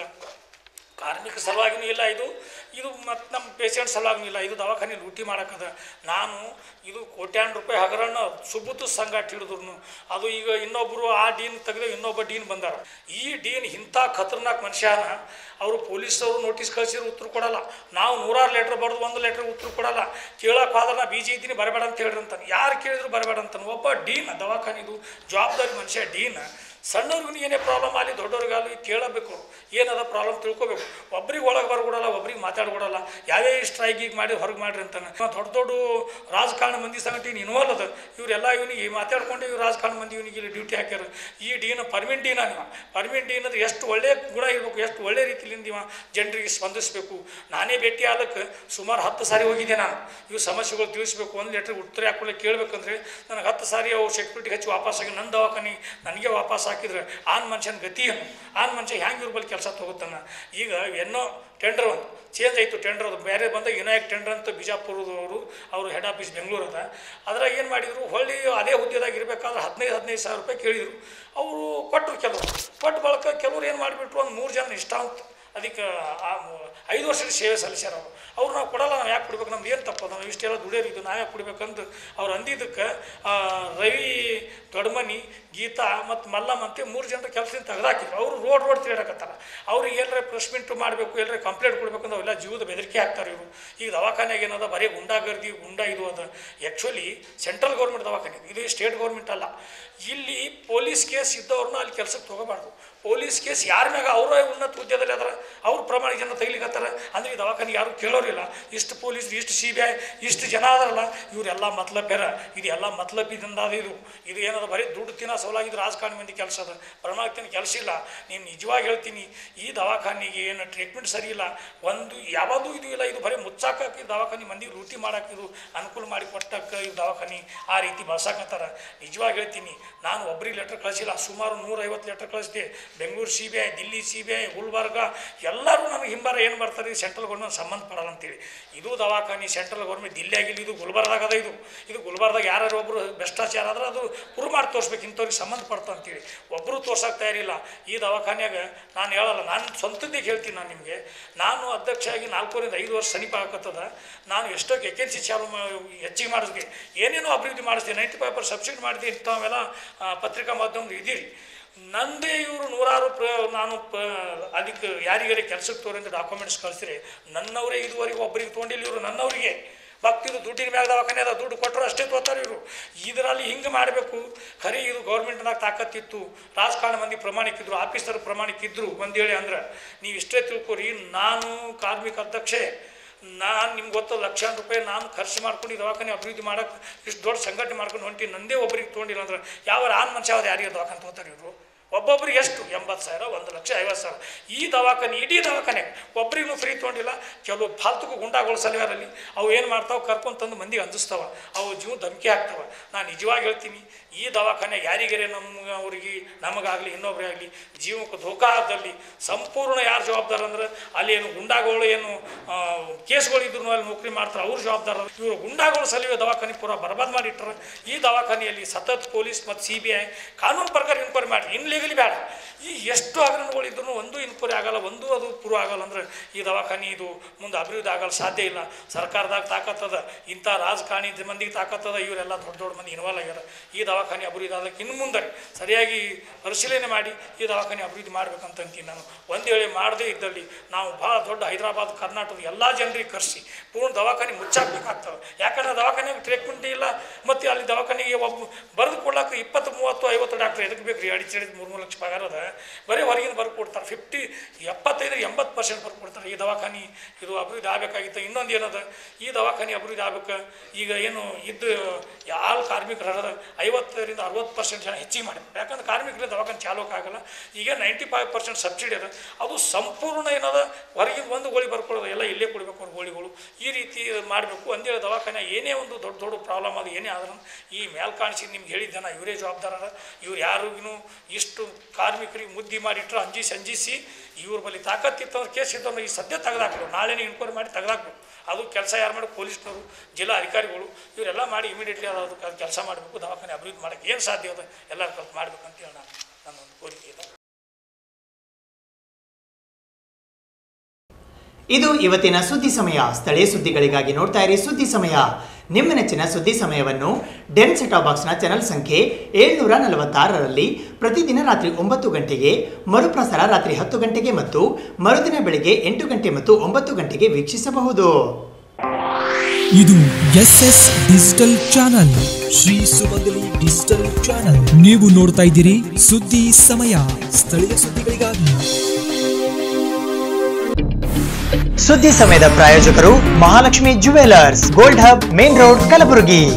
ಕಾರ್ಮಿಕ ಸಲುವಾಗಿನೂ ಇಲ್ಲ ಇದು ಇದು ಮತ್ತು ನಮ್ಮ ಪೇಷಂಟ್ ಸಲುವಾಗಿನೂ ಇಲ್ಲ ಇದು ದವಾಖಾನೆ ಲೂಟಿ ಮಾಡಕ್ಕದ ನಾನು ಇದು ಕೋಟ್ಯಾನು ರೂಪಾಯಿ ಹಗರಣ ಸುಬ್ಬುತ್ತು ಸಂಗಾಟ ಹಿಡಿದ್ರು ಅದು ಈಗ ಇನ್ನೊಬ್ಬರು ಆ ಡೀನ್ ತೆಗೆದು ಇನ್ನೊಬ್ಬ ಡೀನ್ ಬಂದಾರ ಈ ಡೀನ್ ಇಂಥ ಖತರ್ನಾಕ್ ಮನುಷ್ಯನ ಅವರು ಪೊಲೀಸವರು ನೋಟಿಸ್ ಕಳಿಸಿದ್ರು ಉತ್ತರ ಕೊಡಲ್ಲ ನಾವು ನೂರಾರು ಲೆಟ್ರ್ ಬರೆದು ಒಂದು ಲೆಟ್ರ್ ಉತ್ತರ ಕೊಡಲ್ಲ ಕೇಳಕ್ಕೆ ಹೋದ್ರೆ ನಾ ಬೀಜಿ ಇದ್ದೀನಿ ಬರಬೇಡ ಅಂತ ಹೇಳ್ರಿ ಅಂತಾನೆ ಯಾರು ಕೇಳಿದ್ರು ಬರಬೇಡ ಅಂತಾನೆ ಒಬ್ಬ ಡೀನ್ ದವಾಖಾನಿದು ಜವಾಬ್ದಾರಿ ಮನುಷ್ಯ ಡೀನ್ ಸಣ್ಣವ್ರಿಗೂ ಏನೇ ಪ್ರಾಬ್ಲಮ್ ಆಗಲಿ ದೊಡ್ಡವ್ರಿಗಾಗಲಿ ಕೇಳಬೇಕು ಏನದ ಪ್ರಾಬ್ಲಮ್ ತಿಳ್ಕೊಬೇಕು ಒಬ್ರಿಗೆ ಒಳಗೆ ಬರ್ಕೊಡಲ್ಲ ಒಬ್ರಿಗೆ ಮಾತಾಡ್ಕೊಡಲ್ಲ ಯಾವೇ ಸ್ಟ್ರೈಕಿಗೆ ಮಾಡಿ ಹೊರಗೆ ಮಾಡ್ರಿ ಅಂತಾನೆ ಇವ ದೊಡ್ಡ ದೊಡ್ಡ ರಾಜಕಾರಣ ಮಂದಿ ಸಂಗತಿ ಇನ್ವಾಲ್ವ್ ಅದ ಇವರೆಲ್ಲ ಇವನಿಗೆ ಮಾತಾಡ್ಕೊಂಡು ಇವ್ರು ರಾಜಕಾರಣ ಮಂದಿ ಇವನಿಗೆ ಇಲ್ಲಿ ಡ್ಯೂಟಿ ಹಾಕ್ಯಾರ ಈ ಡೀನ್ ಪರ್ಮಿಂಟ್ ಡೀನ ನೀವು ಪರ್ಮಿಂಟ್ ಡೀನ್ ಅಂದ್ರೆ ಎಷ್ಟು ಒಳ್ಳೆಯ ಗುಣ ಇರಬೇಕು ಎಷ್ಟು ಒಳ್ಳೆ ರೀತಿಯಿಂದ ಇವ ಜನರಿಗೆ ಸ್ಪಂದಿಸಬೇಕು ನಾನೇ ಭೇಟಿ ಆಲಕ್ಕೆ ಸುಮಾರು ಹತ್ತು ಸಾರಿ ಹೋಗಿದ್ದೆ ನಾನು ಇವು ಸಮಸ್ಯೆಗಳು ತಿಳಿಸ್ಬೇಕು ಒಂದು ಲೆಟ್ರ್ ಉತ್ತರ ಹಾಕೊಳ್ಳಿ ಕೇಳಬೇಕಂದ್ರೆ ನನಗೆ ಹತ್ತು ಸಾರಿ ಅವು ಸೆಕ್ಯೂರಿಟಿ ಹಚ್ಚಿ ವಾಪಸ್ಸಾಗಿ ನನ್ನ ದವಾಖಾನೆ ನನಗೆ ವಾಪಸ್ ಹಾಕಿದ್ರೆ ಆನ್ ಮನುಷ್ಯನ ಗತಿ ಏನು ಆನ್ ಮನುಷ್ಯ ಹ್ಯಾಂಗೆ ಇವ್ರ ಬಳಿ ಕೆಲಸ ತೊಗೋತಾನ ಈಗ ಏನೋ ಟೆಂಡರ್ ಒಂದು ಚೇಂಜ್ ಆಯಿತು ಟೆಂಡರ್ ಅದು ಬೇರೆ ಬಂದ ವಿನಾಯಕ್ ಟೆಂಡರ್ ಅಂತ ಬಿಜಾಪುರದವರು ಅವರು ಹೆಡ್ ಆಫೀಸ್ ಬೆಂಗಳೂರು ಅದ ಅದ್ರಾಗ ಏನು ಮಾಡಿದರು ಹೊಳ್ಳಿ ಅದೇ ಹುದ್ದೆದಾಗ ಇರಬೇಕಾದ್ರೆ ಹದಿನೈದು ಹದಿನೈದು ಸಾವಿರ ರೂಪಾಯಿ ಕೇಳಿದರು ಅವರು ಕೊಟ್ಟರು ಕೆಲವರು ಕೊಟ್ಟ ಬಳಿಕ ಕೆಲವ್ರು ಏನು ಮಾಡಿಬಿಟ್ರು ಒಂದು ಮೂರು ಜನ ಇಷ್ಟ ಅಂತ ಅದಕ್ಕೆ ಆ ಐದು ವರ್ಷದ ಸೇವೆ ಸಲ್ಲಿಸ್ಯಾರ ಅವರು ಅವ್ರು ನಾವು ಕೊಡಲ್ಲ ನಾವು ಯಾಕೆ ಕೊಡ್ಬೇಕು ನಮ್ದು ಏನು ತಪ್ಪದ ನಾವು ಇಷ್ಟೆಲ್ಲ ದುಡಿಯೋರು ಇದು ನಾವು ಯಾಕೆ ಕೊಡ್ಬೇಕಂತ ಅವ್ರು ಅಂದಿದ್ದಕ್ಕೆ ಆ, ರವಿ ದೊಡ್ಮನಿ ಗೀತಾ ಮತ್ತು ಮಲ್ಲಮ್ಮ ಅಂತ ಮೂರು ಜನರ ಕೆಲಸದಿಂದ ತೆಗೆದಾಕಿದ್ರು ಅವರು ರೋಡ್ ರೋಡ್ ತಿರುಗಾಡಕತ್ತಾರ ಅವ್ರಿಗೆ ಎಲ್ಲರ ಪ್ರೆಸ್ ಮೀಟ್ ಮಾಡಬೇಕು ಎಲ್ಲರ ಕಂಪ್ಲೇಂಟ್ ಕೊಡ್ಬೇಕು ಅವೆಲ್ಲ ಜೀವದ ಬೆದರಿಕೆ ಹಾಕ್ತಾರೆ ಇವರು ಈಗ ದವಾಖಾನೆಗೆ ಏನದ ಬರೀ ಗುಂಡಾಗರ್ದಿ ಗುಂಡಾ ಇದು ಅದ ಆ್ಯಕ್ಚುಲಿ ಸೆಂಟ್ರಲ್ ಗೌರ್ಮೆಂಟ್ ದವಾಖಾನೆ ಇದು ಸ್ಟೇಟ್ ಗೌರ್ಮೆಂಟ್ ಅಲ್ಲ ಇಲ್ಲಿ ಪೊಲೀಸ್ ಕೇಸ್ ಇದ್ದವ್ರನ್ನ ಅಲ್ಲಿ ಕೆಲಸಕ್ಕೆ ತೊಗೋಬಾರ್ದು ಪೊಲೀಸ್ ಕೇಸ್ ಯಾರ ಮ್ಯಾಗ ಅವರೇ ಉನ್ನತ ಹುದ್ದೆದಲ್ಲಿ ಅದಾರ ಅವ್ರ ಪ್ರಮಾಣಿಕ ಜನ ತೆಗಿಲಿಕತ್ತಾರ ಅಂದ್ರೆ ಈ ದವಾಖಾನೆ ಯಾರು ಕೇಳೋರಿಲ್ಲ ಇಷ್ಟು ಪೊಲೀಸ್ ಇಷ್ಟು ಸಿ ಬಿ ಐ ಇಷ್ಟು ಜನ ಅದಾರಲ್ಲ ಇವರೆಲ್ಲ ಮತ್ಲಬ್ಯರ ಇದು ಎಲ್ಲ ಮತ್ಲಬ್ಬಿದಿಂದ ಅದ ಇದು ಇದು ಏನದ ಬರೀ ದುಡ್ಡು ತಿನ್ನೋ ಸೋಲಾಗಿದ್ದು ರಾಜಕಾರಣ ಮಂದಿ ಕೆಲಸ ಅದ ಪ್ರಮಾಣಿಕನ ಕೆಲಸ ಇಲ್ಲ ನೀನು ನಿಜವಾಗಿ ಹೇಳ್ತೀನಿ ಈ ದವಾಖಾನೆಗೆ ಏನು ಟ್ರೀಟ್ಮೆಂಟ್ ಸರಿ ಇಲ್ಲ ಒಂದು ಯಾವುದು ಇದು ಇಲ್ಲ ಇದು ಬರೀ ಮುಚ್ಚಾಕಕ್ಕೆ ಈ ದವಾಖಾನೆ ಮಂದಿಗೆ ಲೂಟಿ ಮಾಡಕ್ಕೆ ಇದು ಅನುಕೂಲ ಮಾಡಿ ಕೊಟ್ಟಕ್ಕೆ ಈ ದವಾಖಾನೆ ಆ ರೀತಿ ಬಳಸಾಕತ್ತಾರ ನಿಜವಾಗಿ ಹೇಳ್ತೀನಿ ನಾನು ಒಬ್ರಿಗೆ ಲೆಟರ್ ಕಳಿಸಿಲ್ಲ ಸುಮಾರು ನೂರೈವತ್ತು ಲೆಟರ್ ಕಳಿಸಿದೆ Bengaluru C B I Delhi C B I Gulbarga ಎಲ್ಲರೂ ನನಗೆ ಹಿಂಬಾರ ಏನು ಬರ್ತಾರೆ ಇದು ಸೆಂಟ್ರಲ್ ಗೌರ್ಮೆಂಟ್ ಸಂಬಂಧ ಪಡಲ್ಲ ಅಂತೇಳಿ ಇದು ದವಾಖಾನೆ ಸೆಂಟ್ರಲ್ ಗೌರ್ಮೆಂಟ್ ದಿಲ್ಲಿ ಆಗಿಲ್ಲ ಇದು ಗುಲ್ಬರ್ದಾಗ ಅದ ಇದು ಇದು ಗುಲ್ಬರ್ದಾಗ ಯಾರು ಒಬ್ಬರು ಭ್ರಷ್ಟಾಚಾರ ಆದ್ರೆ ಅದು ಪ್ರೂವ್ ಮಾಡಿ ತೋರಿಸ್ಬೇಕು ಇಂಥವ್ರಿಗೆ ಸಂಬಂಧ ಪಡ್ತಾ ಅಂತೇಳಿ ಒಬ್ಬರು ತೋರ್ಸಕ್ಕೆ ತಯಾರಿಲ್ಲ ಈ ದವಾಖಾನ್ಯಾಗ ನಾನು ಹೇಳಲ್ಲ ನಾನು ಸ್ವಂತದ್ದಿಗೆ ಹೇಳ್ತೀನಿ ನಾನು ನಿಮಗೆ ನಾನು ಅಧ್ಯಕ್ಷ ಆಗಿ ನಾಲ್ಕೂರಿಂದ ಐದು ವರ್ಷ ಸಮೀಪ ಆಗತ್ತದ ನಾನು ಎಷ್ಟೋ ವೇಕೆನ್ಸಿ ಚಾಲು ಮಾ ಹೆಚ್ಚಿಗೆ ಮಾಡಿಸ್ದೆ ಏನೇನೋ ಅಭಿವೃದ್ಧಿ ಮಾಡಿಸ್ದೆ ನೈಂಟಿ ಫೈವ್ ಪರ್ ಸಬ್ಸಿಡಿ ಮಾಡಿದೆ ಇಂಥವೆಲ್ಲ ಆ, ಪತ್ರಿಕಾ ಮಾಧ್ಯಮದ ಇದೀರಿ ನಂದೇ ಇವರು ನೂರಾರು ಪ್ರ ನಾನು ಪ ಅದಕ್ಕೆ ಯಾರಿಗಾರೆ ಕೆಲಸಕ್ಕೆ ತೋರಿ ಅಂತ ಡಾಕ್ಯುಮೆಂಟ್ಸ್ ಕಳಿಸಿರಿ ನನ್ನವರೇ ಇದುವರೆಗೆ ಒಬ್ಬರಿಗೆ ತೊಗೊಂಡಿಲ್ಲ ಇವರು ನನ್ನವರಿಗೆ ಭಕ್ತಿದು ದುಡ್ಡಿನ ಮ್ಯಾಗ ದವಾಖಾನೆ ಅದ ದುಡ್ಡು ಕೊಟ್ಟರು ಅಷ್ಟೇ ತೋತಾರೆ ಇವರು ಇದರಲ್ಲಿ ಹಿಂಗೆ ಮಾಡಬೇಕು ಖರೀ ಇದು ಗೌರ್ಮೆಂಟ್ನಾಗ ತಾಕತ್ತಿತ್ತು ರಾಜಕಾರಣ ಮಂದಿ ಪ್ರಮಾಣಿಕಿದ್ರು ಆಫೀಸರ್ ಪ್ರಮಾಣಿಕಿದ್ರು ಒಂದು ಹೇಳಿ ಅಂದ್ರೆ ನೀವು ಇಷ್ಟೇ ತಿಳ್ಕೊರಿ ನಾನು ಕಾರ್ಮಿಕ ಅಧ್ಯಕ್ಷೆ ನಾನು ನಿಮ್ಗೆ ಗೊತ್ತ ಲಕ್ಷಾಂತರ ರೂಪಾಯಿ ನಾನು ಖರ್ಚು ಮಾಡ್ಕೊಂಡು ಈ ದವಾಖಾನೆ ಅಭಿವೃದ್ಧಿ ಮಾಡೋಕ್ಕೆ ಇಷ್ಟು ದೊಡ್ಡ ಸಂಘಟನೆ ಮಾಡ್ಕೊಂಡು ಹೊಂಟಿ ನಂದೇ ಒಬ್ಬರಿಗೆ ತೊಗೊಂಡಿಲ್ಲ ಅಂದ್ರೆ ಯಾವ ಆನ್ ಮನುಷ್ಯ ಯಾವ್ದು ಯಾರಿಗೆ ದವಾಖಾನೆ ತೊಗೋತಾರೆ ಇವರು ಒಬ್ಬೊಬ್ರಿಗೆ ಎಷ್ಟು ಎಂಬತ್ತು ಸಾವಿರ ಒಂದು ಲಕ್ಷ ಐವತ್ತು ಸಾವಿರ ಈ ದವಾಖಾನೆ ಇಡೀ ದವಾಖಾನೆ ಒಬ್ರಿಗೂ ಫ್ರೀ ತೊಗೊಂಡಿಲ್ಲ ಕೆಲವು ಫಾಲ್ತುಕು ಗುಂಡಾಗಳು ಸಲಹರಲ್ಲಿ ಅವು ಏನು ಮಾಡ್ತಾವೆ ಕರ್ಕೊಂಡು ತಂದು ಮಂದಿಗೆ ಅಂಜಿಸ್ತಾವ ಅವು ಜೀವ ಧಮಕಿ ಆಗ್ತಾವ ನಾನು ನಿಜವಾಗಿ ಹೇಳ್ತೀನಿ ಈ ದವಾಖಾನೆ ಯಾರಿಗರೆ ನಮ್ಮ ಅವ್ರಿಗೆ ನಮಗಾಗಲಿ ಇನ್ನೊಬ್ಬರಾಗಲಿ ಜೀವಕ್ಕೆ ಧೋಕಾ ಆದಲ್ಲಿ ಸಂಪೂರ್ಣ ಯಾರು ಜವಾಬ್ದಾರ ಅಂದ್ರೆ ಅಲ್ಲಿ ಏನು ಗುಂಡಾಗಳು ಏನು ಆ, ಕೇಸ್ಗಳಿದ್ರು ಅಲ್ಲಿ ನೌಕರಿ ಮಾಡ್ತಾರೆ ಅವ್ರು ಜವಾಬ್ದಾರ ಇವರು ಗುಂಡಾಗಳು ಸಲಹೆ ದವಾಖಾನೆ ಪೂರ ಬರ್ಬಾದ್ ಮಾಡಿಟ್ರೆ ಈ ದವಾಖಾನೆಯಲ್ಲಿ ಸತತ್ ಪೊಲೀಸ್ ಮತ್ತು ಸಿ ಬಿ ಐ ಕಾನೂನು ಪ್ರಕಾರ ಇನ್ಕ್ವೈರಿ ಮಾಡಿ ಇನ್ ಲೀಗಲಿ ಬೇಡ ಈ ಎಷ್ಟು ಹಗರಣಗಳಿದ್ರು ಒಂದು ಇನ್ಕ್ವೈರಿ ಆಗಲ್ಲ ಒಂದು ಅದು ಪೂರ್ವ ಆಗಲ್ಲ ಅಂದ್ರೆ ಈ ದವಾಖಾನೆ ಇದು ಮುಂದೆ ಅಭಿವೃದ್ಧಿ ಆಗಲ್ಲ ಸಾಧ್ಯ ಇಲ್ಲ ಸರ್ಕಾರದಾಗ ತಾಕತ್ತದ ಇಂಥ ರಾಜಕಾರಣಿ ಮಂದಿಗೆ ತಾಕತ್ತದ ಇವರೆಲ್ಲ ದೊಡ್ಡ ದೊಡ್ಡ ಮಂದಿ ಇನ್ವಾಲ್ವ್ ಆಗ್ಯಾರ ಈ ದವಾಖಾನೆ ಅಭಿವೃದ್ಧಿ ಆದಕ್ಕೆ ಇನ್ನು ಮುಂದೆ ಸರಿಯಾಗಿ ಪರಿಶೀಲನೆ ಮಾಡಿ ಈ ದವಾಖಾನೆ ಅಭಿವೃದ್ಧಿ ಮಾಡ್ಬೇಕಂತ ಅಂತೀನಿ ನಾನು ಒಂದು ವೇಳೆ ಮಾಡದೇ ಇದ್ದಲ್ಲಿ ನಾವು ಭಾಳ ದೊಡ್ಡ ಹೈದರಾಬಾದ್ ಕರ್ನಾಟಕದ ಎಲ್ಲ ಜನರಿಗೆ ಕರೆಸಿ ಪೂರ್ಣ ದವಾಖಾನೆ ಮುಚ್ಚಾಕ್ಬೇಕಾಗ್ತವೆ ಯಾಕಂದ್ರೆ ದವಾಖಾನೆಗೆ ಟ್ರೀಟ್ಮೆಂಟ್ ಇಲ್ಲ ಮತ್ತು ಅಲ್ಲಿ ದವಾಖಾನೆಗೆ ಒಬ್ಬ ಬರೆದು ಕೊಡ್ಲಾಕ ಇಪ್ಪತ್ತು ಮೂವತ್ತು ಐವತ್ತು ಡಾಕ್ಟ್ರ್ ಎದಕ್ಕೆ ಬೇಕು ರೀ ಅಡಿಚ್ ಹಿಡಿದು ಮೂರು ಮೂರು ಲಕ್ಷ ಪಗಾರ ಅದ ಬರೀ ಹೊರಗಿಂದ ಬರ್ದು ಕೊಡ್ತಾರೆ ಫಿಫ್ಟಿ ಎಪ್ಪತ್ತೈದು ಎಂಬತ್ತು ಪರ್ಸೆಂಟ್ ಬರ್ದು ಕೊಡ್ತಾರೆ ಈ ದವಾಖಾನೆ ಇದು ಅಭಿವೃದ್ಧಿ ಆಗಬೇಕಾಗಿತ್ತು ಇನ್ನೊಂದು ಏನದ ಈ ದವಾಖಾನೆ ಅಭಿವೃದ್ಧಿ ಆಗ್ಬೇಕು ಈಗ ಏನು ಇದ್ದು ಯಾವ ಕಾರ್ಮಿಕರು ಅದ ಐವತ್ತರಿಂದ ಅರವತ್ತು ಪರ್ಸೆಂಟ್ ಜನ ಹೆಚ್ಚಿಗೆ ಮಾಡಬೇಕು ಯಾಕಂದ್ರೆ ಕಾರ್ಮಿಕರಿಂದ ದವಾಖಾನೆ ಚಾಲೋಕೆ ಆಗಲ್ಲ ಈಗ ನೈಂಟಿ ಫೈವ್ ಪರ್ಸೆಂಟ್ ಸಬ್ಸಿಡಿ ಅದ ಅದು ಸಂಪೂರ್ಣ ಏನದ ಹೊರಗಿಂದ ಒಂದು ಗೋಳಿ ಬರ್ಕೊಳ್ಳೋದು ಎಲ್ಲ ಇಲ್ಲೇ ಕೊಡಬೇಕು ಅವ್ರ ಗೋಳಿಗಳು ಈ ರೀತಿ ಮಾಡಬೇಕು ಅಂದೇಳಿ ದವಾಖಾನೆ ಏನೇ ಒಂದು ದೊಡ್ಡ ದೊಡ್ಡ ಪ್ರಾಬ್ಲಮ್ ಅದು ಏನೇ ಆದ್ರೂ ಈ ಮೇಲ್ಕಾಣಿಸಿ ನಿಮ್ಗೆ ಹೇಳಿದ್ದೆನ ಇವರೇ ಜವಾಬ್ದಾರರ ಇವ್ರು ಯಾರಿಗೂ ಇಷ್ಟು ಕಾರ್ಮಿಕರಿಗೆ ಮುದ್ದಿ ಮಾಡಿಟ್ರೆ ಅಂಜಿಸಿ ಅಂಜಿಸಿ ಇವ್ರ ಬಳಿ ತಾಕತ್ತಿತ್ತಂದ್ರೆ ಕೇಸ್ ಇತ್ತಂದ್ರೆ ಈ ಸದ್ಯ ತೆಗೆದಾಕ್ಬೇಕು ನಾಳೆನೇ ಇನ್ಕ್ವೈರಿ ಮಾಡಿ ತೆಗೆದಾಕ್ಬೇಕು ಅದು ಕೆಲಸ ಯಾರು ಮಾಡಬೇಕು ಪೊಲೀಸ್ನವರು ಜಿಲ್ಲಾ ಅಧಿಕಾರಿಗಳು ಇವರೆಲ್ಲ ಮಾಡಿ ಇಮಿಡಿಯೇಟ್ಲಿ ಅದು ಅದು ಕೆಲಸ ಮಾಡಬೇಕು ದವಾಖಾನೆ ಅಭಿವೃದ್ಧಿ ಮಾಡೋಕ್ಕೆ ಏನು ಸಾಧ್ಯ ಅದ ಎಲ್ಲರೂ ಕಲ್ತು ಮಾಡ್ಬೇಕಂತ ಹೇಳಿ ನಾನು ನನ್ನ ಒಂದು ಕೋರಿಕೆ ಇದೆ ಇದು ಇವತ್ತಿನ ಸುದ್ದಿ ಸಮಯ ಸ್ಥಳೀಯ ಸುದ್ದಿಗಳಿಗಾಗಿ ನೋಡ್ತಾ ಇರಿ ಸುದ್ದಿ ಸಮಯ ನಿಮ್ಮ ನೆಚ್ಚಿನ ಸುದ್ದಿ ಸಮಯವನ್ನು ಡೆನ್ ಸೆಟಾ ಬಾಕ್ಸ್ನ ಚಾನೆಲ್ ಸಂಖ್ಯೆ ಏಳ್ನೂರ ನಲವತ್ತಾರರಲ್ಲಿ ಪ್ರತಿದಿನ ರಾತ್ರಿ ಒಂಬತ್ತು ಗಂಟೆಗೆ ಮರುಪ್ರಸಾರ ರಾತ್ರಿ ಹತ್ತು ಗಂಟೆಗೆ ಮತ್ತು ಮರುದಿನ ಬೆಳಗ್ಗೆ ಎಂಟು ಗಂಟೆ ಮತ್ತು ಒಂಬತ್ತು ಗಂಟೆಗೆ ವೀಕ್ಷಿಸಬಹುದು ಇದು S S digital channel Shri Sumangali digital channel ನೀವು ನೋಡ್ತಾ ಇದ್ದೀರಿ ಸುದ್ದಿ ಸಮಯ ಸ್ಥಳೀಯ ಸುದ್ದಿಗಳಿಗಾಗಿ ಸುದ್ದಿ ಸಮಯದ ಪ್ರಾಯೋಜಕರು Mahalakshmi jewellers gold hub main road Kalaburagi